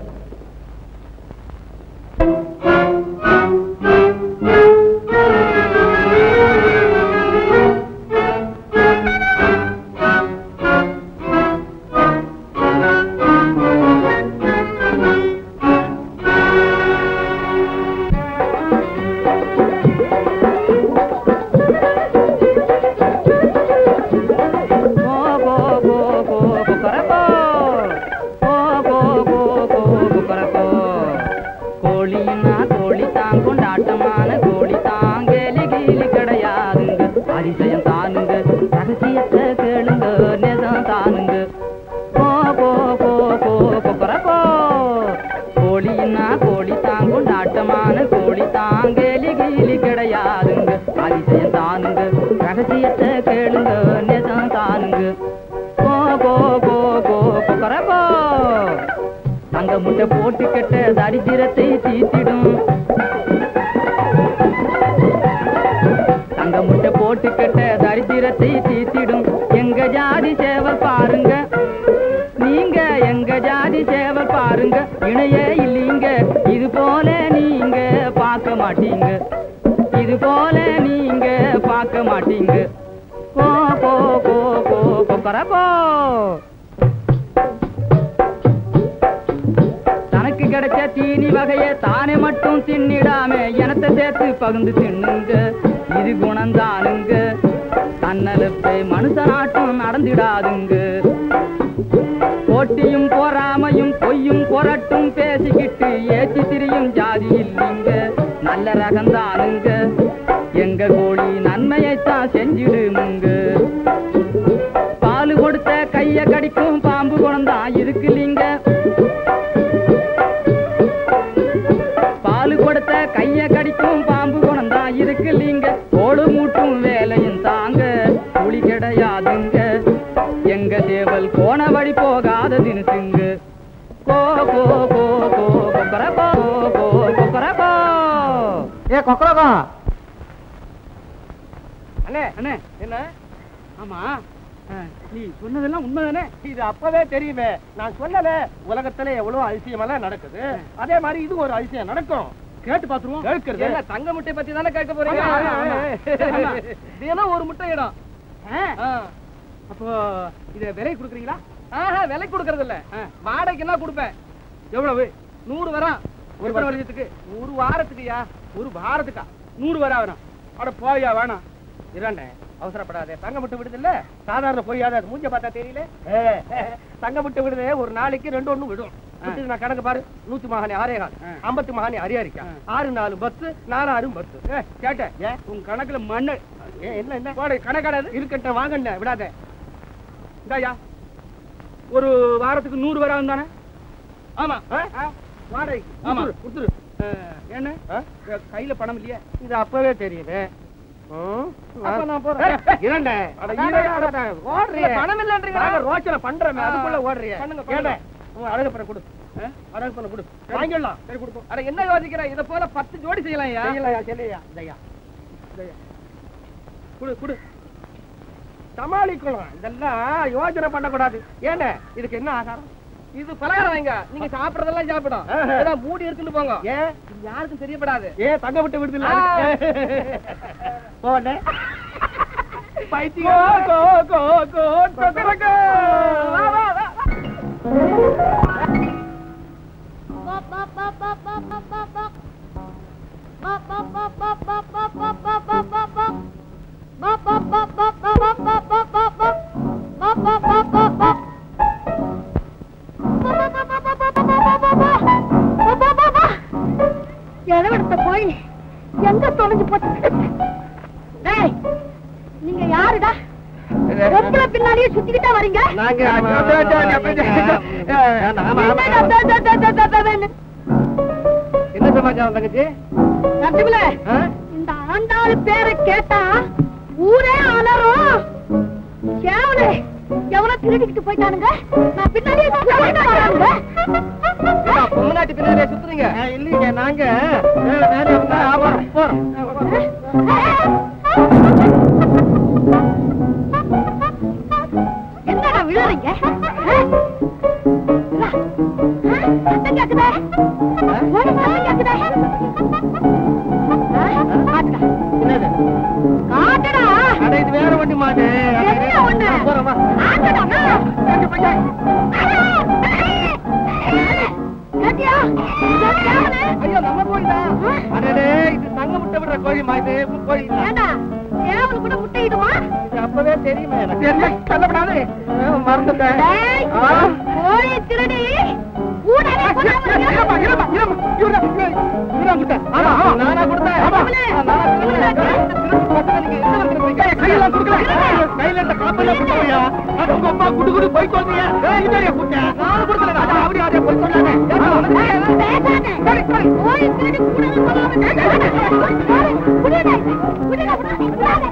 கோழின்னா கோழி தான் கொண்டாட்டமான கோழி தான் கேலி கீலி கிடையாதுங்க அதிசயம் தானுங்க ரகசியத்தை கேளுங்க நெசம் தானுங்க போ போ போ போ கொக்கரப்போ கோழின்னா கோழி தான் கொண்டாட்டமான கோழி தான் கேலி கீலி கிடையாதுங்க அதிசயம் தானுங்க ரகசிய முட்டை போட்டு கெட்ட தரித்திரத்தை தீத்திடும் தங்க முட்டை போட்டு கெட்ட தரித்திரத்தை தீத்திடும் எங்க ஜாதி சேவல் பாருங்க நீங்க எங்க ஜாதி சேவல் பாருங்க இணையே இல்லீங்க இது போல நீங்க பார்க்க மாட்டீங்க இது போல நீங்க பார்க்க மாட்டீங்க கோ கோ கோ கோ கொக்கர கோ தனக்கு கிடைச்ச தீனி வகையை தானே மட்டும் தின்னிடாம எனத்தை சேர்த்து பகிர்ந்து தின்னுங்க இது குணந்தானுங்க தன்னலப்பை மனுஷனாட்டம் நடந்திடாதுங்க போட்டியும் பொறாமையும் பொய்யும் பொரட்டும் பேசிக்கிட்டு ஏத்தி திரியும் ஜாதி இல்லைங்க நல்ல ரகந்தானுங்க எங்க கோழி நன்மையைத்தான் செஞ்சிடுமுங்க பால் கொடுத்த கைய கடிக்கும் பாம்பு குணம்தான் இருக்கு இல்லைங்க பால் கொடுத்த கைய கடிக்கும் பாம்பு குணம்தான் இருக்கு இல்லைங்க கோடு மூட்டும் வேலையும் தாங்க புலி கிடையாதுங்க எங்க சேவல் போன வழி போகாத தினுசுங்க கோ கோ கோ கோ கொக்கர கோ கோ கொக்கர கோ ஏ கொக்கரகா அண்ணே அண்ணே என்ன ஆமா ஆ, நீ சொன்னதெல்லாம் உண்மைதானே இது அப்பவே தெரியுமே நான் சொல்லல உலகத்துல எவ்வளவு அதிசயமெல்லாம் நடக்குது அதே மாதிரி இது ஒரு அதிசயம் நடக்கும் கேட்டு பாத்துருவோம் கேட்கறது. என்ன, தங்க முட்டை பத்தி தானே கேட்க போறீங்க ஆமா, ஆமா, ஆமா. தினம் ஒரு முட்டை இடம் ஆ, அப்போ இத விலை கொடுக்குறீங்களா ஆஹா விலை கொடுக்கறது இல்ல வாடகைக்கு என்ன கொடுப்பேன் எவ்வளவு நூறு வரான் ஒரு எத்தனை வருஷத்துக்கு ஒரு வாரத்துக்குயா ஒரு வாரத்துக்கா நூறு வரா வேணாம் அட போயா வேணாம் இரண்டே அவசரப்படாதே தங்க முட்டை விடுது இல்ல சாதாரண பொய்யாத அது மூஞ்ச பார்த்தா தெரியல ஏ, தங்க முட்டை விடுதே ஒரு நாளைக்கு ரெண்டு ஒண்ணு விடும் விட்டுது நான் கணக்கு பாரு நூத்தி மகானி ஆறே கால் ஐம்பத்து மகானி அரியாரிக்கா ஆறு நாலு பத்து நாலு ஆறு பத்து ஏ, கேட்டேன் ஏன் உன் கணக்குல மண்ணு ஏ என்ன என்ன போடு கணக்காடாது இருக்கட்டும் வாங்கண்ணே விடாத இந்தாயா ஒரு வாரத்துக்கு நூறு வரா தானே ஆமா வாடகை ஆமா. கொடுத்துரு, கொடுத்துரு என்ன கையில பணம் இல்லையே இது அப்பவே தெரியுது ம். அப்ப நான் போறேன். ஏய், ஏய், இரண்டே. அட, அட, இரண்டே, அட, அட, ஓடுறியே. பணம் இல்லைன்றீங்களா? நாங்க ரோட்ல பண்றோமே, அதுக்குள்ள ஓடுறியே. பண்ணுங்க, பண்ணுங்க. ஏண்டே, உன் அழகு பணம் கொடு. அழகு பணம் கொடு. வாங்கிடலாம். சரி கொடுப்போம் அட, என்ன யோசிக்கிற இத போல பத்து ஜோடி செய்யலாம்யா செய்யலாம்யா செய்யலையா இதையா இதையா குடு குடு சமாளிக்கலாம் இதெல்லாம் யோசனை பண்ணக்கூடாது ஏண்டே இதுக்கு என்ன ஆகாரம் இது பலகாரம் வைங்க நீங்க சாப்பிடறதெல்லாம் சாப்பிடும் ஏதாவது மூடி இருக்குன்னு போங்க ஏன் இது யாருக்கும் தெரியப்படாது ஏ தங்க விட்டு விடுதல போனே பைத்தியம் கோ கோ கோ கொக்கரக்கோ வா வா வா எழவெடுத்த போய் எங்க தொலைஞ்சு போச்சு டேய் நீங்க யாருடா பொம்பளை பின்னாலேயே சுத்திக்கிட்டா வரீங்க நாங்க என்னடா தா, தா, தா, தா, தா, தா, தான்னு? என்ன சமாச்சாரம் தங்கச்சி நட்டுவில, இந்த ஆண்டாள் பேரை கேட்டா ஊரே அலறும் சேவலே எவ்வளவு திருடிக்கிட்டு போயிட்டானுங்க நான் பின்னாடியே சுத்திக்கிட்டு வரானுங்க பொம்மநாட்டி பின்னாடியே சுத்துறீங்க இல்லைங்க நாங்க வேற வேற இருந்தா ஆவாரம் போறோம் என்னடா விழுறீங்க சத்தம் கேக்குதே ஒரு சத்தம் கேக்குதே காட்டுடா என்னது காட்டுடா அட இது வேற வண்டி மாடு என்ன ஒண்ணு போறோமா காட்டுடா கேட்டியா ஐயோ நம்ம கோழிதா அடடே இது தங்க முட்டை விடுற கோழி மாதிரி கோழி இல்ல. ஏண்டா சேவல் கூட முட்டையிடுமா இது அப்பவே தெரியுமே எனக்கு என்ன கல்லப்படாது மறந்துட்டேன் டேய், ஆ. கோழி திருடி கூடவே கொண்டாந்து இருமா, இருமா, இருமா, இவரா, இவரா முட்டை. ஆமா, ஆமா, நானா கொடுத்தேன். ஆமா, நானா கொடுத்தேன். திருப்பி பார்த்தா நீங்க எங்க வந்திருக்கீங்க? கையில கொடுக்கல. கையில இந்த காப்பெல்லாம் கொடுக்கலையா? அது உங்க அம்மா குடு குடு போய் சொல்றீங்க. ஏய், இதாயா குட்டை? நானும் கொடுக்கல. அதான் அவரே அதே போய் சொன்னாங்க. ஏப்பா, வந்து- சரி, சரி. கோழி திருடி கூடவே சொல்லாம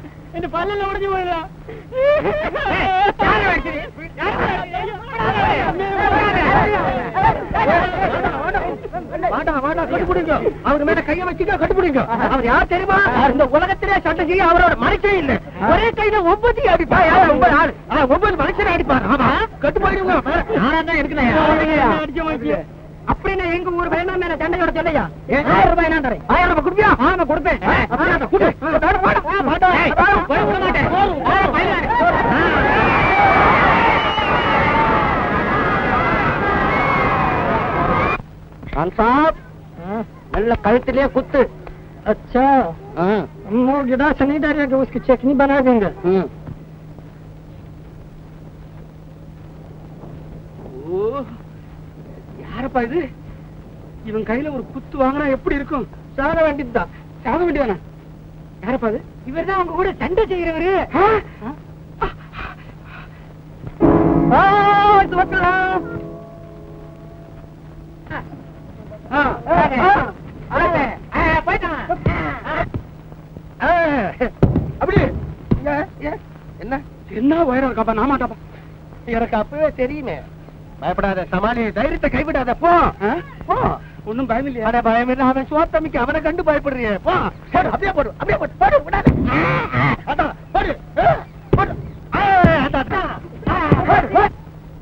இந்த பல்லில் உடஞ்சு போயிடலாம் வாடா வாடா கட்டுப்பிடிங்க அவர் மேல கைய வச்சுக்க கட்டுப்பிடிங்க அவர் யார் தெரியுமா இந்த உலகத்திலே சண்டை செய்ய அவரோட மனுஷன் இல்ல ஒரே கையில ஒன்பது அடிப்பா யார் ஒன்பது ஆள் ஆ, ஒன்பது மனுஷன் அடிப்பார் ஆமா கட்டு போயிடுங்க யாரா தான் இருக்குண்ணே அப்படின்னா எங்க ஊர் வேணாம் மேல சண்டையோட சொல்லையா ஆயிரம் ரூபாய் என்ன தரேன் ஆயிரம் ரூபாய் கொடுப்பியா ஆமா கொடுப்பேன் அப்படின்னா கொடு. வாடா, வாடா, வாடா. போய் விட மாட்டேன் ஆ, பையன். खान साहब நல்ல கழுத்திலே குத்து अच्छा वो गिरा से नहीं डरेगा उसकी चटनी बना देंगे ஓ யாரப்பா இது இவன் கையில ஒரு குத்து வாங்கினா எப்படி இருக்கும் சாக வேண்டியதுதான் சாக வேண்டியதானா யாரப்பா இது இவர் தான் அவங்க கூட சண்டை செய்யறவரு அப்படி என்ன என்ன உயரம் இருக்காப்பா நான் மாட்டாப்பா எனக்கு அப்பவே தெரியுமே பயப்படாத சமாளி தைரியத்தை கைவிடாத போ ஆ? போ ஒண்ணும் பயம் இல்லையா அட பயம் இல்ல அவன் சோத்தமிக்கு அவனை கண்டு பயப்படுறியே போ போடு அப்படியே போடு அப்படியே போடு போடு விடாத அதான் போடு ஆ, போடு ஆ, அதான், அதான். ஆ, போடு, போடு.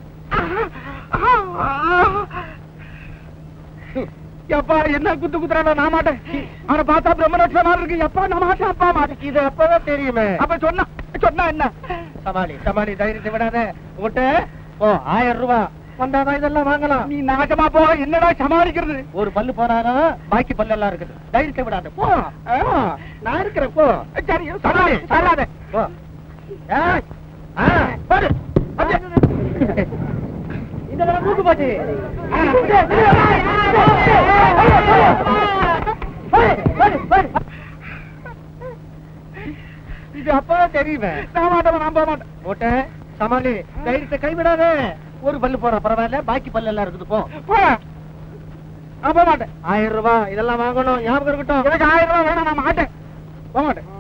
எப்பா என்ன குத்து குத்துறாடா நான் மாட்டேன் அவனை பார்த்தா பிரம்மரட்ச மாதிரி இருக்கு எப்பா நான் மாட்டேன் அப்பா மாட்டேன் இது அப்பவே தெரியுமே அப்ப சொன்னா சொன்னா என்ன சமாளி சமாளி தைரியத்தை விடாத உங்கள்கிட்ட ஓ ஆயிரம் ரூபாய் வந்தாதான் இதெல்லாம் வாங்கலாம் நீ நாசமா போ என்னடா சமாளிக்கிறது ஒரு பல்லு போனாலும் பாக்கி பல்லு எல்லாம் இருக்குது தைரியத்தை விடாத போ ஆ, நான் இருக்கிறேன் போ சரி சமாளி சராத போ ஏய், ஆ, போடு அப்படியே. இந்த தடவை மூக்கு போச்சு இது அப்பா தெரியுமே நான் மாட்டேன் நான் போக மாட்டேன் போட்டேன் சமாளி தைரியத்தை கைவிடாத ஒரு பல்லு போற பரவாயில்ல பாக்கி பல்லு எல்லாம் இருக்குது போ போ நான் போக மாட்டேன் ஆயிரம் ரூபாய் இதெல்லாம் வாங்கணும் ஞாபகம் இருக்கட்டும் எனக்கு ஆயிரம் ரூபாய் வேணாம் நான் மாட்டேன் போக மாட்டேன்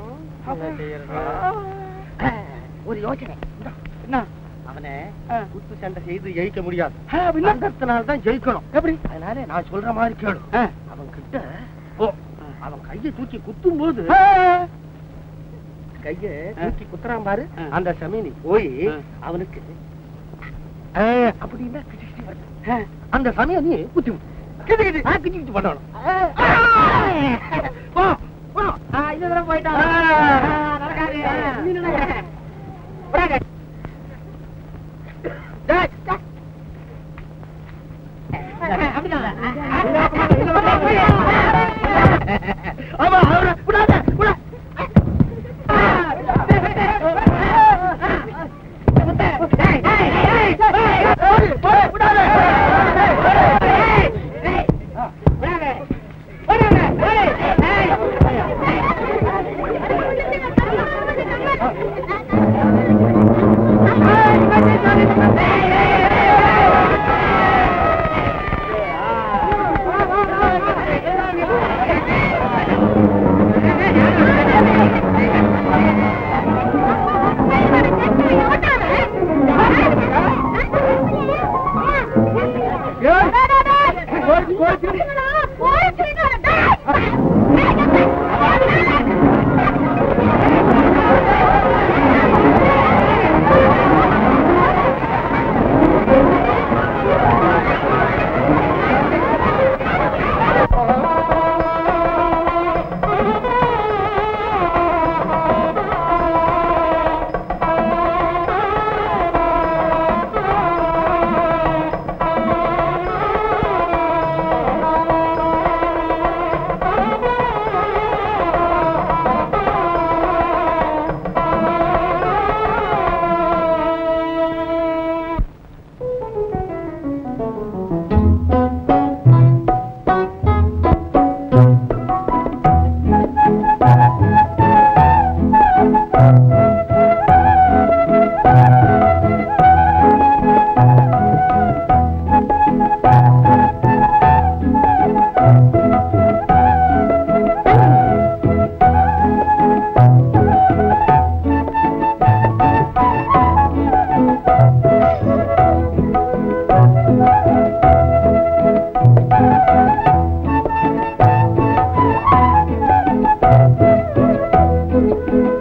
ஒரு யோசனை இந்தா, என்ன அவனை குத்து சண்டை செய்து ஜெயிக்க முடியாது விண்ணப்பத்தினால தான் ஜெயிக்கணும் எப்படி அதனால நான் சொல்ற மாதிரி கேளு அவன் கிட்ட போ அவன் கையை தூக்கி குத்தும் போது கைய தூக்கி குத்துறான் பாரு அந்த சமீனி போய் அவனுக்கு ஆ, அப்படின்னா கிச்சு கிச்சு வருது. அந்த சமயம் நீ குத்தி விடு. கிச்சு கிச்சு ஆ, கிச்சு கிச்சு பண்ணணும் போ போ ஆ, இந்த தடவை போயிட்டான் ஆ, நடக்காது நீ நடக்க. விடாத. டேய், டேய். ஆமா அவரை விடாத விடாத விடாத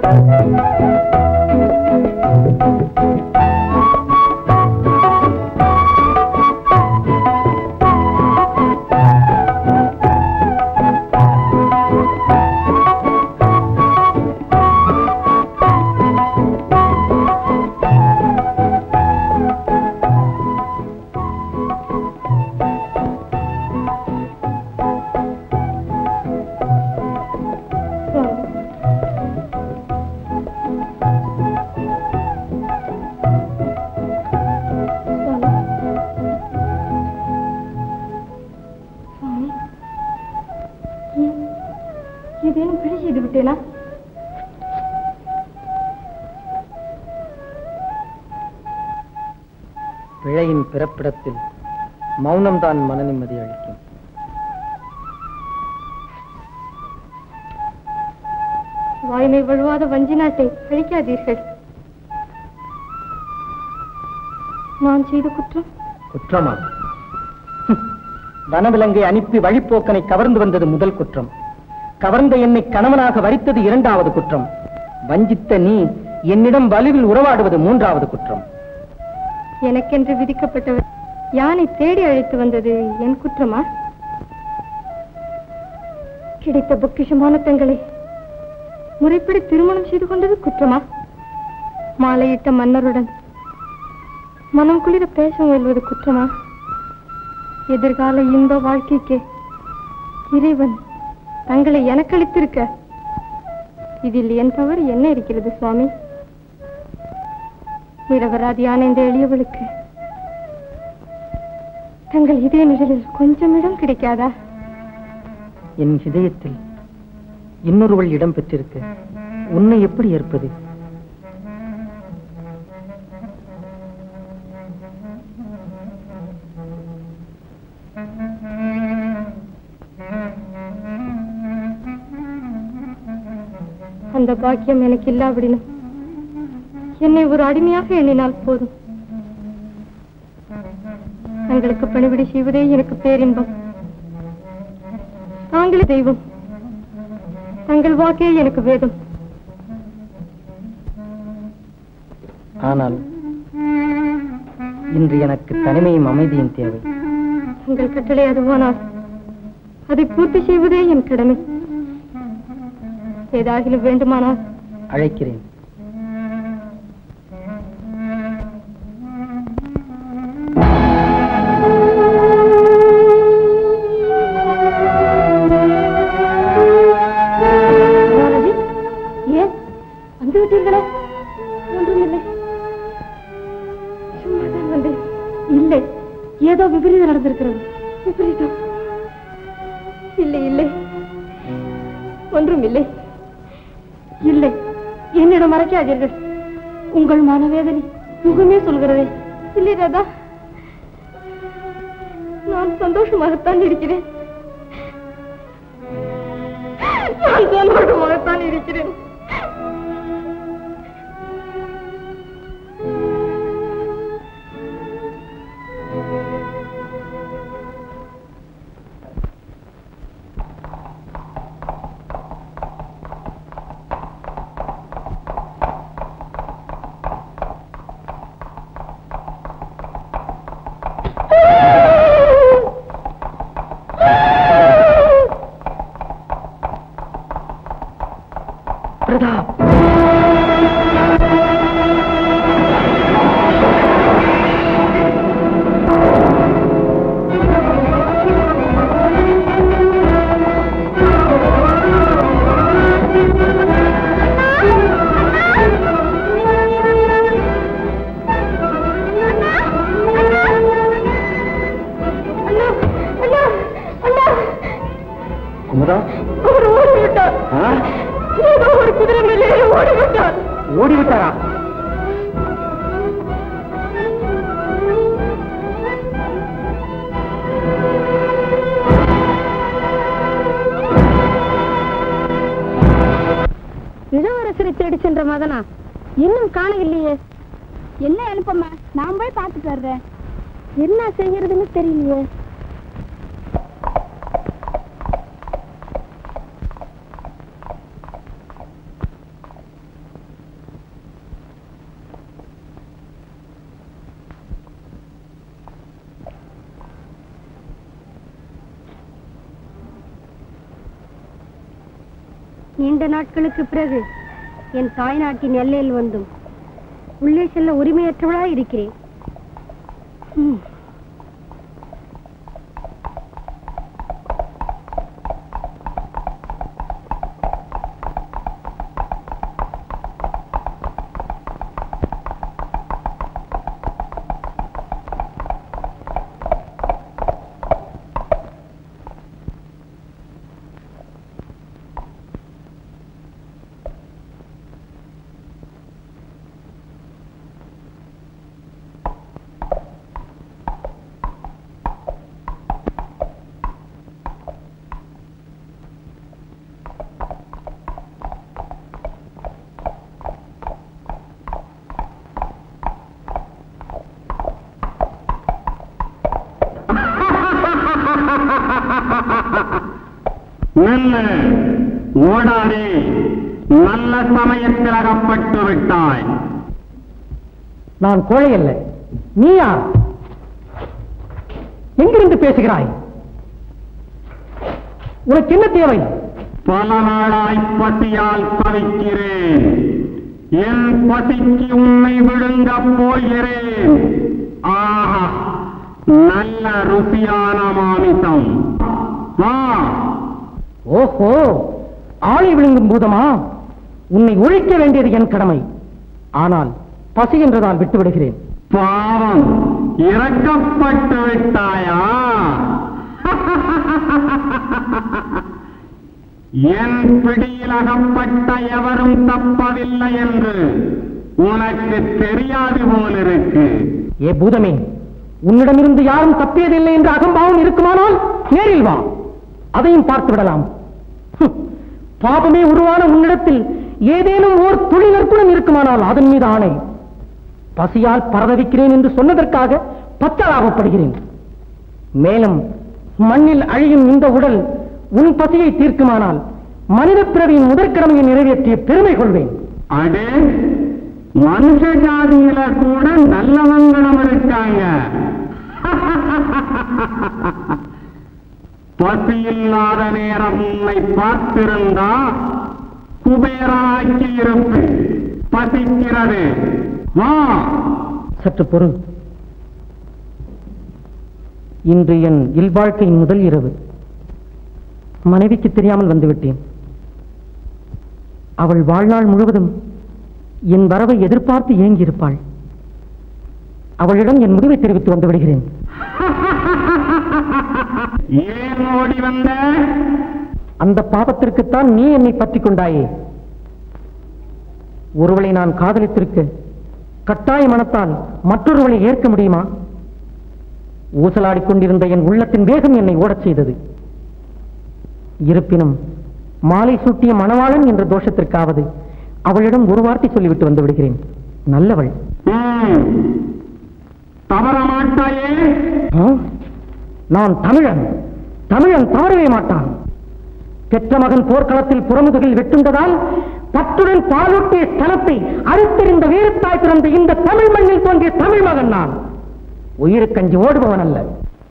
சுவாமி ஏன் ஏதேனும் பிழை செய்து விட்டேனா பிழையின் பிறப்பிடத்தில் மௌனம்தான் மன நிம்மதி அளிக்கும் வாய்மை வழுவாத வஞ்சி நாட்டை அழிக்காதீர்கள் நான் செய்த குற்றம் குற்றமா ஹம். வனவிலங்கை அனுப்பி வழிப்போக்கனை கவர்ந்து வந்தது முதல் குற்றம் கவர்ந்த என்னை கணவனாக வரித்தது இரண்டாவது குற்றம் வஞ்சித்த நீ என்னிடம் வலுவில் உறவாடுவது மூன்றாவது குற்றம் எனக்கென்று விதிக்கப்பட்டவர் யானை தேடி அழைத்து வந்தது என் குற்றமா கிடைத்த பொக்கிஷமான தங்களை முறைப்படி திருமணம் செய்து கொண்டது குற்றமா மாலையிட்ட மன்னருடன் மனம் குளிர பேச முயல்வது குற்றமா எதிர்கால இன்ப வாழ்க்கைக்கு இறைவன் தங்களை எனக்களித்திருக்க இதில் என் தவறு என்ன இருக்கிறது சுவாமி நிரபராதியான இந்த எளியவளுக்கு தங்கள் இதய நிழலில் கொஞ்சம் இடம் கிடைக்காதா என் இதயத்தில் இன்னொருவள் இடம் பெற்றிருக்க உன்னை எப்படி ஏற்பது அந்த பாக்கியம் எனக்கு இல்லாவிடினும் என்னை ஒரு அடிமையாக எண்ணினால் போதும் தங்களுக்கு பணிவிடை செய்வதே எனக்கு பேரின்பம் தாங்களே தெய்வம் தங்கள் வாக்கே எனக்கு வேதம் ஆனால் இன்று எனக்கு தனிமையும் அமைதியும் தேவை உங்கள் கட்டளை அதுவானால் அதை பூர்த்தி செய்வதே என் கடமை ஏதாகிலும் வேண்டுமானால் அழைக்கிறேன் பாலாஜி, ஏன் வந்து விட்டீர்களே ஒன்றுமில்லை சும்மாதான் வந்தேன் இல்லை ஏதோ விபரீதம் நடந்திருக்கிறது விபரீதம் இல்லை இல்லை ஒன்றும் இல்லை இல்லை என்னிடம் மறைக்காதீர்கள் உங்கள் மனவேதனை முகமே சொல்கிறதே இல்லை ராதா நான் சந்தோஷமாகத்தான் இருக்கிறேன் நான் சந்தோஷமாகத்தான் இருக்கிறேன் பிரதாப் குமுதா அவர் ஓடிவிட்டார் ஆ? ஏதோ ஒரு குதிரை மேலே ஓடிவிட்டார் ஓடிவிட்டாரா இளவரசரை தேடி சென்ற மதனா இன்னும் காணவில்லையே என்ன அனுப்பம்மா நான் போய் பார்த்துட்டு வர்றேன் என்ன செய்யறதுன்னு தெரியலையே நீண்ட நாட்களுக்கு பிறகு என் தாய்நாட்டின் எல்லையில் வந்தும் உள்ளே செல்ல உரிமையற்றவளாய் இருக்கிறேன் ம். நில்லு ஓடாதே நல்ல சமயத்தில் அகப்பட்டு விட்டாய் நான் கோழை அல்ல நீ யார் எங்கிருந்து பேசுகிறாய் உனக்கு என்ன தேவை பல நாளாய் பசியால் தவிக்கிறேன் என் பசிக்கு உன்னை விழுங்கப் போகிறேன் ஆஹா நல்ல ருசியான மாமிசம் வா ஓஹோ ஆளை விழுங்கும் பூதமா உன்னை ஒழிக்க வேண்டியது என் கடமை ஆனால் பசி என்று நான் விட்டு விடுகிறேன் பாவம் இறக்கப்பட்டு விட்டாயா என் பிடியில் அகப்பட்ட எவரும் தப்பவில்லை என்று உனக்கு தெரியாது போலிருக்கு ஏ பூதமே உன்னிடமிருந்து யாரும் தப்பியதில்லை என்ற அகம்பாவம் இருக்குமானால் நேரில் வா அதையும் பார்த்து விடலாம் ஹம், பாபமே உருவான உன்னிடத்தில் ஏதேனும் ஓர் துளி நற்குணம் இருக்குமானால் அதன் மீது ஆணை பசியால் பரதவிக்கிறேன் என்று சொன்னதற்காக பச்சலாகப்படுகிறேன் மேலும் மண்ணில் அழியும் இந்த உடல் உன் பசியை தீர்க்குமானால் மனித பிறவியின் முதற்கடமையை நிறைவேற்றிய பெருமை கொள்வேன் அடே மனுஷ ஜாதியில கூட நல்லவங்களும் இருக்காங்க பசியில்லாத நேரம் உன்னை பார்த்திருந்தா குபேராக்கி இருப்பேன் பசிக்கிறது வா சற்று பொருள் இன்று என் இல்வாழ்க்கையின் முதல் இரவு மனைவிக்கு தெரியாமல் வந்துவிட்டேன் அவள் வாழ்நாள் முழுவதும் என் வரவை எதிர்பார்த்து ஏங்கியிருப்பாள் அவளிடம் என் முடிவை தெரிவித்து வந்து விடுகிறேன் ஏன் ஓடி வந்த அந்த பாவத்திற்குத்தான் நீ என்னை பற்றிக் கொண்டாயே ஒருவளை நான் காதலித்திருக்க கட்டாய மனத்தால் மற்றொருவளை ஏற்க முடியுமா ஊசலாடிக் கொண்டிருந்த என் உள்ளத்தின் வேகம் என்னை ஓடச் செய்தது இருப்பினும் மாலை சூட்டிய மணவாளன் என்ற தோஷத்திற்காவது அவளிடம் ஒரு வார்த்தை சொல்லிவிட்டு வந்து விடுகிறேன் நல்லவள் ம், தவற மாட்டாயே ஆ? நான் தமிழன் தமிழன் தவறவே மாட்டான் பெற்ற மகன் போர்க்களத்தில் புறமுதுகில் வெட்டுண்டதால் பற்றுடன் பாலூட்டிய ஸ்தலத்தை அறுத்தெறிந்த வீரத்தாய் பிறந்த இந்த தமிழ் மண்ணில் தோன்றிய தமிழ் மகன் நான் உயிருக்கஞ்சி ஓடுபவன் அல்ல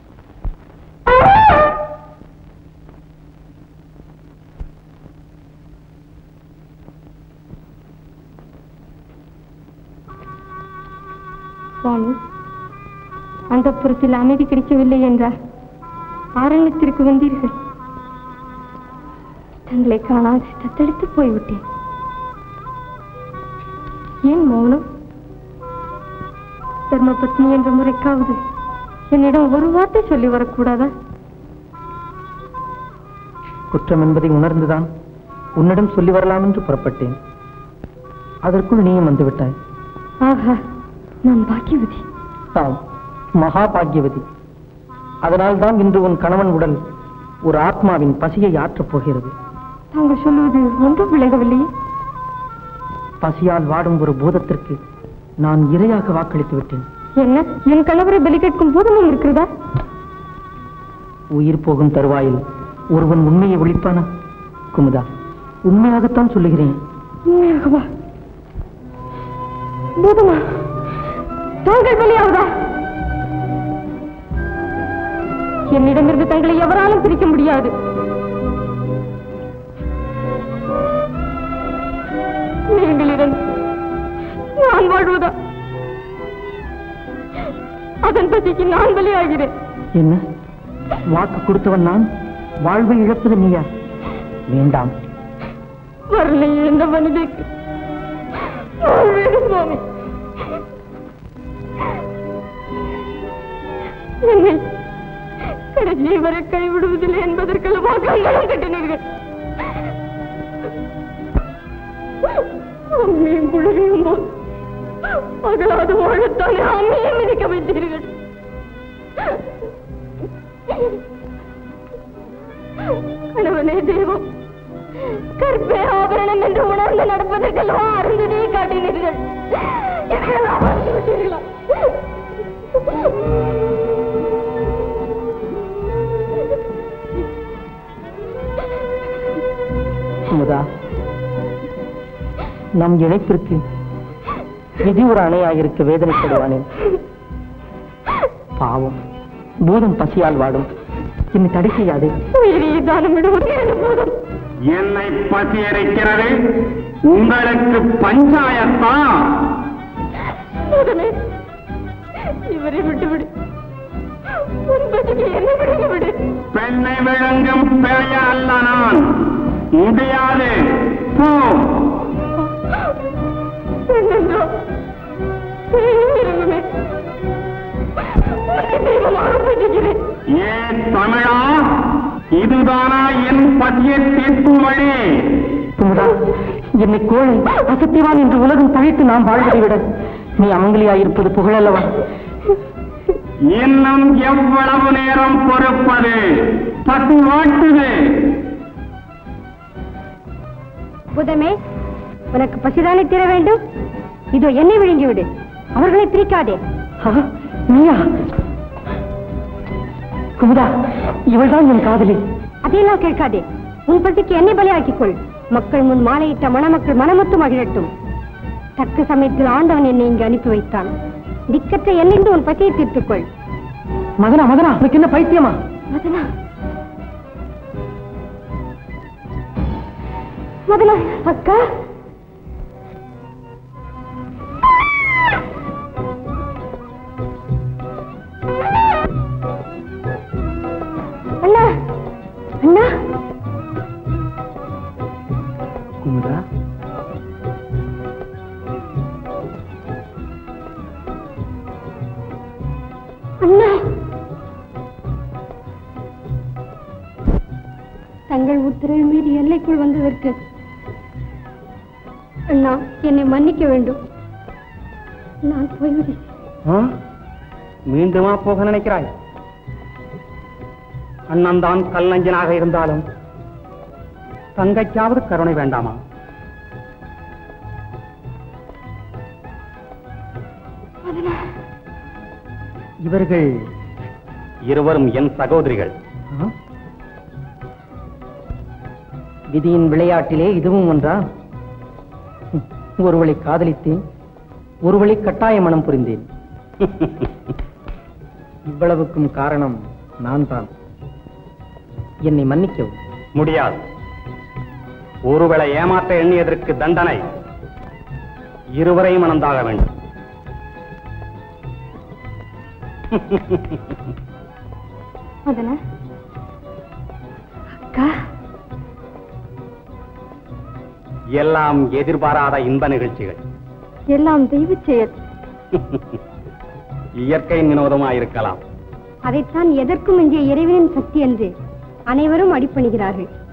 சுவாமி அந்த புறத்தில் அமைதி கிடைக்கவில்லை என்றால் ஆரண்யத்திற்கு வந்தீர்கள் தங்களை காணாது தத்தளித்து போய்விட்டேன் ஏன் மௌனம் தர்ம பத்னி என்ற முறைக்காவது என்னிடம் ஒரு வார்த்தை சொல்லி வரக்கூடாதா குற்றம் என்பதை உணர்ந்துதான் உன்னிடம் சொல்லி வரலாம் என்று புறப்பட்டேன் அதற்குள் நீயும் வந்துவிட்டாய் ஆஹா நான் பாக்கியவதி ஆம் மகா பாக்யவதி அதனால்தான் இன்று உன் கணவன் உடல் ஒரு ஆத்மாவின் பசியை ஆற்றப் போகிறது தாங்கள் சொல்லுவது ஒன்றும் விளங்கவில்லையே பசியால் வாடும் ஒரு பூதத்திற்கு நான் இரையாக வாக்களித்து விட்டேன் என்ன என் கணவரை பலி கேட்கும் பூதமும் இருக்கிறதா உயிர் போகும் தருவாயில் ஒருவன் உண்மையை ஒழிப்பானா குமுதா உண்மையாகத்தான் சொல்லுகிறேன் உண்மையாகவா பூதமா தாங்கள் பலியாவதா என்னிடமிருந்து தங்களை எவராலும் பிரிக்க முடியாது வாழ்வதா அதன் பசிக்கு நான் பலியாகிறேன் என்ன வாக்கு கொடுத்தவன் நான் வாழ்வை இழப்பது நீயா வேண்டாம் வரலை என்ற மனிதக்கு வாழ்வேன் சுவாமி என்னை கடைசி வரை கைவிடுவதில்லை என்பதற்கல்லவா கங்கணம் கட்டினீர்கள் அம்மையும் குழவியும் போல் அகலாது வாழத்தானே அம்மையும் மிதிக்க வைத்தீர்கள் கணவனே தெய்வம் கற்பே ஆபரணம் என்று உணர்ந்து நடப்பதற்கல்லவா அருந்ததியை காட்டினீர்கள் இதையெல்லாம் மறந்து விட்டீர்களா முதா நம் இழைப்பிற்கு விதி ஒரு அணையாயிருக்க வேதனைப்படுவானேன் பாவம் பூதம் பசியால் வாடும் என்னை தடை செய்யாதே உயிரியை தானமிடுவது என்று போதும் என்னை பசி அடைக்கிறது உங்களுக்கு பஞ்சாயத்தான் உடனே இவரை விட்டுவிடு உன் பசிக்கு என்னை விடுங்க விடு பெண்ணை விளங்கும் பெரிய அல்ல நான் முடியாது போ என்னென்றோ இறங்குமே தெய்வமாக பசிக்கிறேன் ஏன் தமிழா இதுதானா என் பசியை தீர்க்கும் வழி குமுதா என்னை கோழை அசத்திவான் என்று உலகம் பழித்து நாம் வாழ்வதை விட நீ அமங்கலியாயிருப்பது புகழல்லவா இன்னும் எவ்வளவு நேரம் பொறுப்பது பசி வாட்டுது புதமே உனக்கு பசிதானே தீர வேண்டும் இதோ என்னை விழுங்கி விடு அவர்களை பிரிக்காதே நீயா குமுதா இவள்தான் என் காதலி அதையெல்லாம் கேட்காதே உன் பசிக்கு என்னை பலியாக்கிக் கொள் மக்கள் முன் மாலையிட்ட மணமக்கள் மனமொத்து மகிழட்டும் தக்க சமயத்தில் ஆண்டவன் என்னை இங்கு அனுப்பி வைத்தான் திக்கற்ற என்னென்று உன் பசியை தீர்த்துக் கொள் மதனா மதனா உனக்கு என்ன பைத்தியமா மதனா மதனா அக்கா அண்ணா அண்ணா குமுதா அண்ணா தங்கள் உத்தரவு மீறி எல்லைக்குள் வந்ததற்கு அண்ணா என்னை மன்னிக்க வேண்டும் நான் போய்விடுகிறேன் ஆ? மீண்டுமா போக நினைக்கிறாய் அண்ணன் தான் கல்லஞ்சனாக இருந்தாலும் தங்கைக்காவது கருணை வேண்டாமா இவர்கள் இருவரும் என் சகோதரிகள் விதியின் விளையாட்டிலே இதுவும் ஒன்றா ஹம், ஒருவளை காதலித்தேன் ஒருவளை கட்டாய மனம் புரிந்தேன் இவ்வளவுக்கும் காரணம் நான் தான் என்னை மன்னிக்கவும் முடியாது ஒருவேளை ஏமாற்ற எண்ணியதற்கு தண்டனை இருவரையும் மணந்தாக வேண்டும் அதனா அக்கா எல்லாம் எதிர்பாராத இன்ப நிகழ்ச்சிகள் எல்லாம் தெய்வச் செயல் இயற்கையின் வினோதமாயிருக்கலாம் அதைத்தான் எதற்கும் இன்றைய இறைவனின் சக்தி என்று அனைவரும் அடிப்பணிகிறார்கள்